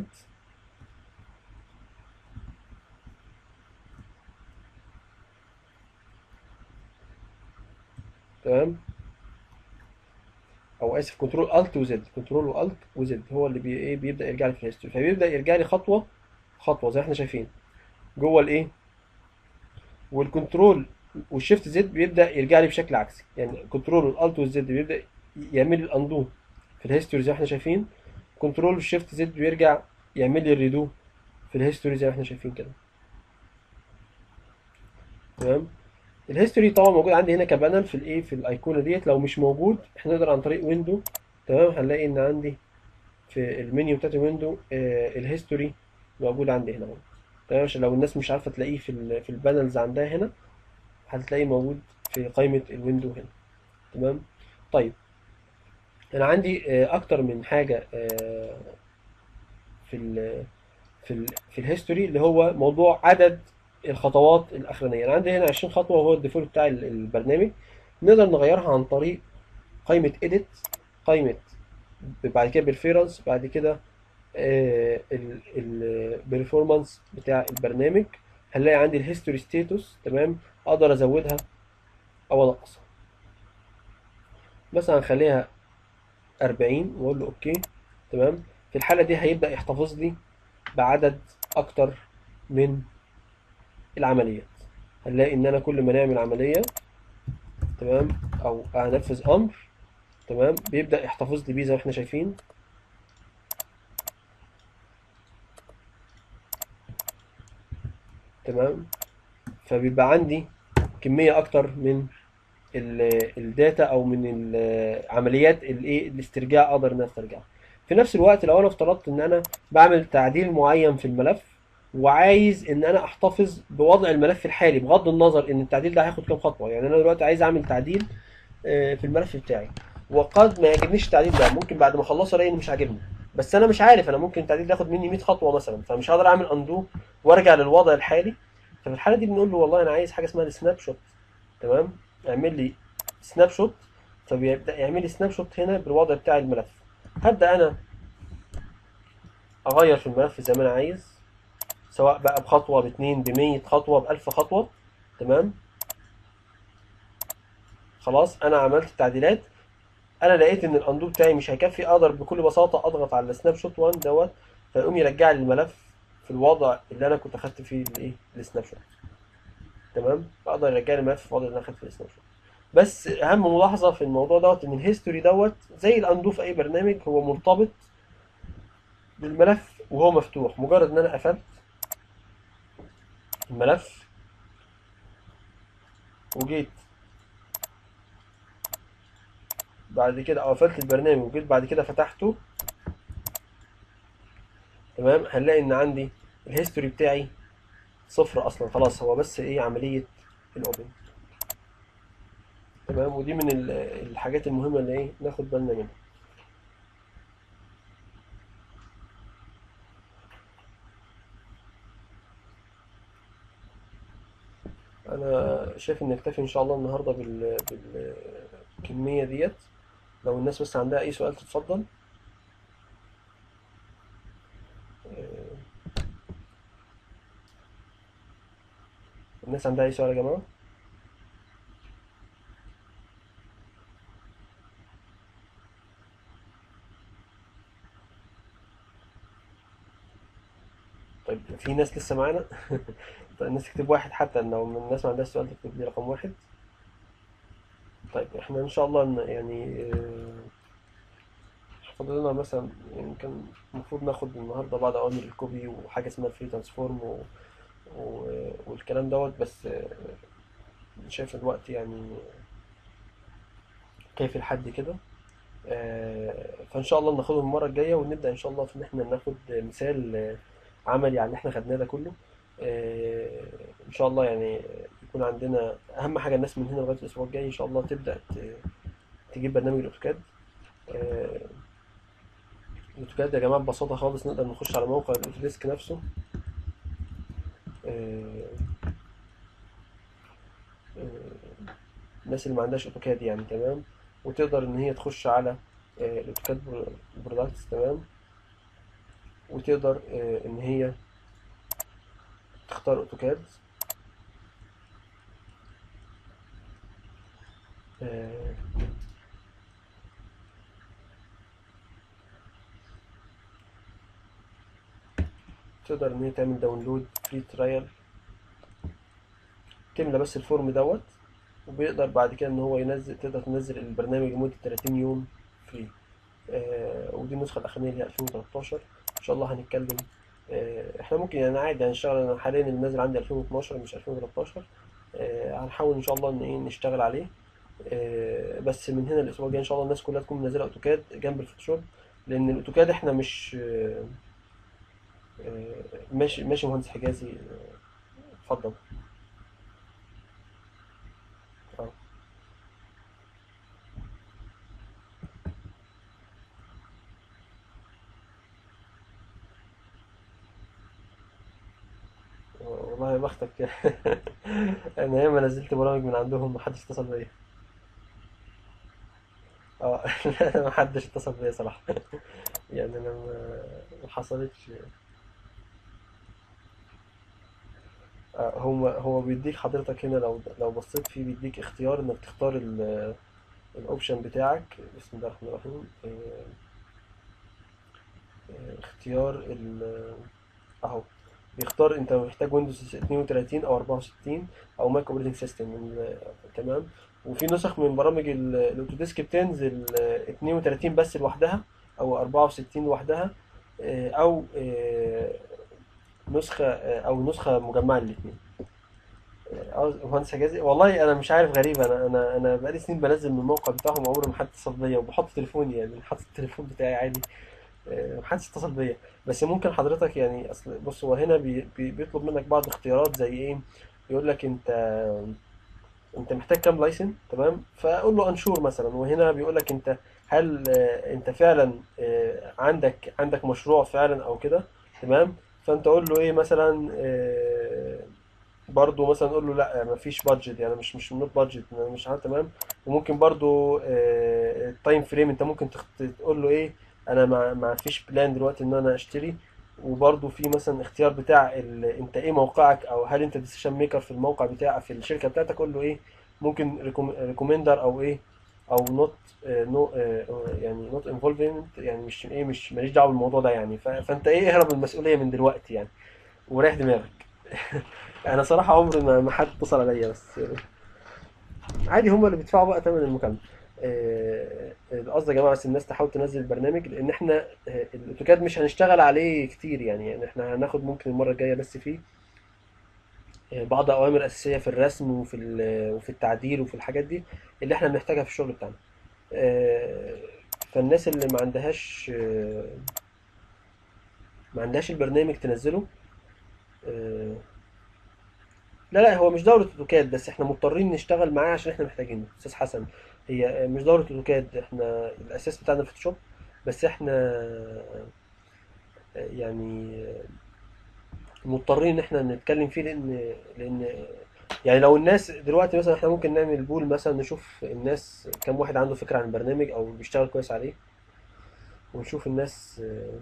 تمام او اسف كنترول الت وزد كنترول والت وزد هو اللي بي ايه بيبدا يرجع لي في الهيستوري فبيبدا يرجع لي خطوه خطوه زي ما احنا شايفين جوه الايه والكنترول والشيفت زد بيبدا يرجع لي بشكل عكسي يعني كنترول والالت والزد بيبدا يعمل لي الاندو في الهيستوري زي ما احنا شايفين كنترول والشيفت زد بيرجع يعمل لي الريدو في الهيستوري زي ما احنا شايفين كده تمام الهيستوري طبعا موجود عندي هنا كبانل في الايه في الايقونه ديت لو مش موجود احنا نقدر عن طريق ويندو تمام هنلاقي ان عندي في المنيو بتاعت الويندو آه الهيستوري موجود عندي هنا اهو تمام عشان لو الناس مش عارفه تلاقيه في ال في البانلز عندها هنا هتلاقيه موجود في قائمه الويندو هنا تمام طيب انا عندي آه اكتر من حاجه آه في ال في ال في الهيستوري اللي هو موضوع عدد الخطوات الاخرانيه انا عندي هنا 20 خطوه وهو الديفولت بتاع ال- البرنامج نقدر نغيرها عن طريق قائمه edit قائمه بعد كده بالفيرنس بعد كده البرفورمانس بتاع البرنامج هنلاقي عندي الهيستوري ستاتوس تمام اقدر ازودها او انقصها مثلا هنخليها 40 واقول له اوكي تمام في الحاله دي هيبدا يحتفظ لي بعدد اكتر من العمليات هنلاقي ان انا كل ما نعمل عمليه تمام او انفذ امر تمام بيبدا يحتفظ لي بيه زي ما احنا شايفين تمام فبيبقى عندي كميه اكتر من ال- الداتا او من العمليات الايه الاسترجاع اقدر ان انا استرجعها في نفس الوقت لو انا افترضت ان انا بعمل تعديل معين في الملف وعايز ان انا احتفظ بوضع الملف الحالي بغض النظر ان التعديل ده هياخد كام خطوه يعني انا دلوقتي عايز اعمل تعديل آه، في الملف بتاعي وقد ما يعجبنيش التعديل ده ممكن بعد ما اخلصه الاقي انه مش عاجبني بس انا مش عارف انا ممكن التعديل ده ياخد مني 100 خطوه مثلا فمش هقدر اعمل اندو وارجع للوضع الحالي ففي الحاله دي بنقول له والله انا عايز حاجه اسمها السناب شوت تمام اعمل لي سناب شوت فبيبدا يعمل لي سناب شوت هنا بالوضع بتاع الملف هبدا انا اغير في الملف زي ما انا عايز سواء بقى بخطوه باتنين بمية خطوه بألف خطوه تمام خلاص انا عملت التعديلات انا لقيت ان الاندو بتاعي مش هيكفي اقدر بكل بساطه اضغط على السناب شوت 1 دوت فيقوم يرجع لي الملف في الوضع اللي انا كنت اخدت فيه الايه السناب شوت تمام فاقدر يرجع لي الملف في الوضع اللي انا اخدت فيه السناب شوت بس اهم ملاحظه في الموضوع دوت ان الهيستوري دوت زي الاندو في اي برنامج هو مرتبط بالملف وهو مفتوح مجرد ان انا قفلت الملف وجيت بعد كده او قفلت البرنامج وجيت بعد كده فتحته تمام هنلاقي ان عندي الهيستوري بتاعي صفر اصلا خلاص هو بس ايه عمليه الاوبن تمام ودي من ال- الحاجات المهمه اللي ايه ناخد بالنا منها انا شايف ان نكتفي ان شاء الله النهارده بال... بالكميه ديت لو الناس بس عندها اي سؤال تتفضل آه، الناس عندها اي سؤال يا جماعه طيب في ناس لسه معانا طيب الناس تكتب واحد حتى لو من الناس ما عندهاش سؤال تكتب لي رقم واحد طيب احنا ان شاء الله ن- يعني آه، فاضل لنا مثلا يعني كان المفروض ناخد النهارده بعض اوامر الكوبي وحاجه اسمها فري ترانسفورم و... و... والكلام دوت بس آه، شايف الوقت يعني كيف الحد كده آه، فان شاء الله ناخدهم المره الجايه ونبدا ان شاء الله في ان احنا ناخد مثال آه، عملي على اللي احنا خدناه ده كله آه، ان شاء الله يعني يكون عندنا اهم حاجه الناس من هنا لغايه الاسبوع الجاي ان شاء الله تبدا ت- تجيب برنامج الاوتوكاد آه، الاوتوكاد يا جماعه ببساطه خالص نقدر نخش على موقع الاوتوديسك نفسه آه، آه، الناس اللي ما عندهاش اوتوكاد يعني تمام وتقدر ان هي تخش على آه، الاوتوكاد برودكتس تمام وتقدر آه، ان هي تختار اوتوكاد آه، تقدر ان هي تعمل داونلود فري ترايل تملى بس الفورم دوت وبيقدر بعد كده ان هو ينزل تقدر تنزل البرنامج لمدة 30 يوم فري آه ودي النسخة الأخرانية اللي هي 2013 إن شاء الله هنتكلم آه احنا ممكن يعني عادي هنشتغل أنا حاليا اللي نازل عندي 2012 مش 2013 آه هنحاول إن شاء الله إن إيه نشتغل عليه آه بس من هنا الأسبوع الجاي إن شاء الله الناس كلها تكون منزلة أوتوكاد جنب الفوتوشوب لأن الأوتوكاد احنا مش آه آه ماشي ماشي مهندس حجازي آه، اتفضل اه والله يا بختك انا ياما نزلت برامج من عندهم محدش اتصل بيا اه لا ما حدش اتصل بيا صراحة يعني انا ما ما حصلتش آه، هو هو بيديك حضرتك هنا لو لو بصيت فيه بيديك اختيار انك تختار الاوبشن بتاعك بسم الله الرحمن الرحيم آه، آه، اختيار ال اهو بيختار انت محتاج ويندوز 32 او 64 او ماك اوبريتنج سيستم تمام وفي نسخ من برامج ال- الاوتوديسك بتنزل آه، 32 بس لوحدها او 64 لوحدها آه، او آه، نسخة آه، او نسخة مجمعة للاثنين مهندس حجازي والله انا مش عارف غريب انا انا انا بقالي سنين بنزل من الموقع بتاعهم عمري ما حد اتصل بيا وبحط تليفوني يعني حاطط التليفون بتاعي عادي آه، محدش اتصل بيا بس ممكن حضرتك يعني اصل بص هو هنا بي بي بيطلب منك بعض اختيارات زي ايه يقول لك انت انت محتاج كام لايسن تمام فاقول له انشور مثلا وهنا بيقول لك انت هل آه، انت فعلا آه، عندك عندك مشروع فعلا او كده تمام فانت قول له ايه مثلا آه، برضو مثلا قول له لا مفيش بادجت يعني مش مش نوت بادجت مش عارف تمام وممكن برضو التايم فريم انت ممكن تخت- تقول له ايه انا ما ما فيش بلان دلوقتي ان انا اشتري وبرضو في مثلا اختيار بتاع ال... انت ايه موقعك او هل انت ديسيشن ميكر في الموقع بتاعك في الشركه بتاعتك قول له ايه ممكن ريكومندر او ايه او نوت نو يعني نوت انفولفمنت يعني مش ايه مش ماليش دعوه بالموضوع ده يعني ف... فانت ايه اهرب من المسؤوليه من دلوقتي يعني وريح دماغك انا صراحه عمري ما ما حد اتصل عليا بس عادي هم اللي بيدفعوا بقى ثمن المكالمه آه، القصد يا جماعه بس الناس تحاول تنزل البرنامج لان احنا آه، الاوتوكاد مش هنشتغل عليه كتير يعني يعني احنا هناخد ممكن المره الجايه بس فيه آه، بعض اوامر اساسيه في الرسم وفي ال- وفي التعديل وفي الحاجات دي اللي احنا بنحتاجها في الشغل بتاعنا آه، فالناس اللي ما عندهاش آه، ما عندهاش البرنامج تنزله آه، لا لا هو مش دورة اوتوكاد بس احنا مضطرين نشتغل معاه عشان احنا محتاجينه استاذ حسن هي مش دورة اوتوكاد احنا الاساس بتاعنا فوتوشوب بس احنا يعني مضطرين ان احنا نتكلم فيه لان لان يعني لو الناس دلوقتي مثلا احنا ممكن نعمل بول مثلا نشوف الناس كم واحد عنده فكرة عن البرنامج او بيشتغل كويس عليه ونشوف الناس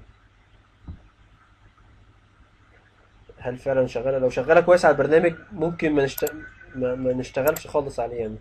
هل فعلا شغالة لو شغالة كويس على البرنامج ممكن ما, نشت... ما... ما نشتغلش خالص عليه يعني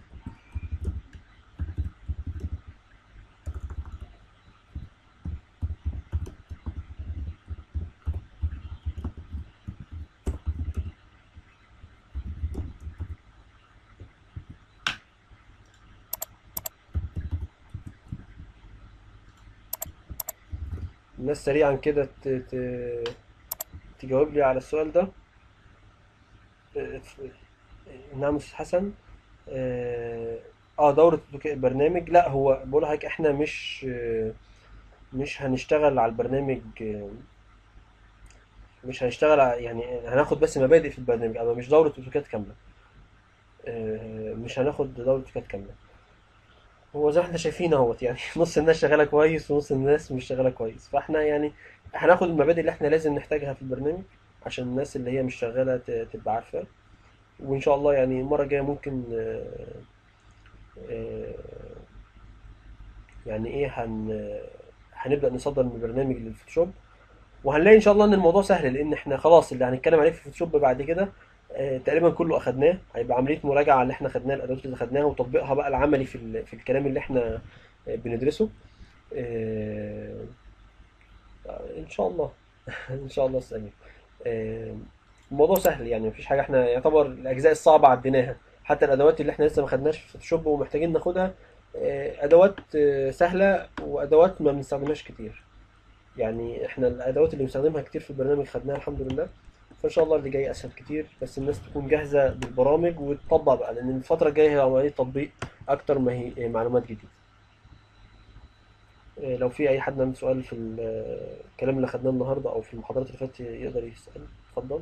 الناس سريعا كده ت... ت... تجاوب لي على السؤال ده اه نعم استاذ حسن اه آه، دورة البرنامج لا هو بقول لحضرتك احنا مش آه، مش هنشتغل على البرنامج آه، مش هنشتغل على يعني هناخد بس مبادئ في البرنامج اما مش دورة اوتوكاد كاملة آه، مش هناخد دورة اوتوكاد كاملة هو زي ما احنا شايفين اهوت يعني نص الناس شغالة كويس ونص الناس مش شغالة كويس فاحنا يعني هناخد المبادئ اللي احنا لازم نحتاجها في البرنامج عشان الناس اللي هي مش شغالة ت- تبقى عارفة وان شاء الله يعني المرة الجاية ممكن آه، آه، يعني ايه هن هنبدأ نصدر من البرنامج للفوتوشوب وهنلاقي ان شاء الله ان الموضوع سهل لان احنا خلاص اللي هنتكلم عليه في الفوتوشوب بعد كده آه، تقريبا كله اخدناه هيبقى عمليه مراجعه على اللي احنا خدناه الادوات اللي خدناها وتطبيقها بقى العملي في ال- في الكلام اللي احنا آه، بندرسه آه، ان شاء الله ان شاء الله استاذ أمين. آه، الموضوع سهل يعني مفيش حاجه احنا يعتبر الاجزاء الصعبه عديناها حتى الادوات اللي احنا لسه ما خدناش في الفوتوشوب ومحتاجين ناخدها آه، ادوات آه، سهله وادوات ما بنستخدمهاش كتير يعني احنا الادوات اللي بنستخدمها كتير في البرنامج خدناها الحمد لله فان شاء الله اللي جاي اسهل كتير بس الناس تكون جاهزه بالبرامج وتطبق بقى لان الفتره الجايه هي عمليه تطبيق اكتر ما هي معلومات جديده إيه، لو في اي حد عنده سؤال في ال- الكلام اللي خدناه النهارده او في المحاضرات اللي فاتت يقدر يسال اتفضل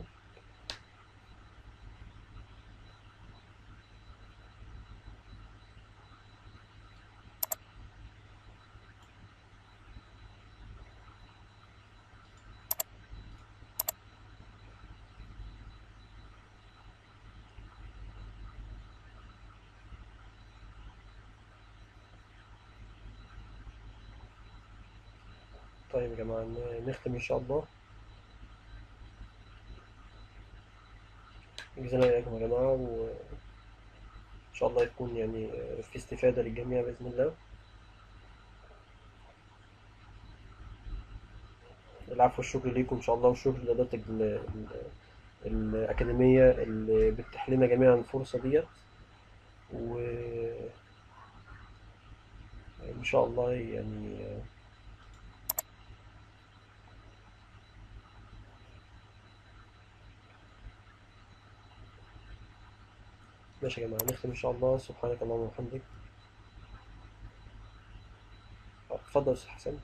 طيب يا جماعة ن- نختم إن شاء الله جزانا إياكم يا جماعة وإن شاء الله يكون يعني في استفادة للجميع بإذن الله العفو والشكر ليكم إن شاء الله والشكر لإدارة ال- ال- الأكاديمية اللي بتتيح لنا جميعا الفرصة ديت وإن شاء الله يعني ماشي يا جماعة نختم إن شاء الله سبحانك اللهم وبحمدك اتفضل يا أستاذ حسن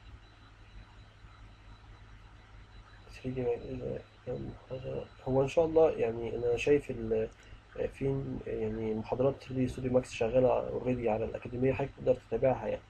3D هو إن شاء الله يعني أنا شايف ال في يعني محاضرات 3D ستوديو ماكس شغالة اوريدي على الأكاديمية حضرتك تقدر تتابعها يعني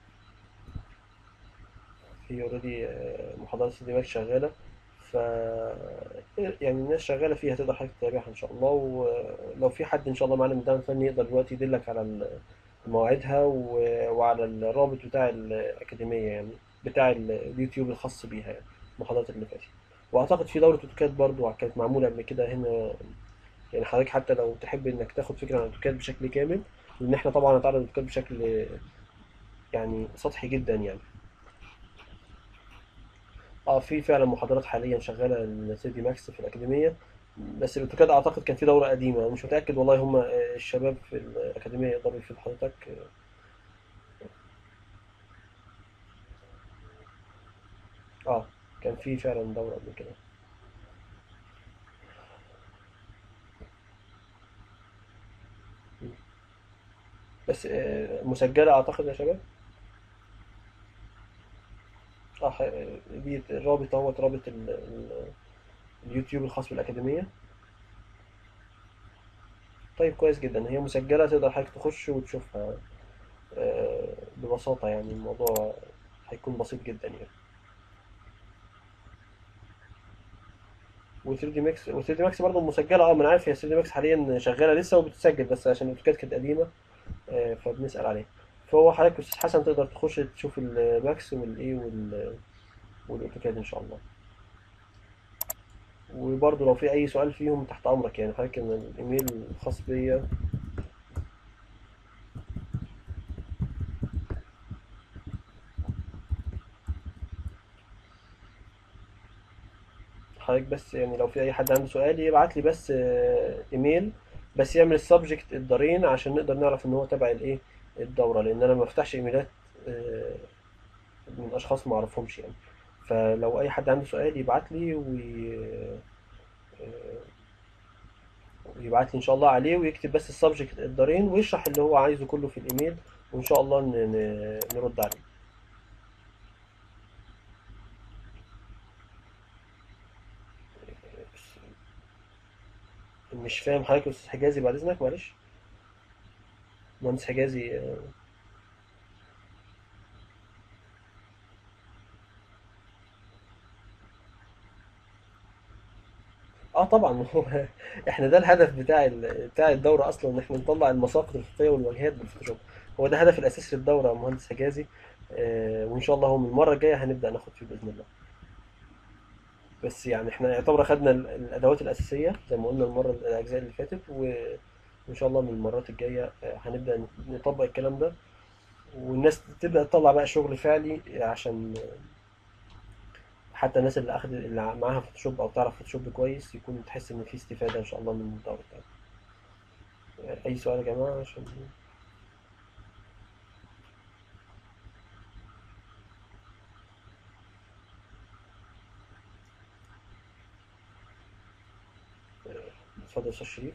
في اوريدي محاضرات 3D ماكس شغالة ف يعني الناس شغالة فيها تقدر حضرتك تتابعها إن شاء الله ولو في حد إن شاء الله معانا من الدعم الفني يقدر دلوقتي يدلك على ال- مواعيدها و- وعلى الرابط بتاع الأكاديمية يعني بتاع ال- اليوتيوب الخاص بيها يعني المحاضرات اللي فاتت وأعتقد في دورة أوتوكاد برضو كانت معمولة قبل كده هنا يعني حضرتك حتى لو تحب إنك تاخد فكرة عن أوتوكاد بشكل كامل لأن إحنا طبعا هنتعرض لأوتوكاد بشكل يعني سطحي جدا يعني اه في فعلا محاضرات حاليا شغالة للسي دي ماكس في الأكاديمية بس الأوتوكاد أعتقد كان في دورة قديمة أنا مش متأكد والله هم الشباب في الأكاديمية يقدروا يفيدوا حضرتك اه كان في فعلا دورة قبل كده بس آه، مسجلة أعتقد يا شباب اه ح- دي الرابط اهوت رابط ال- ال- اليوتيوب الخاص بالأكاديمية طيب كويس جدا هي مسجلة تقدر حضرتك تخش وتشوفها آه، ببساطة يعني الموضوع هيكون بسيط جدا يعني و 3 دي ماكس و 3 دي ماكس برضه مسجلة اه ما انا عارف هي 3 دي ماكس حاليا شغالة لسه وبتسجل بس عشان الاوتوكاد كانت قديمة آه، فبنسأل عليها فهو حضرتك يا أستاذ حسن تقدر تخش تشوف الماكس والايه وال- والاوتوكاد ان شاء الله وبرضه لو في اي سؤال فيهم تحت امرك يعني حضرتك إن الايميل الخاص بيا حضرتك بس يعني لو في اي حد عنده سؤال يبعت لي بس آه، ايميل بس يعمل السبجكت الدارين عشان نقدر نعرف ان هو تبع الايه الدورة لان انا ما بفتحش ايميلات آه، من اشخاص ما اعرفهمش يعني فلو اي حد عنده سؤال يبعت لي وي... آه، ويبعت لي ان شاء الله عليه ويكتب بس السبجكت الدارين ويشرح اللي هو عايزه كله في الايميل وان شاء الله ن... ن... نرد عليه مش فاهم حضرتك يا استاذ حجازي بعد اذنك معلش مهندس حجازي اه آه طبعا هو احنا ده الهدف بتاع ال... بتاع الدوره اصلا ان احنا نطلع المساقط الخطيه والواجهات بالفوتوشوب هو ده الهدف الاساسي للدوره يا مهندس حجازي آه وان شاء الله هو من المره الجايه هنبدا ناخد فيه باذن الله بس يعني احنا يعتبر خدنا ال- الادوات الاساسيه زي ما قلنا المره الاجزاء اللي فاتت و... وان شاء الله من المرات الجايه آه، هنبدا نطبق الكلام ده والناس تبدا تطلع بقى شغل فعلي عشان حتى الناس اللي اخد اللي معاها فوتوشوب او تعرف فوتوشوب كويس يكون تحس ان في استفاده ان شاء الله من الدورة بتاعتنا اي سؤال يا جماعه عشان اتفضل يا استاذ شريف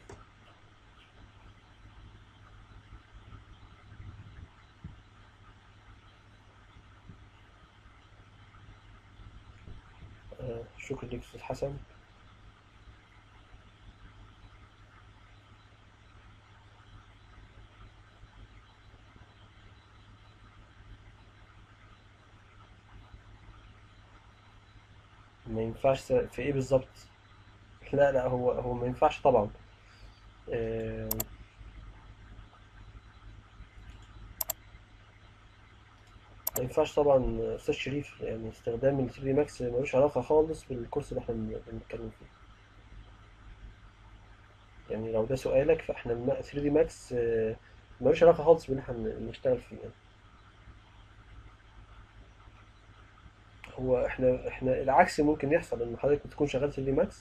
آه، شكرا لك استاذ حسن ما ينفعش في ايه بالظبط لا لا هو هو ما ينفعش طبعا آه، ما ينفعش طبعا استاذ شريف يعني استخدام ال 3 دي ماكس ملوش علاقة خالص بالكورس اللي احنا بن- بنتكلم فيه يعني لو ده سؤالك فاحنا الم- 3 دي ماكس آه، ملوش علاقة خالص باللي احنا بنشتغل فيه يعني. هو احنا احنا العكس ممكن يحصل ان حضرتك بتكون شغال 3 دي ماكس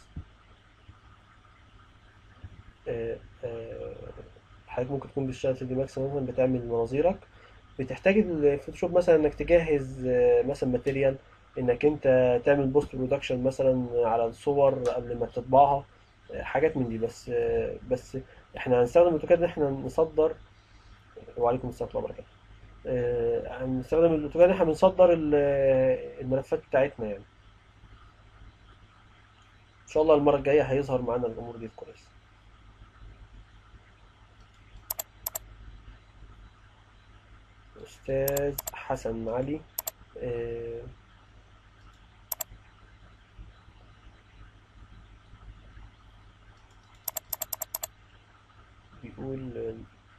آه، آه، حضرتك ممكن تكون بتشتغل 3 دي ماكس مثلا بتعمل مناظيرك بتحتاج الفوتوشوب مثلا انك تجهز آه، مثلا ماتيريال انك انت تعمل بوست برودكشن مثلا على الصور قبل ما تطبعها آه، حاجات من دي بس آه، بس احنا هنستخدم الاوتوكاد ان احنا نصدر وعليكم السلام ورحمه الله وبركاته آه، هنستخدم الاوتوكاد ان احنا بنصدر ال- الملفات بتاعتنا يعني ان شاء الله المره الجايه هيظهر معانا الامور دي كويس استاذ حسن علي آه، بيقول آه،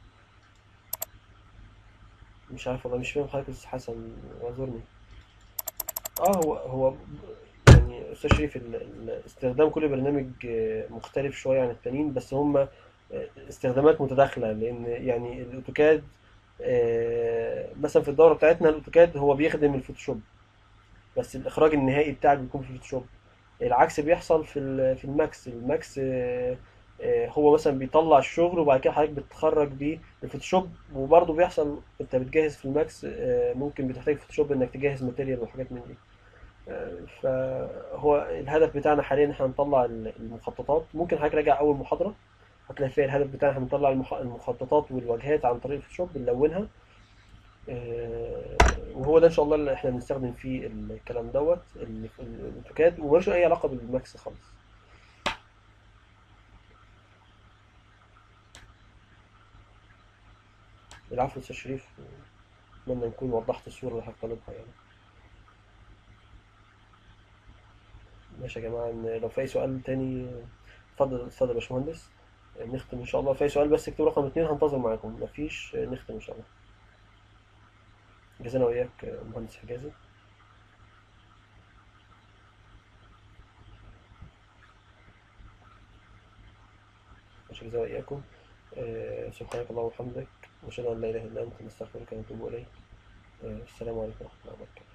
مش عارف والله مش فاهم حضرتك يا استاذ حسن اعذرني اه هو هو يعني استاذ شريف ال- ال- استخدام كل برنامج آه، مختلف شويه عن التانيين بس هم آه، استخدامات متداخله لان يعني الاوتوكاد آه، مثلا في الدوره بتاعتنا الاوتوكاد هو بيخدم الفوتوشوب بس الاخراج النهائي بتاعك بيكون في الفوتوشوب العكس بيحصل في ال- في الماكس الماكس آه، آه، هو مثلا بيطلع الشغل وبعد كده حضرتك بتخرج بيه الفوتوشوب وبرضه بيحصل انت بتجهز في الماكس آه، ممكن بتحتاج فوتوشوب انك تجهز ماتيريال وحاجات من دي آه، فهو الهدف بتاعنا حاليا ان احنا نطلع ال- المخططات ممكن حضرتك راجع اول محاضرة هتلاقي فيها الهدف بتاعنا احنا بنطلع المخ- المخططات والواجهات عن طريق الفوتوشوب بنلونها آه، وهو ده ان شاء الله اللي احنا بنستخدم فيه الكلام دوت ال- الاوتوكاد وملوش اي علاقة بالماكس خالص العفو يا استاذ شريف اتمنى نكون وضحت الصورة اللي حضرتك طالبها يعني ماشي يا جماعة إن لو في اي سؤال تاني اتفضل اتفضل يا باشمهندس نختم ان شاء الله في اي سؤال بس اكتب رقم اتنين هنتظر معاكم مفيش نختم ان شاء الله جزانا وإياك مهندس حجازي ماشي جزانا وإياكم آه، سبحانك اللهم وبحمدك وأشهد أن لا إله إلا أنت نستغفرك ونتوب إليك آه، السلام عليكم ورحمة الله وبركاته